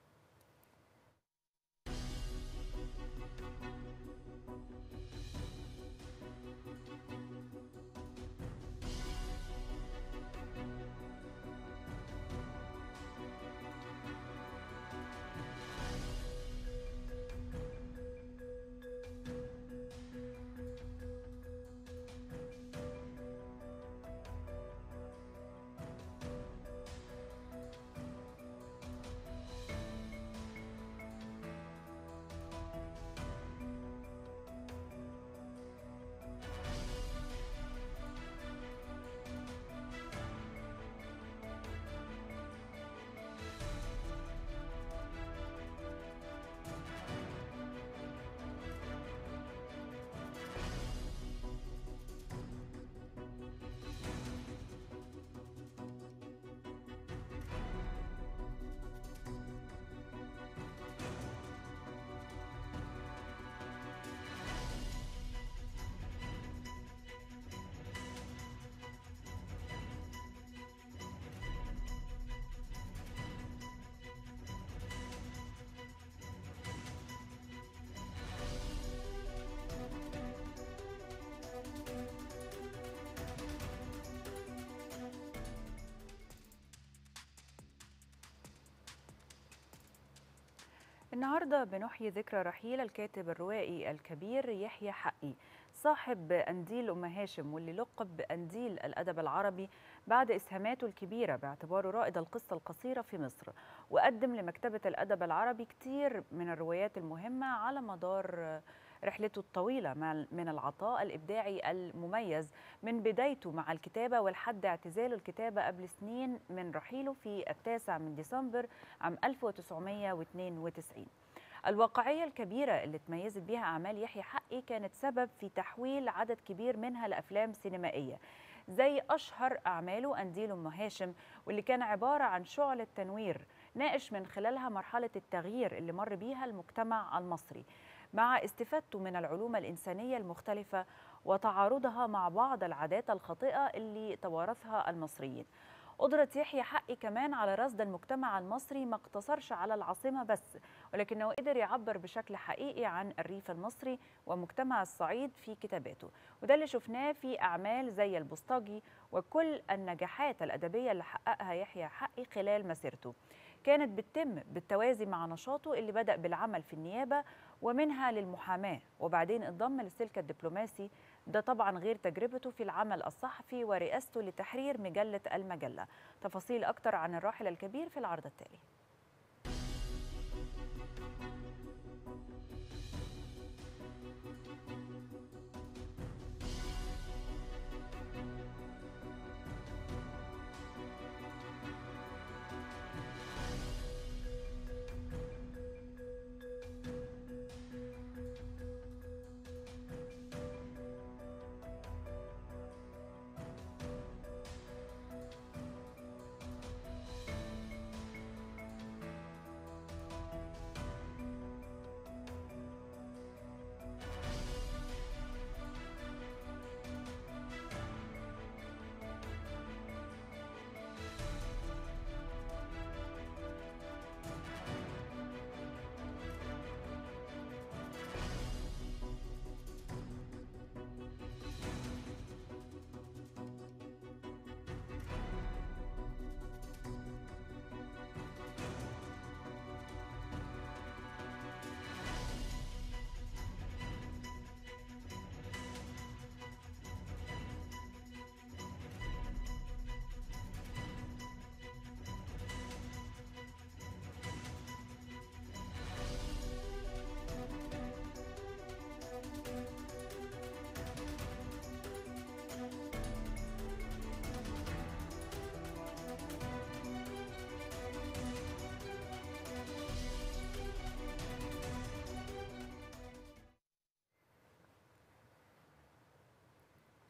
النهارده بنحيي ذكرى رحيل الكاتب الروائي الكبير يحيى حقي صاحب أنديل أم هاشم واللي لقب بأنديل الأدب العربي بعد إسهاماته الكبيرة باعتباره رائد القصة القصيرة في مصر وقدم لمكتبة الأدب العربي كتير من الروايات المهمة على مدار رحلته الطويلة مع- من العطاء الإبداعي المميز من بدايته مع الكتابة ولحد اعتزاله الكتابة قبل سنين من رحيله في التاسع من ديسمبر عام 1992 الواقعية الكبيرة اللي تميزت بيها أعمال يحيى حقي كانت سبب في تحويل عدد كبير منها لأفلام سينمائية زي أشهر أعماله أنديل أم هاشم واللي كان عبارة عن شعلة تنوير ناقش من خلالها مرحلة التغيير اللي مر بيها المجتمع المصري مع استفادته من العلوم الإنسانية المختلفة وتعارضها مع بعض العادات الخاطئة اللي توارثها المصريين قدرة يحيى حقي كمان على رصد المجتمع المصري ما اقتصرش على العاصمة بس ولكنه قدر يعبر بشكل حقيقي عن الريف المصري ومجتمع الصعيد في كتاباته وده اللي شفناه في أعمال زي البوسطجي وكل النجاحات الأدبية اللي حققها يحيى حقي خلال مسيرته كانت بتتم بالتوازي مع نشاطه اللي بدأ بالعمل في النيابة ومنها للمحاماة وبعدين انضم للسلك الدبلوماسي ده طبعا غير تجربته في العمل الصحفي ورئاسته لتحرير مجلة المجلة تفاصيل أكتر عن الراحل الكبير في العرض التالي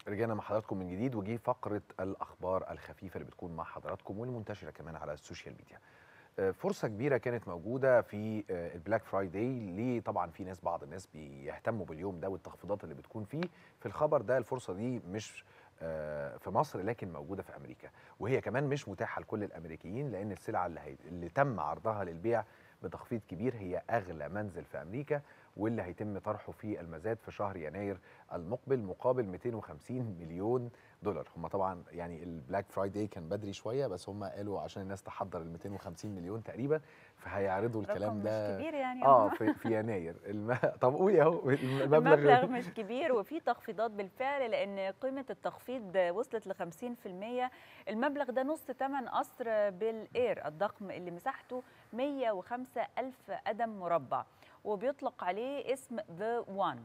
رجعنا مع حضراتكم من جديد وجي فقره الاخبار الخفيفه اللي بتكون مع حضراتكم والمنتشره كمان على السوشيال ميديا آه، فرصه كبيره كانت موجوده في آه، البلاك فرايداي ليه طبعا في ناس بعض الناس بيهتموا باليوم ده والتخفيضات اللي بتكون فيه في الخبر ده الفرصه دي مش آه، في مصر لكن موجوده في امريكا وهي كمان مش متاحه لكل الامريكيين لان السلعه اللي, هي... اللي تم عرضها للبيع بتخفيض كبير هي اغلى منزل في امريكا واللي هيتم طرحه في المزاد في شهر يناير المقبل مقابل 250 مليون دولار هم طبعا يعني البلاك فرايداي كان بدري شويه بس هم قالوا عشان الناس تحضر ال 250 مليون تقريبا فهيعرضوا الكلام رقم ده مش كبير يعني اه في, في يناير الم... طب قولي اهو المبلغ المبلغ مش كبير وفي تخفيضات بالفعل لان قيمه التخفيض وصلت ل 50% المبلغ ده نص ثمن قصر بالاير الضخم اللي مساحته 105 الف قدم مربع وبيطلق عليه اسم ذا وان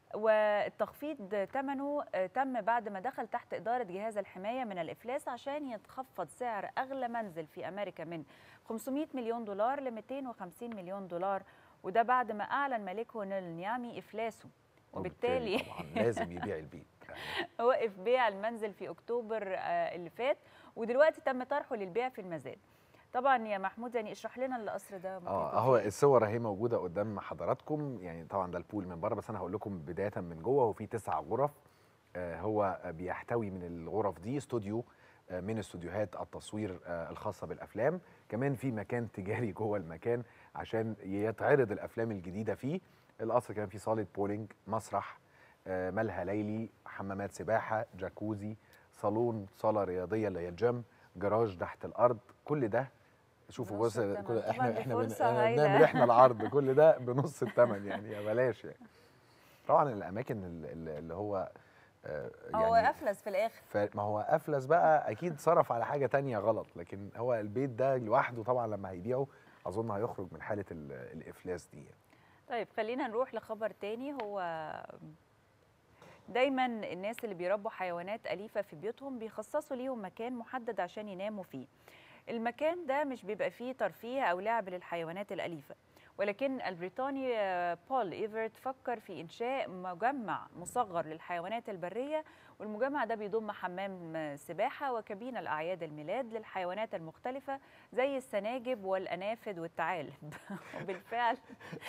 والتخفيض ثمنه تم بعد ما دخل تحت إدارة جهاز الحماية من الإفلاس عشان يتخفض سعر أغلى منزل في أمريكا من 500 مليون دولار ل 250 مليون دولار وده بعد ما أعلن مالكه نيل نيامي إفلاسه وبالتالي طبعا لازم يبيع البيت وقف بيع المنزل في أكتوبر آه، اللي فات ودلوقتي تم طرحه للبيع في المزاد طبعا يا محمود يعني اشرح لنا القصر ده ممكن اه يكون اهو فيه إيه؟ الصور اهي موجوده قدام حضراتكم يعني طبعا ده البول من بره بس انا هقول لكم بدايه من جوه هو في تسع غرف آه هو بيحتوي من الغرف دي استوديو آه من استوديوهات التصوير آه الخاصه بالافلام كمان في مكان تجاري جوه المكان عشان يتعرض الافلام الجديده فيه القصر كمان فيه صاله بولينج مسرح آه ملهى ليلي حمامات سباحه جاكوزي صالون صاله رياضيه اللي هي الجيم جراج تحت الارض كل ده شوفوا بنص بص الثمن. كل طبعاً احنا دي احنا بن- فرصة إحنا هايلة. بنعمل احنا العرض كل ده بنص الثمن يعني يا بلاش يعني طبعا الاماكن ال- ال- اللي هو آه، هو يعني أفلس في الآخر ف- ما هو افلس بقى اكيد صرف على حاجه تانية غلط لكن هو البيت ده لوحده طبعا لما هيبيعه اظن هيخرج من حاله ال- الافلاس دي طيب خلينا نروح لخبر تاني هو دايما الناس اللي بيربوا حيوانات أليفة في بيوتهم بيخصصوا ليهم مكان محدد عشان يناموا فيه المكان ده مش بيبقى فيه ترفيه أو لعب للحيوانات الأليفة ولكن البريطاني آه، بول إيفرت فكر في إنشاء مجمع مصغر للحيوانات البرية والمجمع ده بيضم حمام آه، سباحة وكابينة لأعياد الميلاد للحيوانات المختلفة زي السناجب والأنافد والثعالب وبالفعل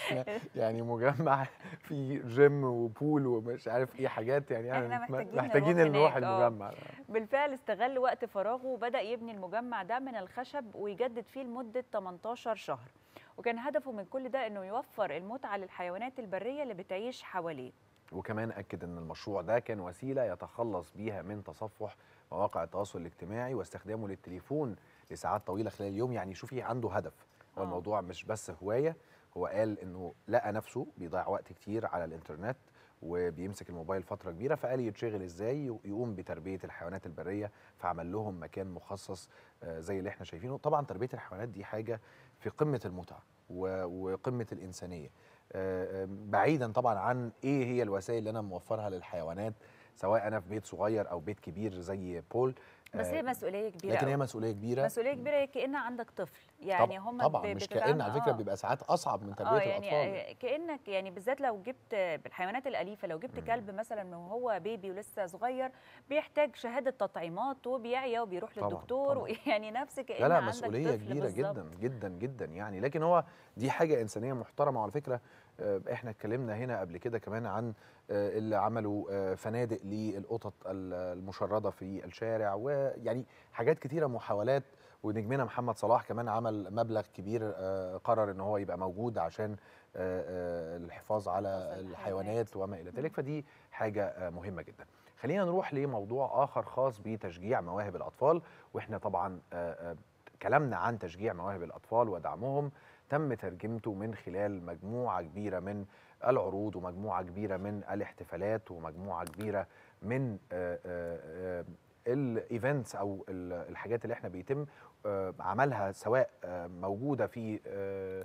يعني مجمع فيه جيم وبول ومش عارف ايه حاجات يعني إحنا م- محتاجين محتاجين نروح نروح هناك، آه. المجمع ده. بالفعل استغل وقت فراغه وبدأ يبني المجمع ده من الخشب ويجدد فيه لمدة 18 شهر وكان هدفه من كل ده انه يوفر المتعة للحيوانات البرية اللي بتعيش حواليه وكمان أكد أن المشروع ده كان وسيلة يتخلص بيها من تصفح مواقع التواصل الاجتماعي واستخدامه للتليفون لساعات طويلة خلال اليوم يعني شوفي عنده هدف هو آه. الموضوع مش بس هواية هو قال أنه لقى نفسه بيضيع وقت كتير على الإنترنت وبيمسك الموبايل فترة كبيرة فقال يتشغل ازاي يقوم بتربية الحيوانات البرية فعمل لهم مكان مخصص آه، زي اللي احنا شايفينه طبعا تربية الحيوانات دي حاجة في قمة المتعة و- وقمة الإنسانية آه، آه، بعيدا طبعا عن ايه هي الوسائل اللي انا موفرها للحيوانات سواء انا في بيت صغير او بيت كبير زي بول بس آه، هي مسؤولية كبيرة لكن هي أوي. مسؤوليه كبيره مسؤولية كبيرة هي كأن عندك طفل يعني طب- هم طبعا مش كأن على فكره بيبقى ساعات اصعب من تربيه اه يعني الاطفال آه، كانك يعني بالذات لو جبت بالحيوانات الاليفه لو جبت كلب مثلا وهو بيبي ولسه صغير بيحتاج شهاده تطعيمات وبيعيا وبيروح طبعاً، للدكتور طبعاً. يعني نفس كأن لا لا عندك مسؤوليه طفل كبيره بالظبط. جدا جدا جدا يعني لكن هو دي حاجه انسانيه محترمه وعلى فكره آه، احنا اتكلمنا هنا قبل كده كمان عن آه، اللي عملوا آه، فنادق للقطط ال- المشرده في الشارع ويعني حاجات كتيره محاولات ونجمنا محمد صلاح كمان عمل مبلغ كبير آه، قرر ان هو يبقى موجود عشان آه، آه، الحفاظ على الحيوانات وما الى ذلك فدي حاجه آه، مهمه جدا خلينا نروح لموضوع اخر خاص بتشجيع مواهب الاطفال واحنا طبعا آه، آه، كلامنا عن تشجيع مواهب الاطفال ودعمهم تم ترجمته من خلال مجموعه كبيره من العروض ومجموعه كبيره من الاحتفالات ومجموعه كبيره من آه، آه، آه، الايفنتس او ال- الحاجات اللي احنا بيتم آه، عملها سواء آه، موجوده في آه،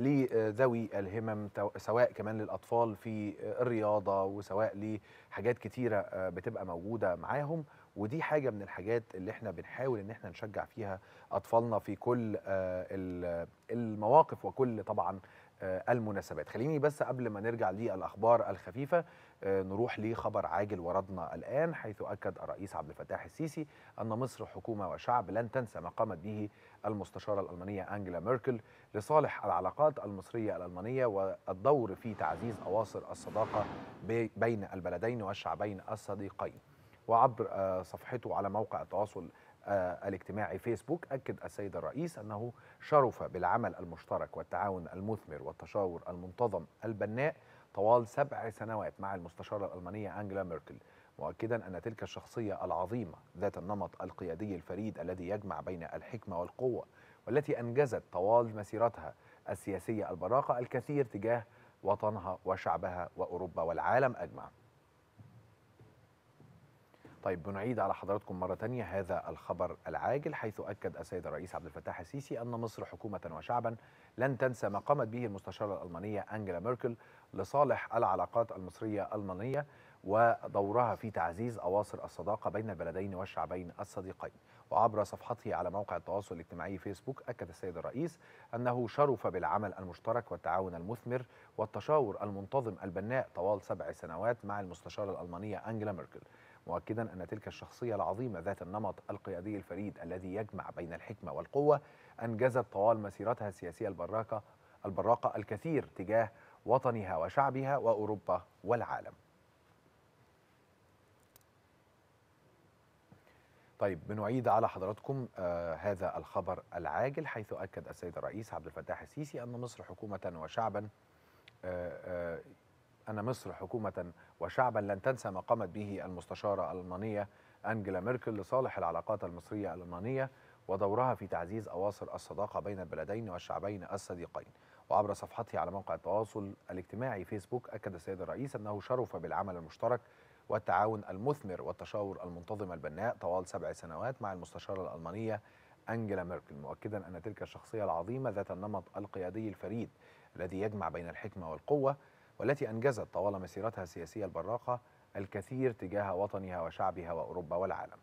لذوي الهمم تو- سواء كمان للاطفال في آه، الرياضه وسواء لحاجات كتيره آه، بتبقى موجوده معاهم ودي حاجه من الحاجات اللي احنا بنحاول ان احنا نشجع فيها اطفالنا في كل آه، ال- المواقف وكل طبعا آه، المناسبات خليني بس قبل ما نرجع للأخبار الخفيفة آه، نروح لخبر عاجل وردنا الآن حيث أكد الرئيس عبد الفتاح السيسي أن مصر حكومة وشعب لن تنسى ما قامت به المستشارة الألمانية أنجلا ميركل لصالح العلاقات المصرية الألمانية والدور في تعزيز أواصر الصداقة بي- بين البلدين والشعبين الصديقين وعبر آه، صفحته على موقع التواصل آه، الاجتماعي فيسبوك أكد السيد الرئيس أنه شرف بالعمل المشترك والتعاون المثمر والتشاور المنتظم البناء طوال سبع سنوات مع المستشارة الألمانية أنجلا ميركل مؤكدا أن تلك الشخصية العظيمة ذات النمط القيادي الفريد الذي يجمع بين الحكمة والقوة والتي أنجزت طوال مسيرتها السياسية البراقة الكثير تجاه وطنها وشعبها وأوروبا والعالم أجمع طيب بنعيد على حضراتكم مرة تانية هذا الخبر العاجل حيث أكد السيد الرئيس عبد الفتاح السيسي أن مصر حكومة وشعبا لن تنسى ما قامت به المستشارة الألمانية أنجلا ميركل لصالح العلاقات المصرية الألمانية ودورها في تعزيز أواصر الصداقة بين البلدين والشعبين الصديقين وعبر صفحته على موقع التواصل الاجتماعي فيسبوك أكد السيد الرئيس أنه شرف بالعمل المشترك والتعاون المثمر والتشاور المنتظم البناء طوال سبع سنوات مع المستشارة الألمانية أنجلا ميركل مؤكدا أن تلك الشخصية العظيمة ذات النمط القيادي الفريد الذي يجمع بين الحكمة والقوة أنجزت طوال مسيرتها السياسية البراقة البراقة الكثير تجاه وطنها وشعبها وأوروبا والعالم طيب بنعيد على حضراتكم آه هذا الخبر العاجل حيث أكد السيد الرئيس عبد الفتاح السيسي أن مصر حكومة وشعبا آه آه أن مصر حكومة وشعبا لن تنسى ما قامت به المستشارة الألمانية أنجلا ميركل لصالح العلاقات المصرية الألمانية ودورها في تعزيز أواصر الصداقة بين البلدين والشعبين الصديقين وعبر صفحته على موقع التواصل الاجتماعي فيسبوك أكد السيد الرئيس أنه شرف بالعمل المشترك والتعاون المثمر والتشاور المنتظم البناء طوال سبع سنوات مع المستشارة الألمانية أنجلا ميركل مؤكدا أن تلك الشخصية العظيمة ذات النمط القيادي الفريد الذي يجمع بين الحكمة والقوة والتي أنجزت طوال مسيرتها السياسية البراقة الكثير تجاه وطنها وشعبها وأوروبا والعالم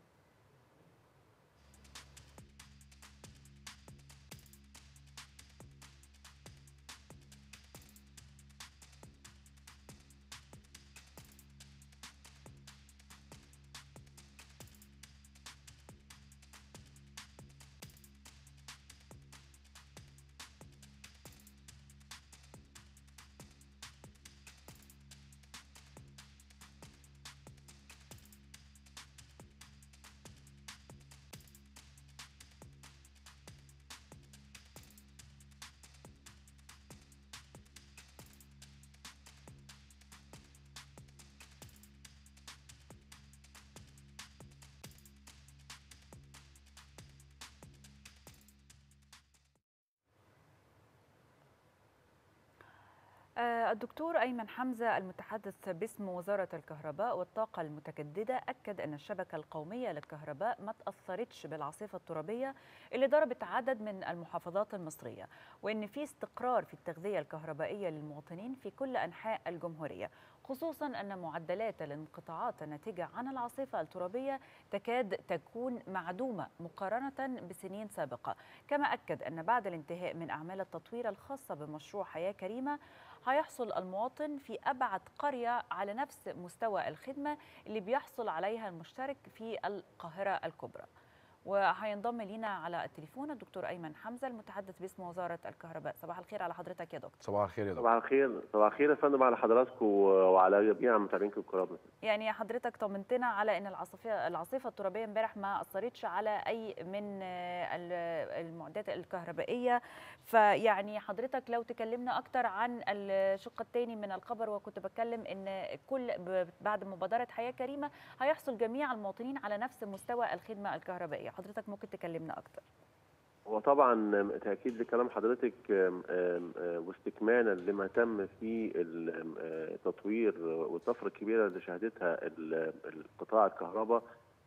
آه، الدكتور أيمن حمزة المتحدث باسم وزارة الكهرباء والطاقة المتجددة أكد أن الشبكة القومية للكهرباء ما تأثرتش بالعاصفة الترابية اللي ضربت عدد من المحافظات المصرية وأن في استقرار في التغذية الكهربائية للمواطنين في كل أنحاء الجمهورية خصوصا أن معدلات الانقطاعات الناتجة عن العاصفة الترابية تكاد تكون معدومة مقارنة بسنين سابقة كما أكد أن بعد الانتهاء من أعمال التطوير الخاصة بمشروع حياة كريمة هيحصل المواطن في أبعد قرية على نفس مستوى الخدمة اللي بيحصل عليها المشترك في القاهرة الكبرى وهينضم لينا على التليفون الدكتور أيمن حمزة المتحدث باسم وزارة الكهرباء صباح الخير على حضرتك يا دكتور صباح الخير يا دكتور صباح الخير صباح الخير يا فندم على حضراتكم وعلى جميع متابعينكم الكرام يعني حضرتك طمنتنا على ان العاصفه العاصفه الترابيه امبارح ما اثرتش على اي من آه، ال- المعدات الكهربائيه فيعني حضرتك لو تكلمنا اكتر عن الشق الثاني من الخبر وكنت بتكلم ان كل ب- بعد مبادره حياه كريمه هيحصل جميع المواطنين على نفس مستوى الخدمه الكهربائيه حضرتك ممكن تكلمنا اكتر وطبعا تاكيد لكلام حضرتك آم، آم، آه، واستكمالا لما تم في التطوير والطفره الكبيره اللي شهدتها ال- القطاع الكهرباء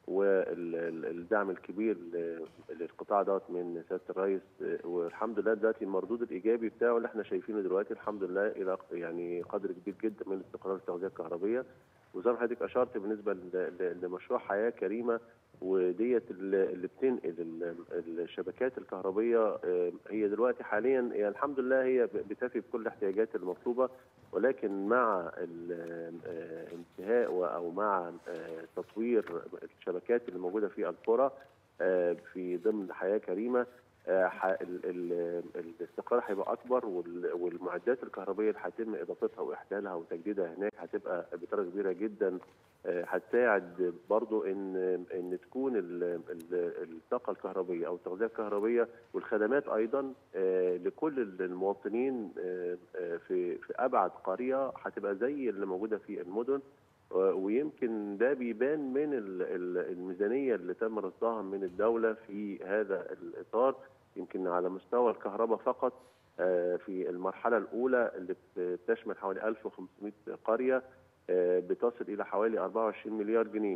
والدعم الكبير ل- للقطاع دوت من سياده الرئيس آه، والحمد لله دلوقتي المردود الايجابي بتاعه اللي احنا شايفينه دلوقتي الحمد لله الى يعني قدر كبير جدا من استقرار التغذيه الكهربيه وزي ما حضرتك اشرت بالنسبه ل- ل- لمشروع حياه كريمه وديت اللي اللي بتنقل ال- الشبكات الكهربيه آه، هي دلوقتي حاليا هي الحمد لله هي ب- بتفي بكل الاحتياجات المطلوبه ولكن مع ال- آه، انتهاء و- او مع آه، تطوير الشبكات اللي موجوده في القرى آه، في ضمن حياه كريمه آه، ح- ال- ال- الاستقرار هيبقى اكبر وال- والمعدات الكهربيه اللي هيتم اضافتها واحلالها وتجديدها هناك هتبقى بدرجه كبيره جدا آه، هتساعد برضو ان ان تكون ال- ال- الطاقه الكهربيه او التغذيه الكهربيه والخدمات ايضا آه، لكل المواطنين آه، آه، في في ابعد قريه هتبقى زي اللي موجوده في المدن و- ويمكن ده بيبان من ال- ال- الميزانيه اللي تم رصدها من الدوله في هذا الاطار يمكن على مستوى الكهرباء فقط آه، في المرحله الاولى اللي بتشمل حوالي 1500 قريه آه، بتصل الى حوالي 24 مليار جنيه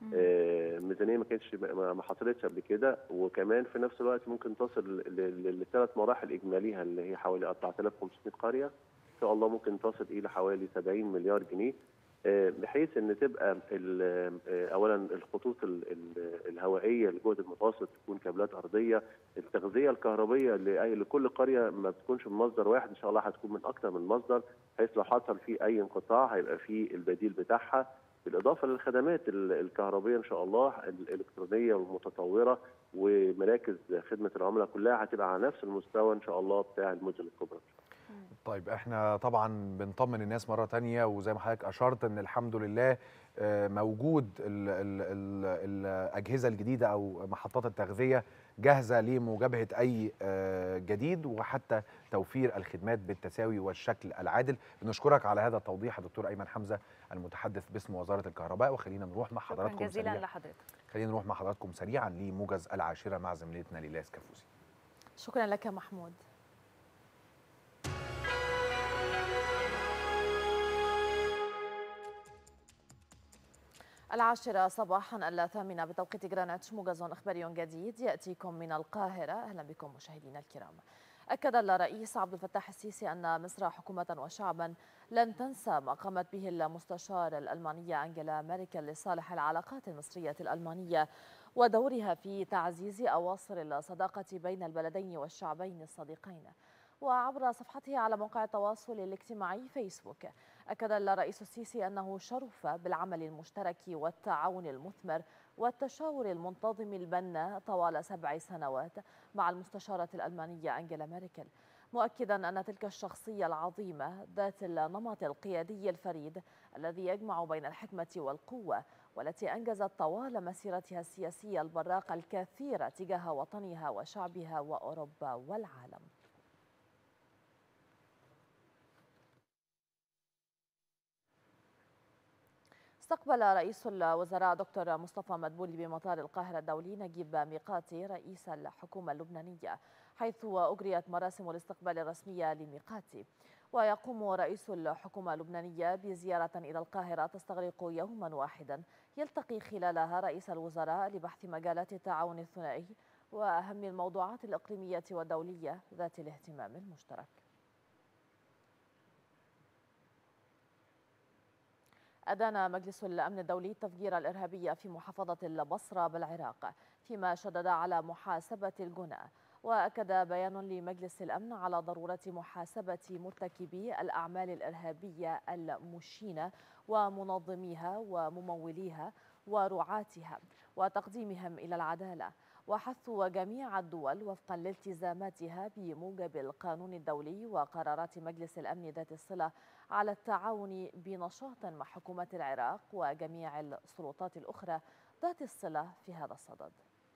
آه، ميزانيه ما كانتش ما ما حصلتش قبل كده وكمان في نفس الوقت ممكن تصل لثلاث مراحل اجماليها اللي هي حوالي 4500 قريه ان شاء الله ممكن تصل الى حوالي 70 مليار جنيه آه، بحيث ان تبقى ال- آه، اولا الخطوط ال- ال- الهوائيه للجهد المتوسط تكون كابلات ارضيه التغذيه الكهربيه لأي- لكل قريه ما بتكونش من مصدر واحد ان شاء الله هتكون من اكثر من مصدر بحيث لو حصل فيه اي انقطاع هيبقى فيه البديل بتاعها بالاضافه للخدمات ال- الكهربيه ان شاء الله الالكترونيه والمتطوره ومراكز خدمه العملاء كلها هتبقى على نفس المستوى ان شاء الله بتاع المدن الكبرى طيب احنا طبعا بنطمن الناس مره تانية وزي ما حضرتك اشرت ان الحمد لله آه، موجود ال ال ال الاجهزه الجديده او محطات التغذيه جاهزه لمجابهه اي آه، جديد وحتى توفير الخدمات بالتساوي والشكل العادل بنشكرك على هذا التوضيح يا دكتور ايمن حمزه المتحدث باسم وزاره الكهرباء وخلينا نروح مع شكرا حضراتكم جزيلا سريعا لحضرتك خلينا نروح مع حضراتكم سريعا لموجز العاشره مع زميلتنا ليلاس كفوسي شكرا لك محمود العاشرة صباحا الثامنة بتوقيت جرeenwich موجز إخباري جديد يأتيكم من القاهرة أهلا بكم مشاهدينا الكرام أكد الرئيس عبد الفتاح السيسي أن مصر حكومة وشعبا لن تنسى ما قامت به المستشار الألمانية أنجيلا ميركل لصالح العلاقات المصرية الألمانية ودورها في تعزيز أواصر الصداقة بين البلدين والشعبين الصديقين وعبر صفحته على موقع التواصل الاجتماعي فيسبوك أكد الرئيس السيسي أنه شرف بالعمل المشترك والتعاون المثمر والتشاور المنتظم البناء طوال سبع سنوات مع المستشارة الألمانية أنجيلا ميركل مؤكدا أن تلك الشخصية العظيمة ذات النمط القيادي الفريد الذي يجمع بين الحكمة والقوة والتي أنجزت طوال مسيرتها السياسية البراقة الكثير تجاه وطنها وشعبها وأوروبا والعالم استقبل رئيس الوزراء دكتور مصطفى مدبولي بمطار القاهرة الدولي نجيب ميقاتي رئيس الحكومة اللبنانية حيث أجريت مراسم الاستقبال الرسمية لميقاتي ويقوم رئيس الحكومة اللبنانية بزيارة إلى القاهرة تستغرق يوما واحدا يلتقي خلالها رئيس الوزراء لبحث مجالات التعاون الثنائي وأهم الموضوعات الإقليمية والدولية ذات الاهتمام المشترك أدان مجلس الأمن الدولي التفجير الإرهابي في محافظة البصرة بالعراق فيما شدد على محاسبة الجنى وأكد بيان لمجلس الأمن على ضرورة محاسبة مرتكبي الأعمال الإرهابية المشينة ومنظميها ومموليها ورعاتها وتقديمهم إلى العدالة وحث جميع الدول وفقا لالتزاماتها بموجب القانون الدولي وقرارات مجلس الأمن ذات الصلة على التعاون بنشاط مع حكومة العراق وجميع السلطات الأخرى ذات الصلة في هذا الصدد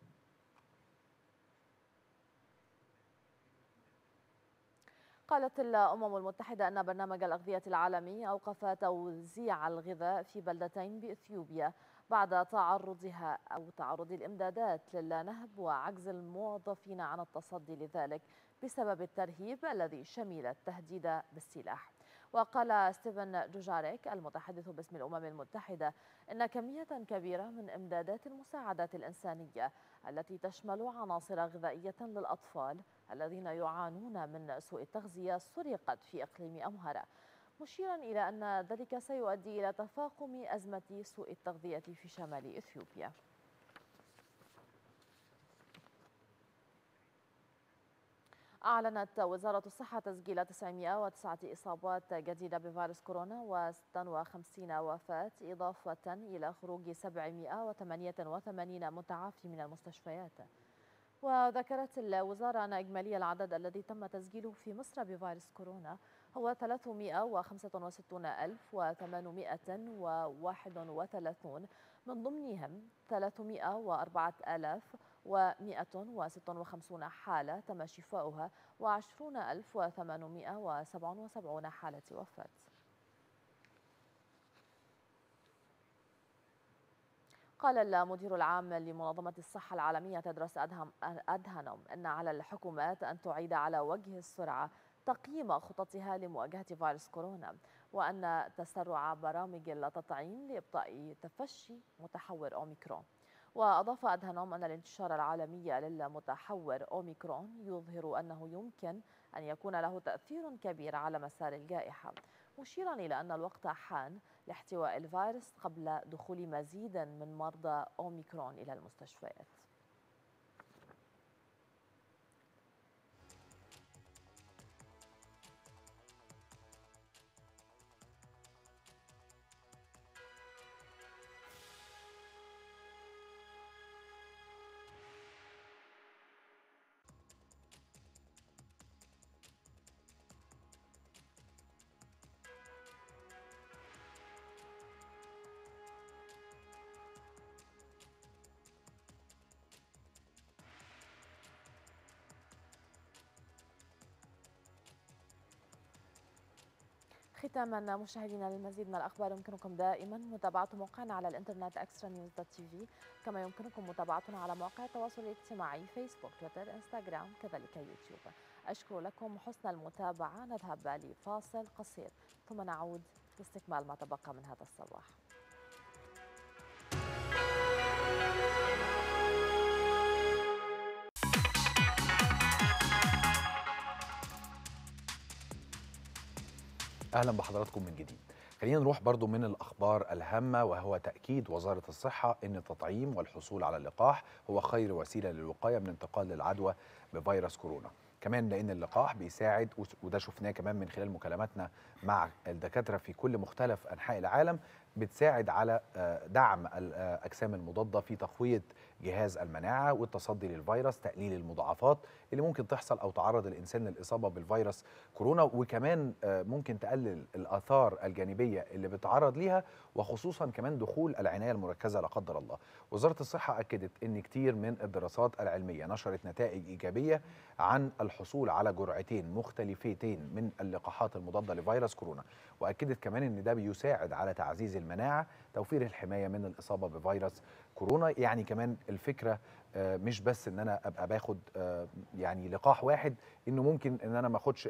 قالت الأمم المتحدة أن برنامج الأغذية العالمي أوقف توزيع الغذاء في بلدتين بإثيوبيا بعد تعرضها أو تعرض الإمدادات للنهب وعجز الموظفين عن التصدي لذلك بسبب الترهيب الذي شمل التهديد بالسلاح وقال ستيفن دوجاريك المتحدث باسم الأمم المتحدة إن كمية كبيرة من إمدادات المساعدات الإنسانية التي تشمل عناصر غذائية للأطفال الذين يعانون من سوء التغذية سرقت في إقليم أمهرة مشيرا إلى أن ذلك سيؤدي إلى تفاقم أزمة سوء التغذية في شمال إثيوبيا أعلنت وزارة الصحة تسجيل 909 إصابات جديدة بفيروس كورونا و56 وفاة إضافة إلى خروج 788 متعافي من المستشفيات وذكرت الوزارة أن إجمالي العدد الذي تم تسجيله في مصر بفيروس كورونا هو 365831 من ضمنهم 304156 حالة تم شفاؤها و20877 حالة وفاة قال المدير العام لمنظمة الصحة العالمية تدرس أدهم أدهنم أن على الحكومات أن تعيد على وجه السرعة تقييم خططها لمواجهة فيروس كورونا وأن تسرع برامج التطعيم لإبطاء تفشي متحور أوميكرون وأضاف أدهنوم أن الانتشار العالمي للمتحور أوميكرون يظهر أنه يمكن أن يكون له تأثير كبير على مسار الجائحة مشيرا إلى أن الوقت حان لاحتواء الفيروس قبل دخول مزيد من مرضى أوميكرون إلى المستشفيات ختاما مشاهدينا للمزيد من الاخبار يمكنكم دائما متابعه موقعنا على الانترنت اكسترا نيوز دوت تي في كما يمكنكم متابعتنا على مواقع التواصل الاجتماعي فيسبوك تويتر انستغرام كذلك يوتيوب اشكر لكم حسن المتابعه نذهب لفاصل قصير ثم نعود لاستكمال ما تبقى من هذا الصباح اهلا بحضراتكم من جديد خلينا نروح برضو من الاخبار الهامه وهو تاكيد وزاره الصحه ان التطعيم والحصول على اللقاح هو خير وسيله للوقايه من انتقال العدوى بفيروس كورونا كمان لان اللقاح بيساعد وده شفناه كمان من خلال مكالماتنا مع الدكاتره في كل مختلف انحاء العالم بتساعد على دعم الاجسام المضاده في تقويه جهاز المناعه والتصدي للفيروس تقليل المضاعفات اللي ممكن تحصل او تعرض الانسان للاصابه بالفيروس كورونا وكمان ممكن تقلل الاثار الجانبيه اللي بتعرض ليها وخصوصا كمان دخول العنايه المركزه لا قدر الله وزاره الصحه اكدت ان كتير من الدراسات العلميه نشرت نتائج ايجابيه عن الحصول على جرعتين مختلفتين من اللقاحات المضاده لفيروس كورونا واكدت كمان ان ده بيساعد على تعزيز المناعه توفير الحمايه من الاصابه بفيروس كورونا يعني كمان الفكره مش بس ان انا ابقى باخد يعني لقاح واحد انه ممكن ان انا ما اخدش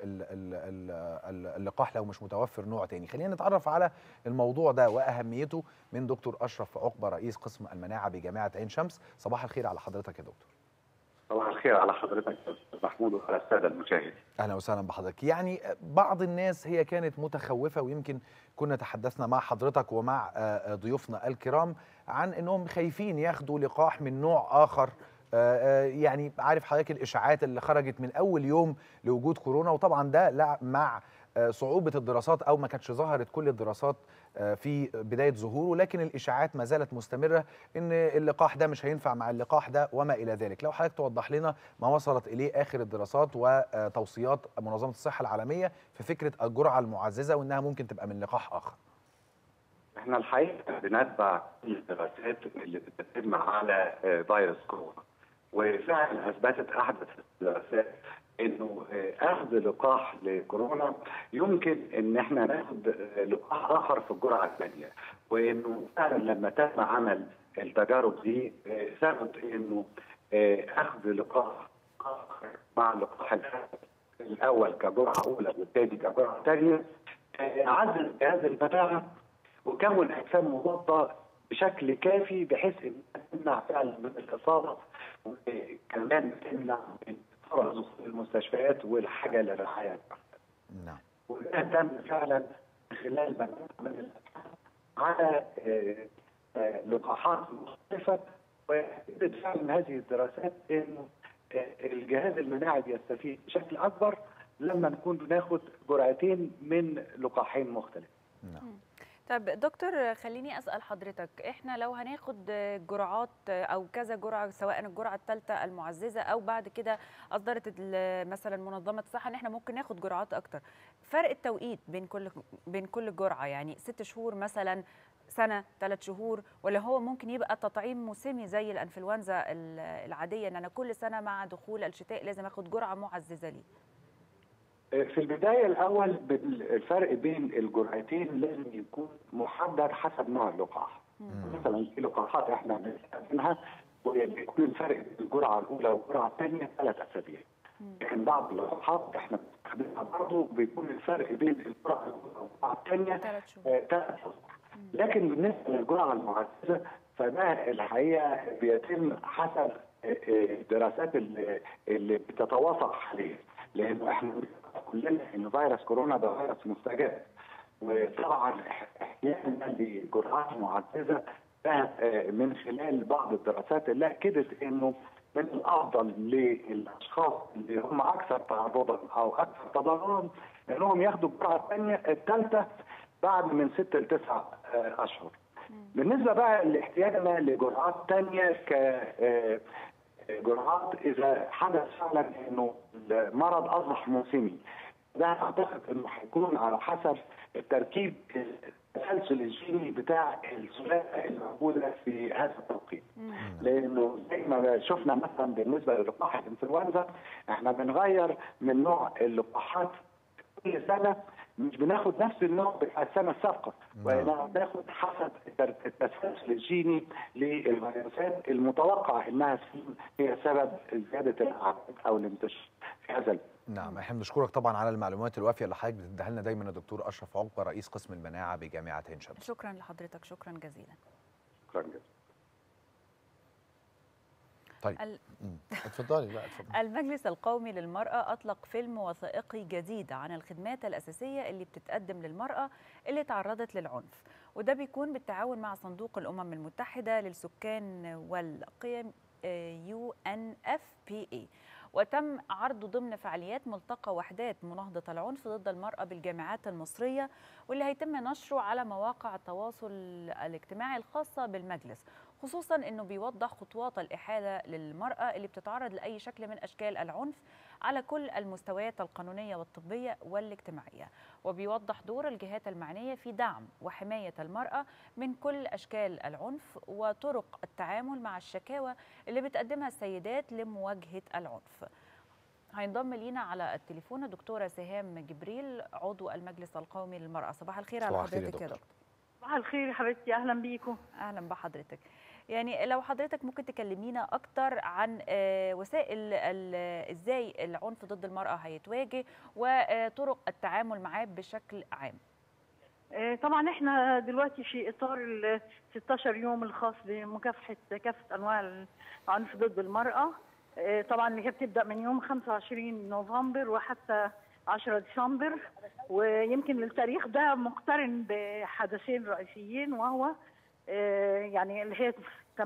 اللقاح لو مش متوفر نوع تاني خلينا نتعرف على الموضوع ده واهميته من دكتور اشرف عقبه رئيس قسم المناعه بجامعه عين شمس صباح الخير على حضرتك يا دكتور صباح الخير على حضرتك محمود وعلى الساده المشاهدين اهلا وسهلا بحضرتك يعني بعض الناس هي كانت متخوفه ويمكن كنا تحدثنا مع حضرتك ومع ضيوفنا الكرام عن انهم خايفين ياخدوا لقاح من نوع اخر يعني عارف حضرتك الاشاعات اللي خرجت من اول يوم لوجود كورونا وطبعا ده لا مع صعوبة الدراسات أو ما كانتش ظهرت كل الدراسات في بداية ظهوره لكن الإشاعات ما زالت مستمرة إن اللقاح ده مش هينفع مع اللقاح ده وما إلى ذلك لو حضرتك توضح لنا ما وصلت إليه آخر الدراسات وتوصيات منظمة الصحة العالمية في فكرة الجرعة المعززة وإنها ممكن تبقى من لقاح آخر احنا الحقيقة بنتبع الدراسات اللي بتتم على فيروس كورونا وفعلا أثبتت أحدث الدراسات انه اخذ لقاح لكورونا يمكن ان احنا ناخد لقاح اخر في الجرعه الثانيه وانه فعلا لما تم عمل التجارب دي ثبت انه اخذ لقاح اخر مع اللقاح الاول كجرعه اولى والثاني كجرعه ثانيه عزز جهاز المناعه وكون اجسام مضاده بشكل كافي بحيث ان تمنع فعلا من الاصابه وكمان تمنع من فرص المستشفيات والحاجه للرعايه نعم وده تم فعلا خلال من على لقاحات مختلفه وثبت فعلا هذه الدراسات انه آه، الجهاز المناعي بيستفيد بشكل اكبر لما نكون بناخد جرعتين من لقاحين مختلفين طب دكتور خليني اسال حضرتك احنا لو هناخد جرعات او كذا جرعه سواء الجرعه الثالثه المعززه او بعد كده اصدرت ال- مثلا منظمه الصحه ان احنا ممكن ناخد جرعات اكتر فرق التوقيت بين كل بين كل جرعه يعني ست شهور مثلا سنه ثلاث شهور ولا هو ممكن يبقى تطعيم موسمي زي الانفلونزا ال- العاديه ان انا كل سنه مع دخول الشتاء لازم اخد جرعه معززه ليه في البدايه الاول بال- الفرق بين الجرعتين لازم يكون محدد حسب نوع اللقاح مثلا في لقاحات احنا بنستخدمها وبيكون الفرق بين الجرعه الاولى والجرعه الثانيه ثلاث اسابيع لكن بعض اللقاحات احنا بنستخدمها برضه بيكون الفرق بين الجرعه الاولى والجرعه الثانيه ثلاث شهور لكن بالنسبه للجرعه المعززه فده الحقيقه بيتم حسب آه، آه، الدراسات اللي اللي بتتوافق حاليا لانه احنا كلنا ان فيروس كورونا ده فيروس مستجد وطبعا احيانا لجرعات معززه ده آه، من خلال بعض الدراسات اللي اكدت انه من الافضل للاشخاص اللي هم اكثر تعرضا او اكثر تضررا انهم ياخدوا الجرعه الثانيه الثالثه بعد من ست لتسع آه، اشهر. بالنسبه بقى لاحتياجنا لجرعات ثانيه ك آه، جرعات اذا حدث فعلا انه المرض اصبح موسمي ده اعتقد انه هيكون على حسب التركيب التسلسل الجيني بتاع السلاله الموجوده في هذا التوقيت لانه زي ما شفنا مثلا بالنسبه للقاح الانفلونزا احنا بنغير من نوع اللقاحات كل سنه مش بناخد نفس النوع بتاع السنه السابقه وانما بناخد حسب التر- التسلسل الجيني للفيروسات المتوقع انها تكون هي سبب زياده الاعداد او الانتشار في هذا الوقت. نعم احنا بنشكرك طبعا على المعلومات الوافيه اللي حضرتك بتديها لنا دايما الدكتور اشرف عقبه رئيس قسم المناعه بجامعه عين شمس شكرا لحضرتك شكرا جزيلا شكرا جزيلا طيب ال- مم. اتفضلي لا اتفضلي المجلس القومي للمرأة أطلق فيلم وثائقي جديد عن الخدمات الأساسية اللي بتتقدم للمرأة اللي تعرضت للعنف وده بيكون بالتعاون مع صندوق الأمم المتحدة للسكان والقيم يو ان اف بي اي وتم عرضه ضمن فعاليات ملتقى وحدات مناهضة العنف ضد المرأة بالجامعات المصرية واللي هيتم نشره على مواقع التواصل الاجتماعي الخاصة بالمجلس خصوصا انه بيوضح خطوات الاحاله للمراه اللي بتتعرض لاي شكل من اشكال العنف على كل المستويات القانونيه والطبيه والاجتماعيه وبيوضح دور الجهات المعنيه في دعم وحمايه المراه من كل اشكال العنف وطرق التعامل مع الشكاوى اللي بتقدمها السيدات لمواجهه العنف هينضم لينا على التليفون الدكتوره سهام جبريل عضو المجلس القومي للمراه صباح الخير على صباح الخير يا حضرتك يا دكتور. دكتور صباح الخير يا حبيبتي اهلا بيكم اهلا بحضرتك يعني لو حضرتك ممكن تكلمينا اكتر عن آه، وسائل ال- ازاي العنف ضد المراه هيتواجه وطرق التعامل معاه بشكل عام آه، طبعا احنا دلوقتي في اطار ال 16 يوم الخاص بمكافحه كافه انواع العنف ضد المراه آه، طبعا اللي هي بتبدا من يوم 25 نوفمبر وحتى 10 ديسمبر ويمكن التاريخ ده مقترن بحدثين رئيسيين وهو آه، يعني اللي هي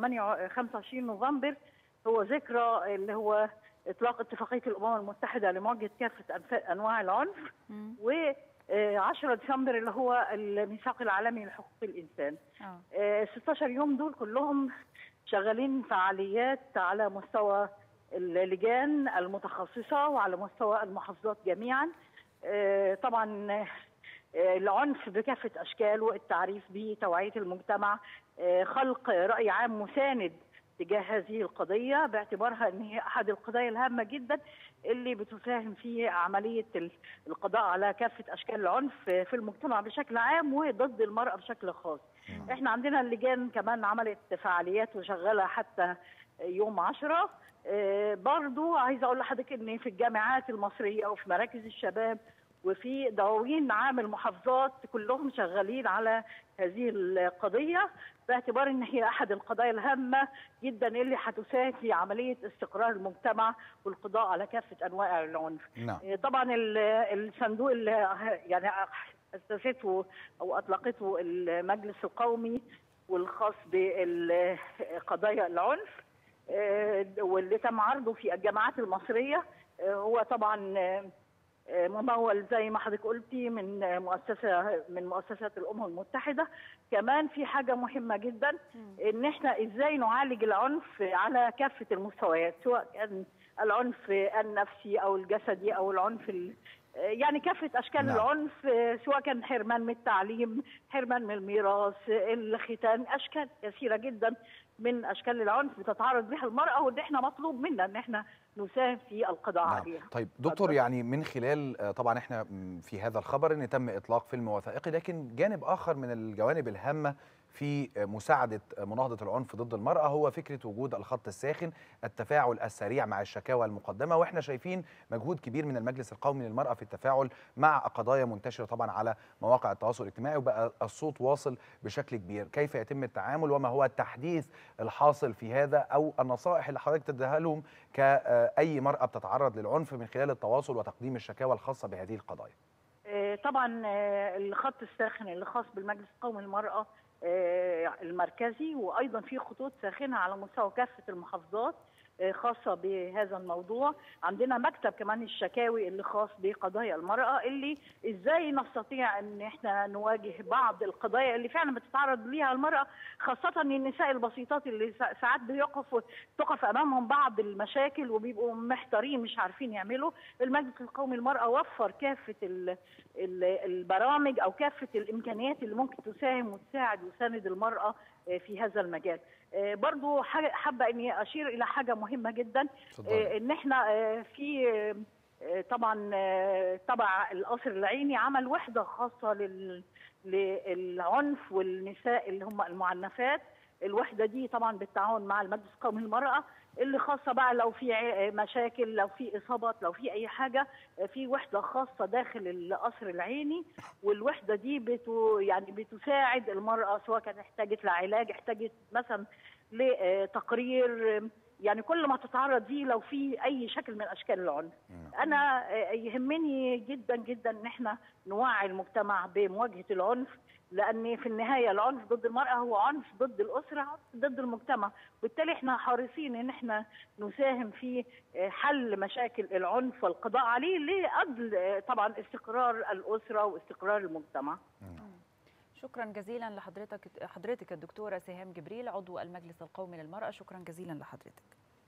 8 25 نوفمبر هو ذكرى اللي هو اطلاق اتفاقيه الامم المتحده لمواجهه كافه أنف- انواع العنف و آه، 10 ديسمبر اللي هو الميثاق العالمي لحقوق الانسان اه آه، 16 يوم دول كلهم شغالين فعاليات على مستوى اللجان المتخصصة وعلى مستوى المحافظات جميعا آه، طبعا آه، العنف بكافة أشكاله التعريف به توعية المجتمع آه، خلق رأي عام مساند تجاه هذه القضية باعتبارها أن هي أحد القضايا الهامة جدا اللي بتساهم في عملية ال- القضاء على كافة أشكال العنف في المجتمع بشكل عام وضد المرأة بشكل خاص احنا عندنا اللجان كمان عملت فعاليات وشغالة حتى يوم عشرة آه، برضو عايزة أقول لحضرتك إن في الجامعات المصرية وفي مراكز الشباب وفي دواوين عام المحافظات كلهم شغالين على هذه القضية باعتبار ان هي احد القضايا الهامة جدا اللي هتساهم في عملية استقرار المجتمع والقضاء على كافة انواع العنف. نعم آه، طبعا ال- الصندوق اللي يعني اسسته او اطلقته المجلس القومي والخاص بقضايا العنف آه، واللي تم عرضه في الجامعات المصريه آه، هو طبعا آه، آه، ممول زي ما حضرتك قلتي من آه، مؤسسه من مؤسسات الامم المتحده كمان في حاجه مهمه جدا ان احنا ازاي نعالج العنف على كافه المستويات سواء كان العنف النفسي او الجسدي او العنف ال... يعني كافه اشكال نعم. نعم. العنف آه، سواء كان حرمان من التعليم حرمان من الميراث آه، الختان اشكال كثيره جدا من اشكال العنف بتتعرض بها المراه واللي احنا مطلوب منا ان احنا نساهم في القضاء نعم. عليها طيب دكتور يعني من خلال آه، طبعا احنا م، في هذا الخبر ان تم اطلاق فيلم وثائقي لكن جانب اخر من الجوانب الهامه في آه، مساعده آه، مناهضه العنف ضد المراه هو فكره وجود الخط الساخن التفاعل السريع مع الشكاوى المقدمه واحنا شايفين مجهود كبير من المجلس القومي للمراه في التفاعل مع قضايا منتشره طبعا على مواقع التواصل الاجتماعي وبقى الصوت واصل بشكل كبير كيف يتم التعامل وما هو التحديث الحاصل في هذا او النصائح اللي حضرتك تديها لهم كأي مرأة بتتعرض للعنف من خلال التواصل وتقديم الشكاوى الخاصة بهذه القضايا آه، طبعا آه، الخط الساخن اللي خاص بالمجلس القومي للمرأة آه، المركزي وأيضا في خطوط ساخنة على مستوى كافة المحافظات آه، خاصة بهذا الموضوع عندنا مكتب كمان الشكاوي اللي خاص بقضايا المرأة اللي ازاي نستطيع ان احنا نواجه بعض القضايا اللي فعلا بتتعرض ليها المرأة خاصة النساء البسيطات اللي سا- ساعات بيقف تقف امامهم بعض المشاكل وبيبقوا محتارين مش عارفين يعملوا المجلس القومي للمرأة وفر كافة ال- ال- البرامج او كافة الامكانيات اللي ممكن تساهم وتساعد وتساند المرأة آه، في هذا المجال آه، برضو حاجة- حابة اني اشير الى حاجة مهمة جدا آه، ان احنا آه، في آه، آه، طبعا آه، تبع القصر العيني عمل وحده خاصه لل للعنف والنساء اللي هم المعنفات الوحده دي طبعا بالتعاون مع المجلس القومي للمراه اللي خاصه بقى لو في ع- مشاكل لو في اصابات لو في اي حاجه آه، في وحده خاصه داخل القصر العيني والوحده دي بتو يعني بتساعد المراه سواء كانت احتاجت لعلاج احتاجت مثلا لتقرير يعني كل ما تتعرض دي لو في اي شكل من اشكال العنف انا آه، يهمني جدا جدا ان احنا نوعي المجتمع بمواجهه العنف لان في النهايه العنف ضد المراه هو عنف ضد الاسره عنف ضد المجتمع وبالتالي احنا حريصين ان احنا نساهم في آه، حل مشاكل العنف والقضاء عليه لاجل آه، طبعا استقرار الاسره واستقرار المجتمع شكرا جزيلا لحضرتك حضرتك الدكتوره سهام جبريل عضو المجلس القومي للمراه شكرا جزيلا لحضرتك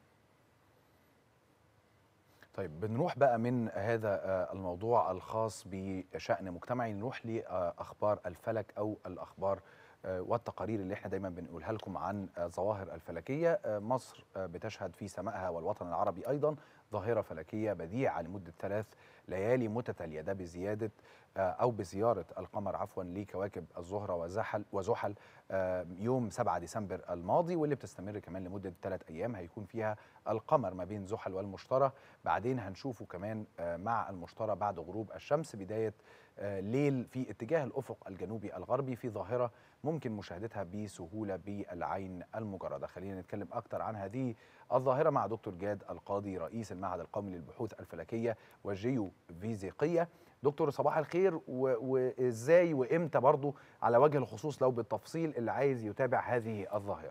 طيب بنروح بقى من هذا آه، الموضوع الخاص بشأن مجتمعي نروح لأخبار الفلك أو الأخبار آه، والتقارير اللي احنا دايما بنقولها لكم عن آه، ظواهر الفلكية آه، مصر آه، بتشهد في سمائها والوطن العربي أيضا ظاهرة فلكية بديعة لمدة ثلاث ليالي متتالية ده بزيادة آه، أو بزيارة القمر عفوا لكواكب الزهرة وزحل وزحل آه، يوم 7 ديسمبر الماضي واللي بتستمر كمان لمدة ثلاث أيام هيكون فيها القمر ما بين زحل والمشتري بعدين هنشوفه كمان آه، مع المشتري بعد غروب الشمس بداية آه، ليل في اتجاه الأفق الجنوبي الغربي في ظاهرة ممكن مشاهدتها بسهولة بالعين المجردة خلينا نتكلم أكتر عن هذه الظاهرة مع دكتور جاد القاضي رئيس المعهد القومي للبحوث الفلكية والجيوفيزيقية دكتور صباح الخير و- وازاي وامتى برضو على وجه الخصوص لو بالتفصيل اللي عايز يتابع هذه الظاهرة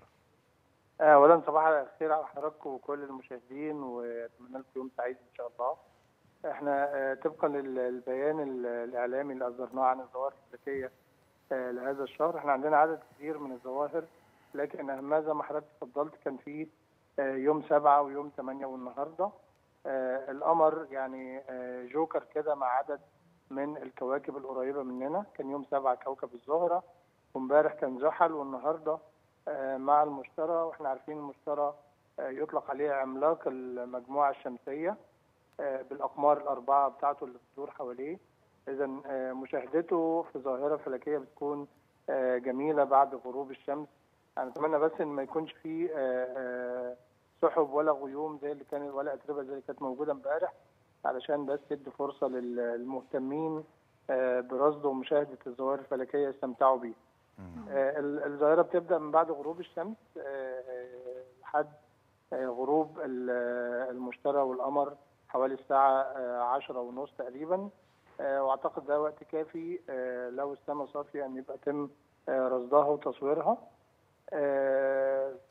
اولا صباح الخير على حضراتكم وكل المشاهدين واتمنى لكم يوم سعيد ان شاء الله احنا آه، طبقا للبيان ال- الاعلامي اللي اصدرناه عن الظواهر الفلكيه آه، لهذا الشهر احنا عندنا عدد كبير من الظواهر لكن اهمها زي ما حضرتك اتفضلت كان في آه، يوم سبعة ويوم ثمانية والنهارده آه، القمر يعني آه، جوكر كده مع عدد من الكواكب القريبه مننا كان يوم سبعة كوكب الزهره وامبارح كان زحل والنهارده آه، مع المشتري واحنا عارفين المشتري آه، يطلق عليه عملاق المجموعه الشمسيه آه، بالاقمار الاربعه بتاعته اللي بتدور حواليه اذا مشاهدته في ظاهره فلكيه بتكون آه، جميله بعد غروب الشمس انا اتمنى بس ان ما يكونش فيه آه، آه، سحب ولا غيوم زي اللي كان ولا اتربه زي اللي كانت موجوده امبارح علشان بس تدي فرصه للمهتمين آه، برصد ومشاهده الظواهر الفلكيه يستمتعوا بيها. آه، ال- الظاهرة بتبدأ من بعد غروب الشمس آه، آه، لحد آه، غروب ال- آه، المشتري والقمر حوالي الساعة آه، عشرة ونص تقريبا آه، وأعتقد ده وقت كافي آه، لو السماء صافية أن يبقى تم آه، رصدها وتصويرها آه،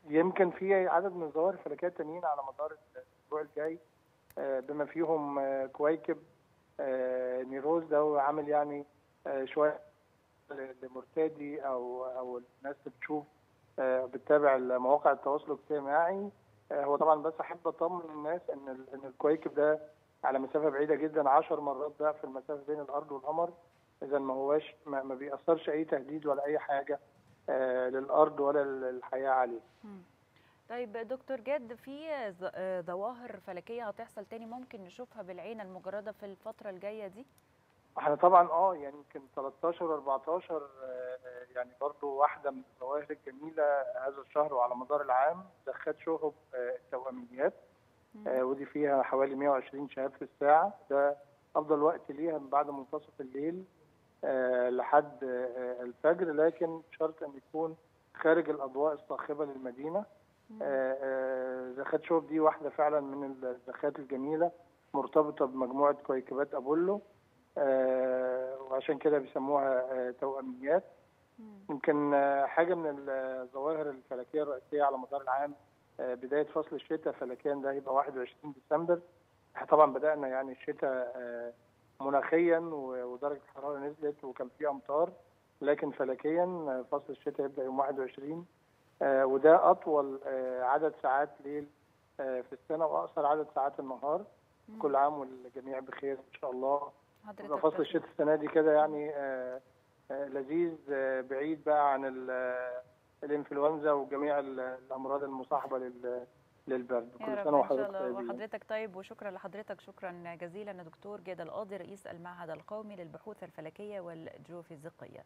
يمكن في عدد من الظواهر الفلكيه التانيين على مدار الاسبوع الجاي آه، بما فيهم آه، كويكب آه، نيروز ده هو عامل يعني آه، شويه لمرتدي او او الناس اللي بتشوف آه، بتتابع مواقع التواصل الاجتماعي آه، هو طبعا بس احب اطمن الناس ان ال- ان الكويكب ده على مسافه بعيده جدا 10 مرات ضعف المسافه بين الارض والقمر اذا ما هواش ما, ما بيأثرش اي تهديد ولا اي حاجه آه، للارض ولا للحياه عليه طيب دكتور جاد في ظ- آه، ظواهر فلكيه هتحصل تاني ممكن نشوفها بالعين المجرده في الفتره الجايه دي احنا طبعا اه يعني يمكن 13 14 آه، آه، يعني برضو واحده من الظواهر الجميله هذا الشهر وعلى مدار العام دخلت شهب آه، التوأميات آه، ودي فيها حوالي 120 شهاب في الساعه ده افضل وقت ليها من بعد منتصف الليل آه، لحد آه، الفجر لكن شرط ان يكون خارج الاضواء الصاخبه للمدينه آه، آه، زخات شوب دي واحده فعلا من الزخات الجميله مرتبطه بمجموعه كويكبات ابولو آه، وعشان كده بيسموها آه، توأميات يمكن آه، حاجه من الظواهر الفلكيه الرئيسيه على مدار العام آه، بدايه فصل الشتاء فلكيا ده هيبقى 21 ديسمبر احنا طبعا بدانا يعني الشتاء آه، مناخيا و- ودرجه الحراره نزلت وكان في امطار لكن فلكيا آه، فصل الشتاء يبدا يوم 21 آه، وده اطول آه، عدد ساعات ليل آه، في السنه واقصر عدد ساعات النهار كل عام والجميع بخير ان شاء الله حضرتك يبقى فصل تسلم. الشتاء السنه دي كده يعني آه، آه، لذيذ آه، بعيد بقى عن ال- آه، الانفلونزا وجميع ال- الامراض المصاحبه لل- للبرد يا كل رب سنه ان شاء وحضرتك الله طيبين وحضرتك طيب وشكرا لحضرتك شكرا جزيلا دكتور جاد القاضي رئيس المعهد القومي للبحوث الفلكيه والجيوفيزيقيه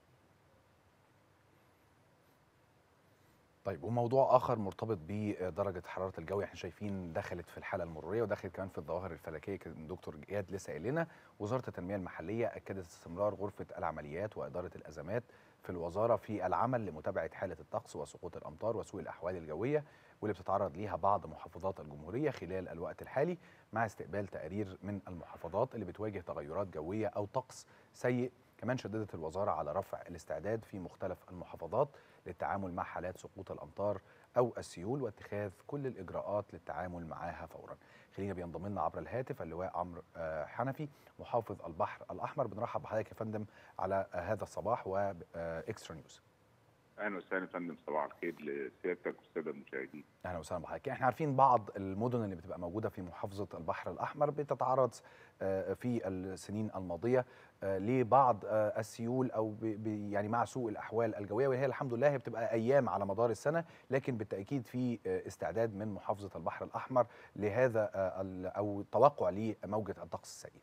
طيب وموضوع اخر مرتبط بدرجه حراره الجو احنا شايفين دخلت في الحاله المروريه ودخلت كمان في الظواهر الفلكيه كان دكتور جاد لسه قايل لنا وزاره التنميه المحليه اكدت استمرار غرفه العمليات واداره الازمات في الوزاره في العمل لمتابعه حاله الطقس وسقوط الامطار وسوء الاحوال الجويه واللي بتتعرض ليها بعض محافظات الجمهوريه خلال الوقت الحالي مع استقبال تقارير من المحافظات اللي بتواجه تغيرات جويه او طقس سيء كمان شددت الوزاره على رفع الاستعداد في مختلف المحافظات للتعامل مع حالات سقوط الامطار او السيول واتخاذ كل الاجراءات للتعامل معها فورا. خلينا بينضم لنا عبر الهاتف اللواء عمرو آه، حنفي محافظ البحر الاحمر بنرحب بحضرتك يا فندم على آه، هذا الصباح واكسترا نيوز. اهلا وسهلا يا فندم صباح الخير لسيادتك والساده المشاهدين اهلا وسهلا بحضرتك احنا عارفين بعض المدن اللي بتبقى موجوده في محافظه البحر الاحمر بتتعرض آه، في السنين الماضيه آه، لبعض آه، السيول او ب- ب- يعني مع سوء الاحوال الجويه وهي الحمد لله هي بتبقى ايام على مدار السنه لكن بالتاكيد في آه، استعداد من محافظه البحر الاحمر لهذا آه، ال- او توقع لموجه الطقس السيء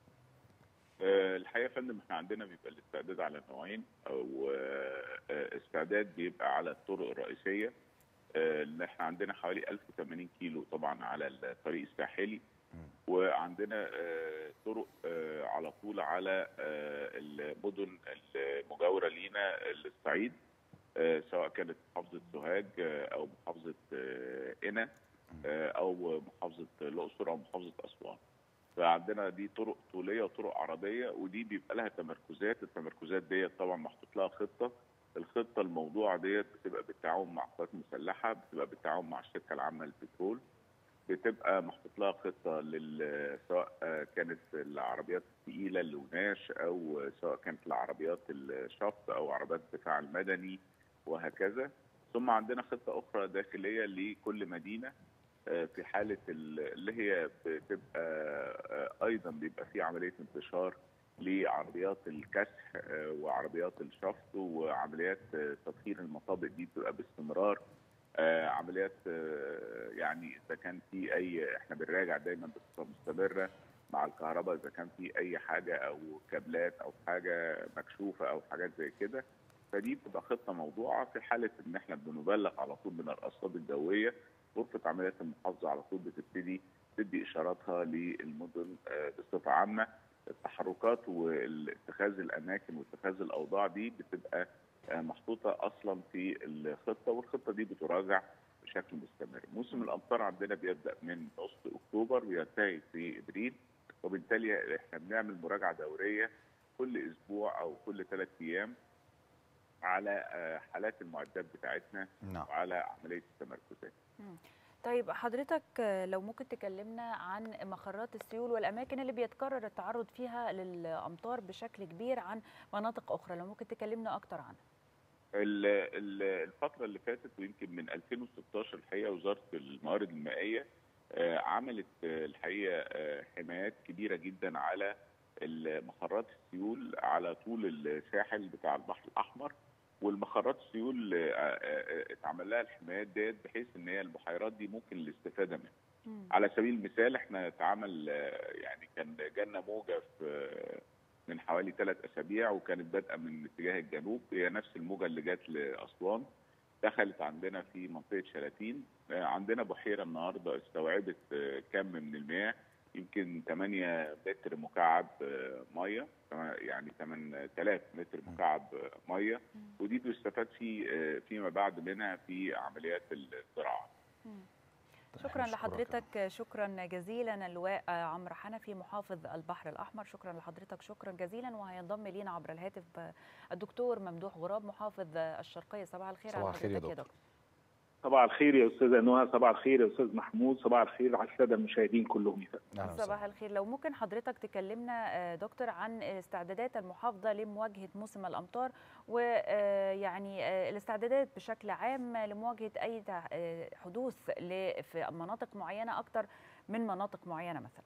آه، الحقيقه يا فندم احنا عندنا بيبقى الاستعداد على نوعين او آه، آه، استعداد بيبقى على الطرق الرئيسيه آه، اللي احنا عندنا حوالي 1080 كيلو طبعا على الطريق الساحلي وعندنا آه، طرق آه، على طول على آه، المدن المجاوره لينا الصعيد آه، سواء كانت محافظه سوهاج آه، او محافظه آه، قنا آه، او محافظه الاقصر او محافظه اسوان فعندنا دي طرق طوليه وطرق عرضيه ودي بيبقى لها تمركزات التمركزات ديت طبعا محطوط لها خطه الخطه الموضوع ديت بتبقى بالتعاون مع قوات مسلحه بتبقى بالتعاون مع الشركه العامه للبترول بتبقى محطوط لها خطه لل سواء آه، كانت العربيات الثقيله الوناش او سواء كانت العربيات الشفط او عربيات الدفاع المدني وهكذا ثم عندنا خطه اخرى داخليه لكل مدينه آه، في حاله ال- اللي هي بتبقى آه، ايضا بيبقى في عمليه انتشار لعربيات الكسح آه، وعربيات الشفط وعمليات آه، تطهير المطابق دي بتبقى باستمرار آه، عمليات آه، يعني اذا كان في اي احنا بنراجع دايما بصفه مستمره مع الكهرباء اذا كان في اي حاجه او كابلات او حاجه مكشوفه او حاجات زي كده فدي بتبقى خطه موضوعه في حاله ان احنا بنبلغ على طول من الارصاد الجويه غرفه عمليات المحافظه على طول بتبتدي تدي اشاراتها للمدن آه، بصفه عامه التحركات واتخاذ الاماكن واتخاذ الاوضاع دي بتبقى آه، محطوطه اصلا في الخطه والخطه دي بتراجع بشكل مستمر. موسم الامطار عندنا بيبدا من نص اكتوبر وينتهي في ابريل وبالتالي احنا بنعمل مراجعه دوريه كل اسبوع او كل ثلاث ايام على آه، حالات المعدات بتاعتنا نعم. وعلى عمليه التمركزات مم. طيب حضرتك آه، لو ممكن تكلمنا عن مخرات السيول والاماكن اللي بيتكرر التعرض فيها للامطار بشكل كبير عن مناطق اخرى لو ممكن تكلمنا اكتر عنها ال- ال- الفترة اللي فاتت ويمكن من 2016 الحقيقة وزارة الموارد المائية آه، عملت آه، الحقيقة آه، حمايات كبيرة جدا على مخرات السيول على طول الساحل بتاع البحر الأحمر والمخرات السيول آه، آه، آه، اتعمل لها الحمايات ديت بحيث ان هي البحيرات دي ممكن الاستفادة منها. على سبيل المثال احنا اتعمل آه، يعني كان جالنا موجة في من حوالي ثلاث اسابيع وكانت بادئه من اتجاه الجنوب هي نفس الموجه اللي جت لاسوان دخلت عندنا في منطقه شلاتين آه، عندنا بحيره النهارده استوعبت آه، كم من المياه يمكن 8 متر مكعب آه، ميه آه، يعني 8000 متر مكعب آه، ميه ودي بيستفاد في آه، فيما بعد منها في عمليات الزراعه شكرا لحضرتك شكرا جزيلا اللواء عمرو حنفي محافظ البحر الاحمر شكرا لحضرتك شكرا جزيلا وهينضم لينا عبر الهاتف الدكتور ممدوح غراب محافظ الشرقيه صباح الخير صباح على الخير يا حضرتك يا دكتور. دكتور صباح الخير يا استاذه نهى صباح الخير يا استاذ محمود صباح الخير على الساده المشاهدين كلهم يا فندم. صباح الخير لو ممكن حضرتك تكلمنا آه، دكتور عن استعدادات المحافظة لمواجهة موسم الأمطار ويعني الاستعدادات بشكل عام لمواجهة أي تع- آه، حدوث ل- في مناطق معينة أكتر من مناطق معينة مثلا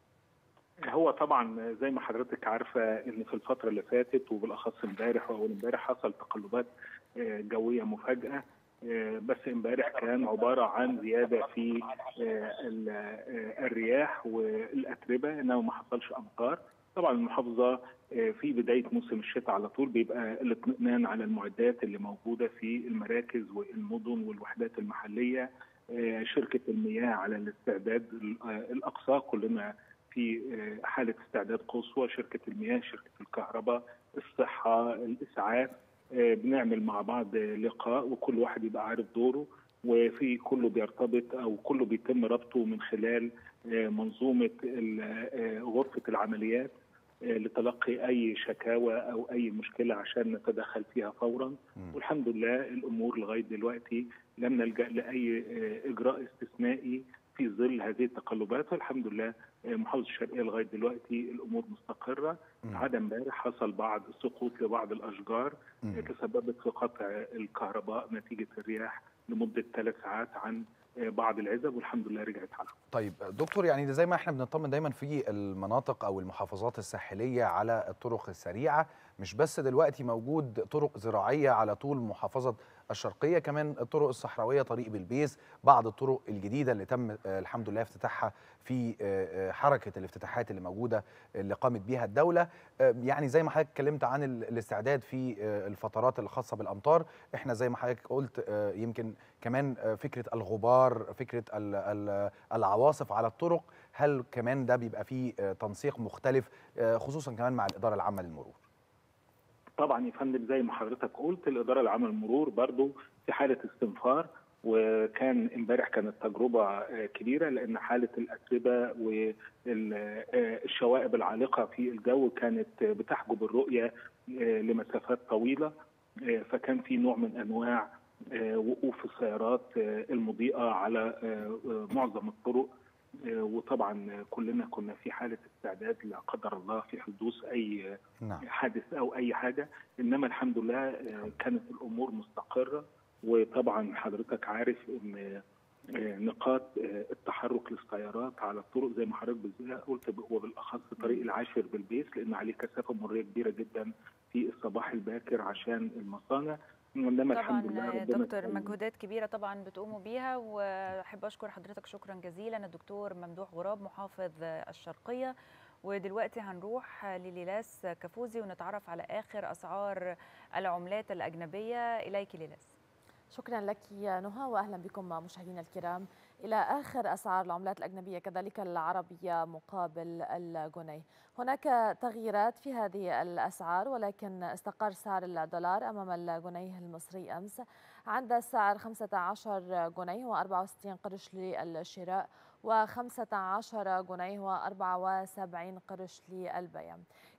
هو طبعا زي ما حضرتك عارفه ان في الفتره اللي فاتت وبالاخص امبارح واول امبارح حصل تقلبات آه، جويه مفاجاه آه، بس امبارح كان عباره عن زياده في آه، ال- آه، الرياح والاتربه انه ما حصلش امطار طبعا المحافظه آه، في بدايه موسم الشتاء على طول بيبقى الاطمئنان على المعدات اللي موجوده في المراكز والمدن والوحدات المحليه آه، شركه المياه على الاستعداد ال- آه، الاقصى كلنا في آه، حاله استعداد قصوى شركه المياه شركه الكهرباء الصحه الاسعاف آه، بنعمل مع بعض آه، لقاء وكل واحد يبقى عارف دوره وفي كله بيرتبط او كله بيتم ربطه من خلال آه، منظومه ال- آه، غرفه العمليات آه، لتلقي اي شكاوى او اي مشكله عشان نتدخل فيها فورا والحمد لله الامور لغايه دلوقتي لم نلجا لاي آه، اجراء استثنائي في ظل هذه التقلبات والحمد لله آه، محافظه الشرقيه لغايه دلوقتي الامور مستقره عدا امبارح حصل بعض سقوط لبعض الاشجار مم. آه، تسببت في قطع الكهرباء نتيجه الرياح لمده ثلاث ساعات عن آه، بعض العزب والحمد لله رجعت على طيب دكتور يعني زي ما احنا بنطمن دايما في المناطق او المحافظات الساحليه على الطرق السريعه مش بس دلوقتي موجود طرق زراعيه على طول محافظه الشرقيه كمان الطرق الصحراويه طريق بلبيس بعض الطرق الجديده اللي تم آه، الحمد لله افتتاحها في آه، آه، حركه الافتتاحات اللي موجوده اللي قامت بيها الدوله آه، يعني زي ما حضرتك اتكلمت عن ال- الاستعداد في آه، الفترات الخاصه بالامطار احنا زي ما حضرتك قلت آه، يمكن كمان آه، فكره الغبار فكره ال- ال- العواصف على الطرق هل كمان ده بيبقى فيه آه، تنسيق مختلف آه، خصوصا كمان مع الاداره العامه للمرور طبعا يا فندم زي ما حضرتك قلت الاداره العامه للمرور برضو في حاله استنفار وكان امبارح كانت تجربه آه، كبيره لان حاله الاتربه والشوائب العالقه في الجو كانت بتحجب الرؤيه آه، لمسافات طويله آه، فكان في نوع من انواع آه، وقوف السيارات آه، المضيئه على آه، آه، معظم الطرق آه، وطبعا كلنا كنا في حاله استعداد لا قدر الله في حدوث اي نعم حادث او اي حاجه انما الحمد لله آه، كانت الامور مستقره وطبعا حضرتك عارف ان آه، نقاط آه، التحرك للسيارات على الطرق زي ما حضرتك بز- قلت وبالاخص طريق العاشر بالبيس لان عليه كثافه مريه كبيره جدا في الصباح الباكر عشان المصانع انما الحمد لله طبعا ربنا دكتور كرم. مجهودات كبيره طبعا بتقوموا بيها واحب اشكر حضرتك شكرا جزيلا الدكتور ممدوح غراب محافظ الشرقيه ودلوقتي هنروح لليلاس كفوزي ونتعرف على اخر اسعار العملات الاجنبيه اليك ليلاس شكرا لك يا نهى واهلا بكم مشاهدينا الكرام الى اخر اسعار العملات الاجنبيه كذلك العربيه مقابل الجنيه هناك تغييرات في هذه الاسعار ولكن استقر سعر الدولار امام الجنيه المصري امس عند السعر 15 جنيه و64 قرش للشراء و15 جنيه و74 قرش للبيع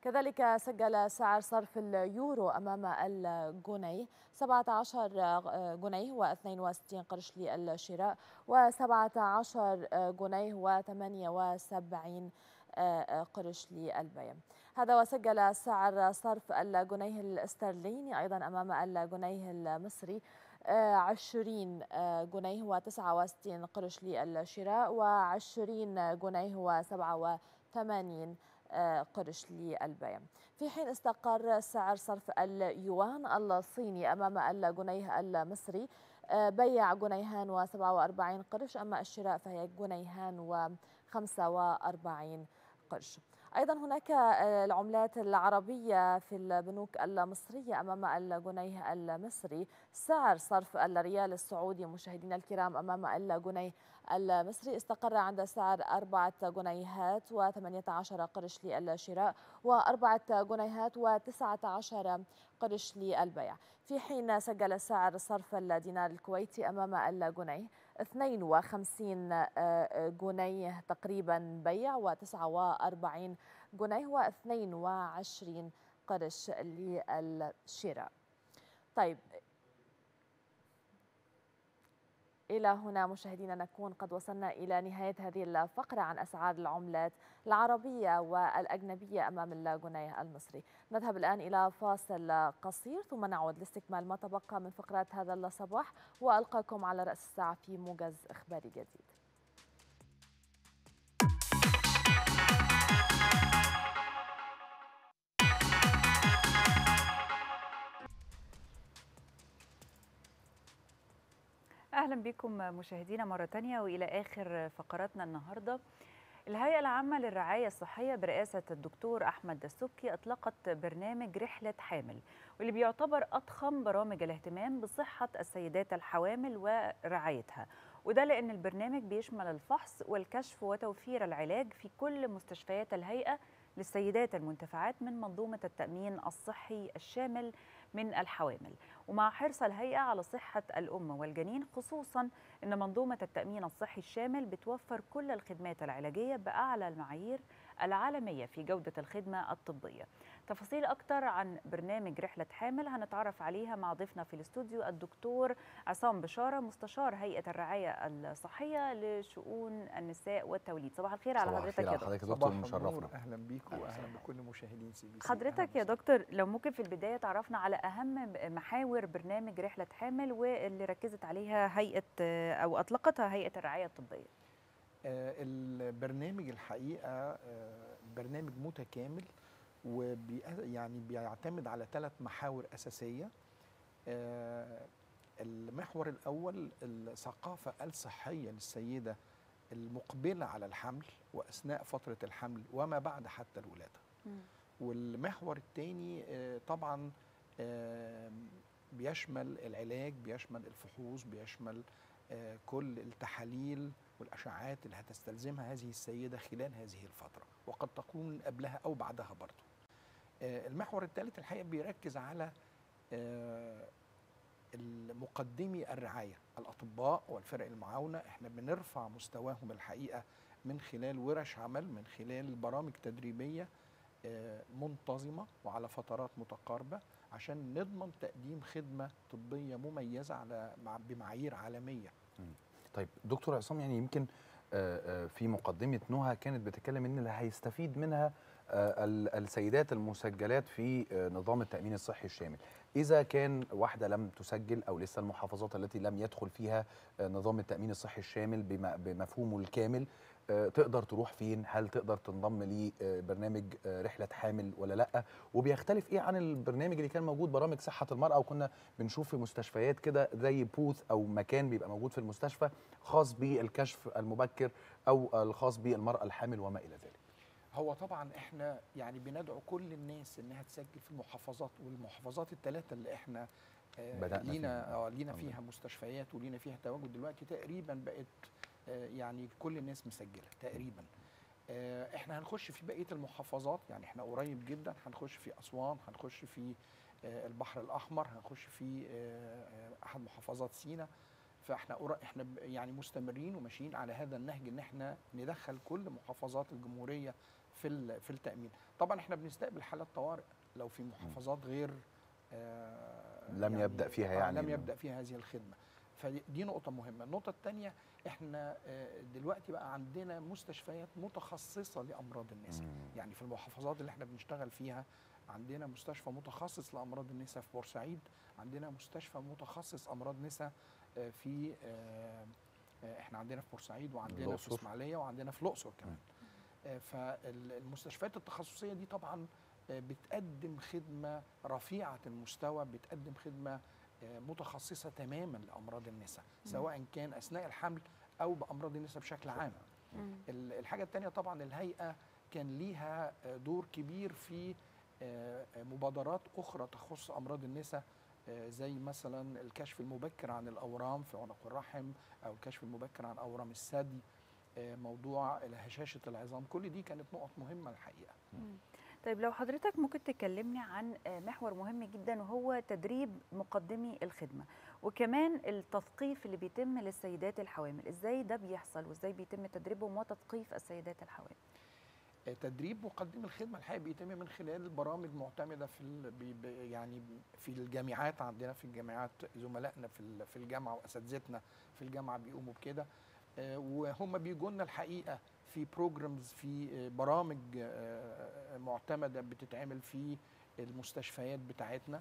كذلك سجل سعر صرف اليورو أمام الجنيه 17 جنيه و62 قرش للشراء و17 جنيه و78 قرش للبيع هذا وسجل سعر صرف الجنيه الاسترليني أيضا أمام الجنيه المصري عشرين جنيه وتسعة وستين قرش للشراء وعشرين جنيه وسبعة وثمانين قرش للبيع في حين استقر سعر صرف اليوان الصيني أمام الجنيه المصري بيع جنيهان وسبعة وأربعين قرش أما الشراء فهي جنيهان وخمسة وأربعين قرش أيضا هناك العملات العربية في البنوك المصرية أمام الجنيه المصري سعر صرف الريال السعودي مشاهدينا الكرام أمام الجنيه المصري استقر عند سعر أربعة جنيهات وثمانية عشر قرش للشراء وأربعة جنيهات وتسعة عشر قرش للبيع في حين سجل سعر صرف الدينار الكويتي أمام الجنيه 52 جنيه تقريبا بيع و49 جنيه و22 قرش للشراء طيب إلى هنا مشاهدينا نكون قد وصلنا إلى نهاية هذه الفقرة عن أسعار العملات العربية والأجنبية أمام الجنيه المصري نذهب الآن إلى فاصل قصير ثم نعود لاستكمال ما تبقى من فقرات هذا الصباح وألقاكم على رأس الساعة في موجز إخباري جديد اهلا بكم مشاهدينا مره تانية والى اخر فقراتنا النهارده الهيئه العامه للرعايه الصحيه برئاسه الدكتور احمد دسوقي اطلقت برنامج رحله حامل واللي بيعتبر اضخم برامج الاهتمام بصحه السيدات الحوامل ورعايتها وده لان البرنامج بيشمل الفحص والكشف وتوفير العلاج في كل مستشفيات الهيئه للسيدات المنتفعات من منظومه التامين الصحي الشامل من الحوامل ومع حرص الهيئة على صحة الأم والجنين خصوصا أن منظومة التأمين الصحي الشامل بتوفر كل الخدمات العلاجية بأعلى المعايير العالمية في جودة الخدمة الطبية تفاصيل أكتر عن برنامج رحلة حامل هنتعرف عليها مع ضيفنا في الاستوديو الدكتور عصام بشارة مستشار هيئة الرعاية الصحية لشؤون النساء والتوليد صباح الخير على حضرتك يا دكتور حضرتك دكتور مشرفنا اهلا بيكم واهلا بكل مشاهدين سي بي سي حضرتك يا دكتور لو ممكن في البداية تعرفنا على أهم محاور برنامج رحلة حامل واللي ركزت عليها هيئة أو أطلقتها هيئة الرعاية الطبية آه البرنامج الحقيقه آه برنامج متكامل وبي يعني بيعتمد على ثلاث محاور اساسيه آه المحور الاول الثقافه الصحيه للسيده المقبله على الحمل واثناء فتره الحمل وما بعد حتى الولاده والمحور الثاني طبعا بيشمل العلاج بيشمل الفحوص بيشمل كل التحاليل والاشعاعات اللي هتستلزمها هذه السيده خلال هذه الفتره وقد تكون قبلها او بعدها برضه المحور الثالث الحقيقه بيركز على المقدمي الرعايه الاطباء والفرق المعاونه احنا بنرفع مستواهم الحقيقه من خلال ورش عمل من خلال برامج تدريبيه منتظمه وعلى فترات متقاربه عشان نضمن تقديم خدمه طبيه مميزه على بمعايير عالميه. طيب دكتور عصام يعني يمكن في مقدمه نهى كانت بتتكلم ان اللي هيستفيد منها السيدات المسجلات في نظام التامين الصحي الشامل اذا كان واحده لم تسجل او لسه المحافظات التي لم يدخل فيها نظام التامين الصحي الشامل بمفهومه الكامل تقدر تروح فين هل تقدر تنضم لبرنامج رحله حامل ولا لا وبيختلف ايه عن البرنامج اللي كان موجود برامج صحه المراه وكنا بنشوف في مستشفيات كده زي بوث او مكان بيبقى موجود في المستشفى خاص بالكشف المبكر او الخاص بالمراه الحامل وما الى ذلك هو طبعا احنا يعني بندعو كل الناس انها تسجل في المحافظات والمحافظات الثلاثه اللي احنا آه لينا آه لينا فيها مستشفيات ولينا فيها تواجد دلوقتي تقريبا بقت آه يعني كل الناس مسجله تقريبا آه احنا هنخش في بقيه المحافظات يعني احنا قريب جدا هنخش في اسوان هنخش في آه البحر الاحمر هنخش في آه احد محافظات سينا فاحنا احنا يعني مستمرين وماشيين على هذا النهج ان احنا ندخل كل محافظات الجمهوريه في ال- في التامين طبعا احنا بنستقبل حالات طوارئ لو في محافظات غير آه، لم يبدأ فيها آه، يعني لم ال- يبدا فيها هذه الخدمه فدي نقطه مهمه النقطه الثانيه احنا آه، دلوقتي بقى عندنا مستشفيات متخصصه لامراض النساء يعني في المحافظات اللي احنا بنشتغل فيها عندنا مستشفى متخصص لامراض النساء في بورسعيد عندنا مستشفى متخصص امراض نساء آه، في آه، آه، احنا عندنا في بورسعيد وعندنا في الأقصر. اسماعيليه وعندنا في الاقصر كمان آه، فالمستشفيات التخصصيه دي طبعا آه، بتقدم خدمه رفيعه المستوى بتقدم خدمه آه، متخصصه تماما لامراض النساء مم. سواء كان اثناء الحمل او بامراض النساء بشكل عام ال- الحاجه الثانيه طبعا الهيئه كان ليها آه، دور كبير في آه، آه، مبادرات اخرى تخص امراض النساء آه، زي مثلا الكشف المبكر عن الاورام في عنق الرحم او الكشف المبكر عن اورام الثدي آه، موضوع هشاشه العظام كل دي كانت نقط مهمه الحقيقه مم. طيب لو حضرتك ممكن تكلمني عن آه، محور مهم جدا وهو تدريب مقدمي الخدمة وكمان التثقيف اللي بيتم للسيدات الحوامل ازاي ده بيحصل وازاي بيتم تدريبهم وتثقيف السيدات الحوامل آه، تدريب مقدمي الخدمه الحقيقه بيتم من خلال برامج معتمده في ال- بي- بي- يعني في الجامعات عندنا في الجامعات زملائنا في ال- في الجامعه واساتذتنا في الجامعه بيقوموا بكده آه، وهم بيجوا لنا الحقيقه في بروجرامز في آه، برامج آه، معتمده بتتعمل في المستشفيات بتاعتنا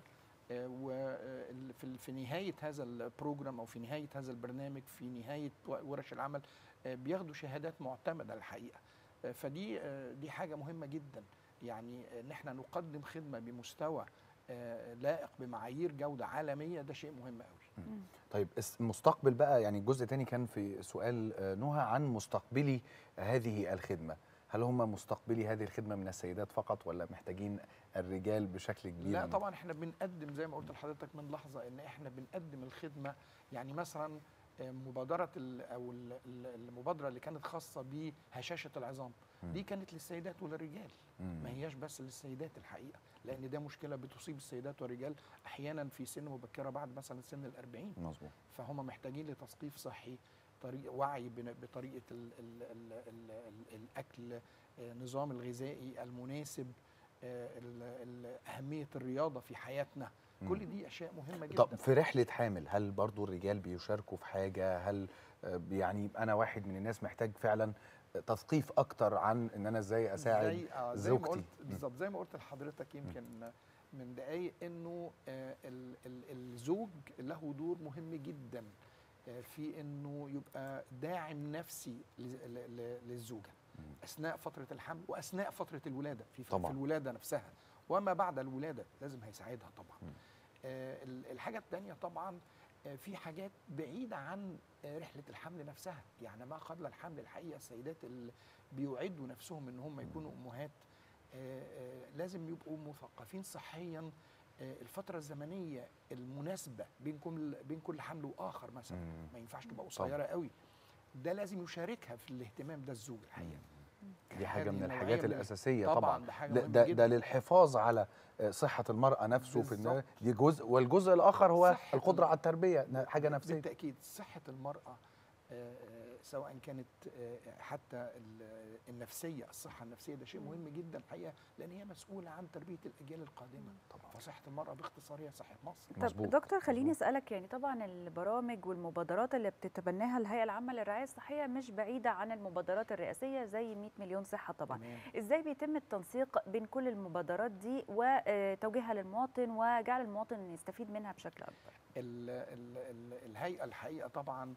وفي في نهايه هذا البروجرام او في نهايه هذا البرنامج في نهايه ورش العمل آه، بياخدوا شهادات معتمده الحقيقه آه، فدي آه، دي حاجه مهمه جدا يعني ان احنا نقدم خدمه بمستوى آه، لائق بمعايير جوده عالميه ده شيء مهم قوي طيب الس- المستقبل بقى يعني جزء تاني كان في سؤال آه، نهى عن مستقبلي هذه الخدمة هل هم مستقبلي هذه الخدمة من السيدات فقط ولا محتاجين الرجال بشكل كبير لا من- طبعا احنا بنقدم زي ما قلت لحضرتك من لحظه ان احنا بنقدم الخدمه يعني مثلا آه، مبادره ال- او ال- ال- المبادره اللي كانت خاصه بهشاشه العظام مم. دي كانت للسيدات وللرجال مم. ما هياش بس للسيدات الحقيقه لان ده مشكله بتصيب السيدات والرجال احيانا في سن مبكره بعد مثلا سن الأربعين مظبوط فهم محتاجين لتثقيف صحي طريق وعي بن- بطريقه ال ال ال ال ال الاكل آه، النظام الغذائي المناسب آه، ال- ال- اهميه الرياضه في حياتنا مم. كل دي اشياء مهمه جدا طب في رحلة حامل هل برضو الرجال بيشاركوا في حاجة هل آه، يعني أنا واحد من الناس محتاج فعلا تثقيف أكتر عن إن أنا إزاي أساعد زي آه زي ما زوجتي قلت بالظبط زي ما قلت لحضرتك يمكن من دقايق انه آه، ال- ال- الزوج له دور مهم جدا آه، في انه يبقى داعم نفسي ل- ل- ل- للزوجه اثناء فتره الحمل واثناء فتره الولاده في, في طبعاً. الولاده نفسها وما بعد الولاده لازم هيساعدها طبعا آه، ال- الحاجه الثانيه طبعا آه، في حاجات بعيده عن آه، رحله الحمل نفسها يعني ما قبل الحمل الحقيقه السيدات اللي بيعدوا نفسهم ان هم يكونوا امهات آه، آه، لازم يبقوا مثقفين صحيا آه، الفتره الزمنيه المناسبه بين كل بين كل حمل واخر مثلا مم. ما ينفعش تبقى طبعاً. قصيره قوي ده لازم يشاركها في الاهتمام ده الزوج الحقيقه دي حاجة هذه من النوعية الحاجات من- الأساسية طبعاً، طبعا ده حاجة ده, مهمة ده, جداً. ده للحفاظ على آه، صحة المرأة نفسه في إن بالظبط. دي جزء والجزء الآخر هو صحة القدرة على التربية ن- حاجة نفسية بالتاكيد صحه المراه آه، آه، سواء كانت آه، حتى ال- النفسيه الصحه النفسيه ده شيء مهم جدا الحقيقه لان هي مسؤوله عن تربيه الاجيال القادمه طبعا فصحه المراه باختصار هي صحه مصر طب دكتور خليني اسالك يعني طبعا البرامج والمبادرات اللي بتتبناها الهيئه العامه للرعايه الصحيه مش بعيده عن المبادرات الرئاسيه زي 100 مليون صحه طبعا تمام. ازاي بيتم التنسيق بين كل المبادرات دي وتوجيهها للمواطن وجعل المواطن يستفيد منها بشكل اكبر ال ال ال الهيئه الحقيقه طبعا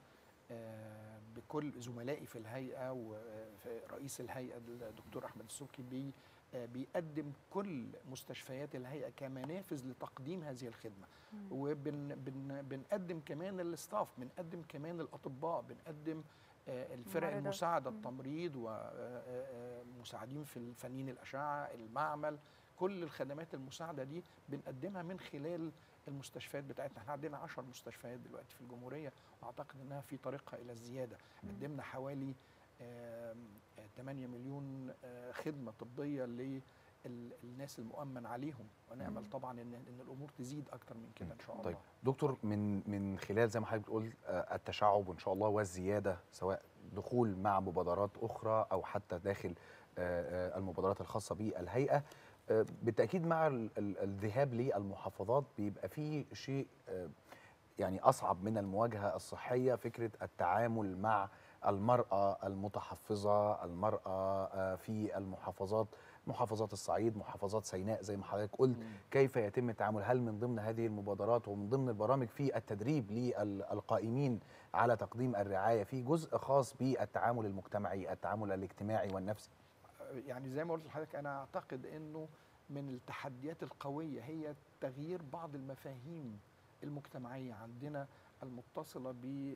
آه، بكل زملائي في الهيئه ورئيس الهيئه الدكتور احمد السبكي بي آه، بيقدم كل مستشفيات الهيئه كمنافذ لتقديم هذه الخدمه مم. وبن بن بنقدم كمان الاستاف بنقدم كمان الاطباء بنقدم آه، الفرق الممرضات. المساعده مم. التمريض ومساعدين في الفنيين الاشعه المعمل كل الخدمات المساعده دي بنقدمها من خلال المستشفيات بتاعتنا احنا عندنا 10 مستشفيات دلوقتي في الجمهوريه واعتقد انها في طريقها الى الزياده مم. قدمنا حوالي آم، آه، 8 مليون آه، خدمه طبيه للناس المؤمن عليهم ونامل مم. طبعا ان ان الامور تزيد اكتر من كده ان شاء الله طيب دكتور من من خلال زي ما حضرتك بتقول آه، التشعب وان شاء الله والزياده سواء دخول مع مبادرات اخرى او حتى داخل آه، آه، المبادرات الخاصه بالهيئه آه، بالتاكيد مع ال- ال- الذهاب للمحافظات بيبقى فيه شيء آه، يعني اصعب من المواجهه الصحيه فكره التعامل مع المراه المتحفظه المراه آه، في المحافظات محافظات الصعيد محافظات سيناء زي ما حضرتك قلت كيف يتم التعامل هل من ضمن هذه المبادرات ومن ضمن البرامج في التدريب للقائمين على تقديم الرعايه في جزء خاص بالتعامل المجتمعي التعامل الاجتماعي والنفسي يعني زي ما قلت لحضرتك انا اعتقد انه من التحديات القويه هي تغيير بعض المفاهيم المجتمعيه عندنا المتصله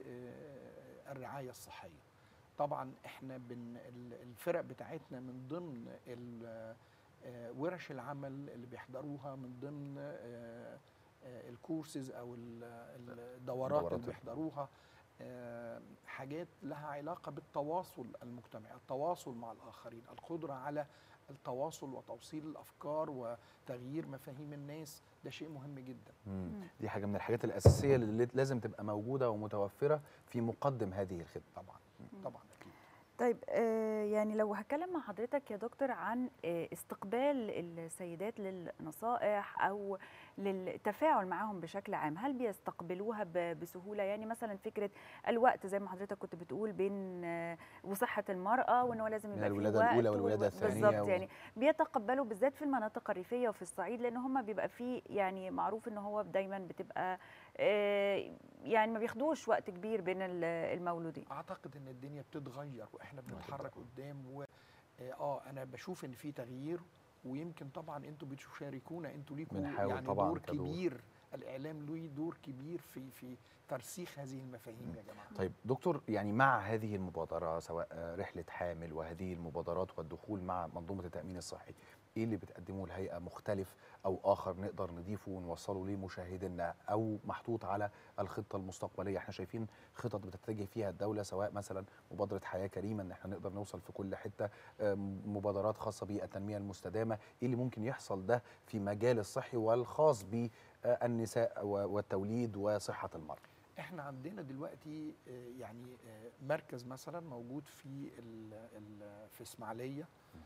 بالرعايه الصحيه طبعا احنا بن ال- الفرق بتاعتنا من ضمن ال- آه، ورش العمل اللي بيحضروها من ضمن آه، آه، الكورسز او ال- الدورات الدورات اللي بيحضروها آه، حاجات لها علاقه بالتواصل المجتمعي التواصل مع الاخرين القدره على التواصل وتوصيل الافكار وتغيير مفاهيم الناس ده شيء مهم جدا مم. دي حاجه من الحاجات الاساسيه اللي لازم تبقى موجوده ومتوفره في مقدم هذه الخدمه طبعا طبعا اكيد طيب آه، يعني لو هتكلم مع حضرتك يا دكتور عن آه، استقبال السيدات للنصائح او للتفاعل معاهم بشكل عام هل بيستقبلوها ب- بسهوله يعني مثلا فكره الوقت زي ما حضرتك كنت بتقول بين آه، وصحه المراه وان هو لازم من يبقى فيه الولادة وقت الأولى و- والولادة الثانية بالظبط و- يعني بيتقبلوا بالذات في المناطق الريفيه وفي الصعيد لان هم بيبقى فيه يعني معروف ان هو دايما بتبقى آه، يعني ما بياخدوش وقت كبير بين ال- المولودين اعتقد ان الدنيا بتتغير واحنا بنتحرك قدام و اه آه، انا بشوف ان في تغيير ويمكن طبعا انتوا بتشاركونا انتوا ليكم بنحاول يعني طبعاً دور كدور. كبير الاعلام له دور كبير في في ترسيخ هذه المفاهيم يا جماعه طيب دكتور يعني مع هذه المبادرة سواء آه، رحلة حامل وهذه المبادرات والدخول مع منظومة التأمين الصحي ايه اللي بتقدمه الهيئة مختلف او اخر نقدر نضيفه ونوصله لمشاهدينا او محطوط على الخطة المستقبلية احنا شايفين خطط بتتجه فيها الدولة سواء مثلا مبادرة حياة كريمة ان احنا نقدر نوصل في كل حتة آه، مبادرات خاصة بالتنمية المستدامة ايه اللي ممكن يحصل ده في مجال الصحي والخاص بالنساء والتوليد وصحة المرأة احنا عندنا دلوقتي آه، يعني آه، مركز مثلا موجود في ال ال في اسماعيليه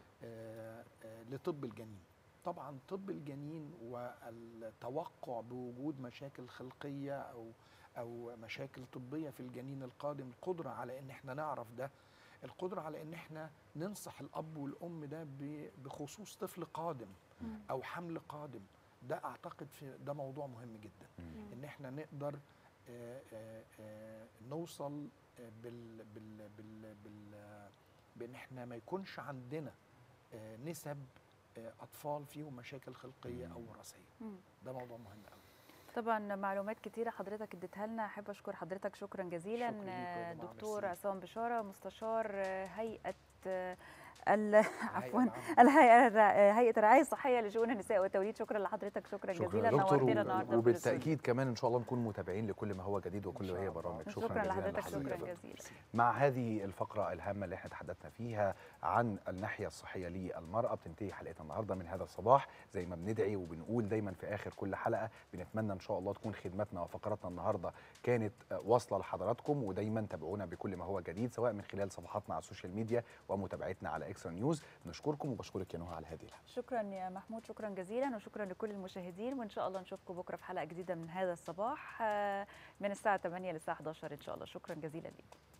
آه، آه، لطب الجنين طبعا طب الجنين والتوقع بوجود مشاكل خلقيه او او مشاكل طبيه في الجنين القادم القدره على ان احنا نعرف ده القدره على ان احنا ننصح الاب والام ده ب- بخصوص طفل قادم او حمل قادم ده اعتقد في ده موضوع مهم جدا ان احنا نقدر آه، آه، آه، نوصل آه، بال بال بال بال بان احنا ما يكونش عندنا آه، نسب آه، اطفال فيهم مشاكل خلقيه او وراثيه مم. ده موضوع مهم قوي طبعا معلومات كتيرة حضرتك اديتها لنا احب اشكر حضرتك شكرا جزيلا شكرا ليكم يا آه، جماعة، دكتور ميرسي. عصام بشارة مستشار آه، هيئة آه، ال- عفوا العامة. الهيئة الرع- هيئة الرعاية الصحية لشؤون النساء والتوليد شكرا لحضرتك شكرا, شكرا جزيلا يا دكتور نورتنا و- النهارده في الاستوديو. وبالتاكيد كمان ان شاء الله نكون متابعين لكل ما هو جديد وكل ما هي برامج شكرا, جزيلا لحضرتك شكرا لحضرتك. جزيلا مع هذه الفقرة الهامة اللي احنا تحدثنا فيها عن الناحية الصحية للمرأة بتنتهي حلقتنا النهاردة من هذا الصباح زي ما بندعي وبنقول دايما في آخر كل حلقة بنتمنى إن شاء الله تكون خدمتنا وفقراتنا النهاردة كانت آه، واصلة لحضراتكم ودايما تابعونا بكل ما هو جديد سواء من خلال صفحاتنا على السوشيال ميديا ومتابعتنا على اكسترا نيوز نشكركم وبشكرك يا نهى على هذه الحلقة شكرا يا محمود شكرا جزيلا وشكرا لكل المشاهدين وان شاء الله نشوفكم بكره في حلقه جديده من هذا الصباح آه، من الساعه 8 للساعه 11 ان شاء الله شكرا جزيلا لكم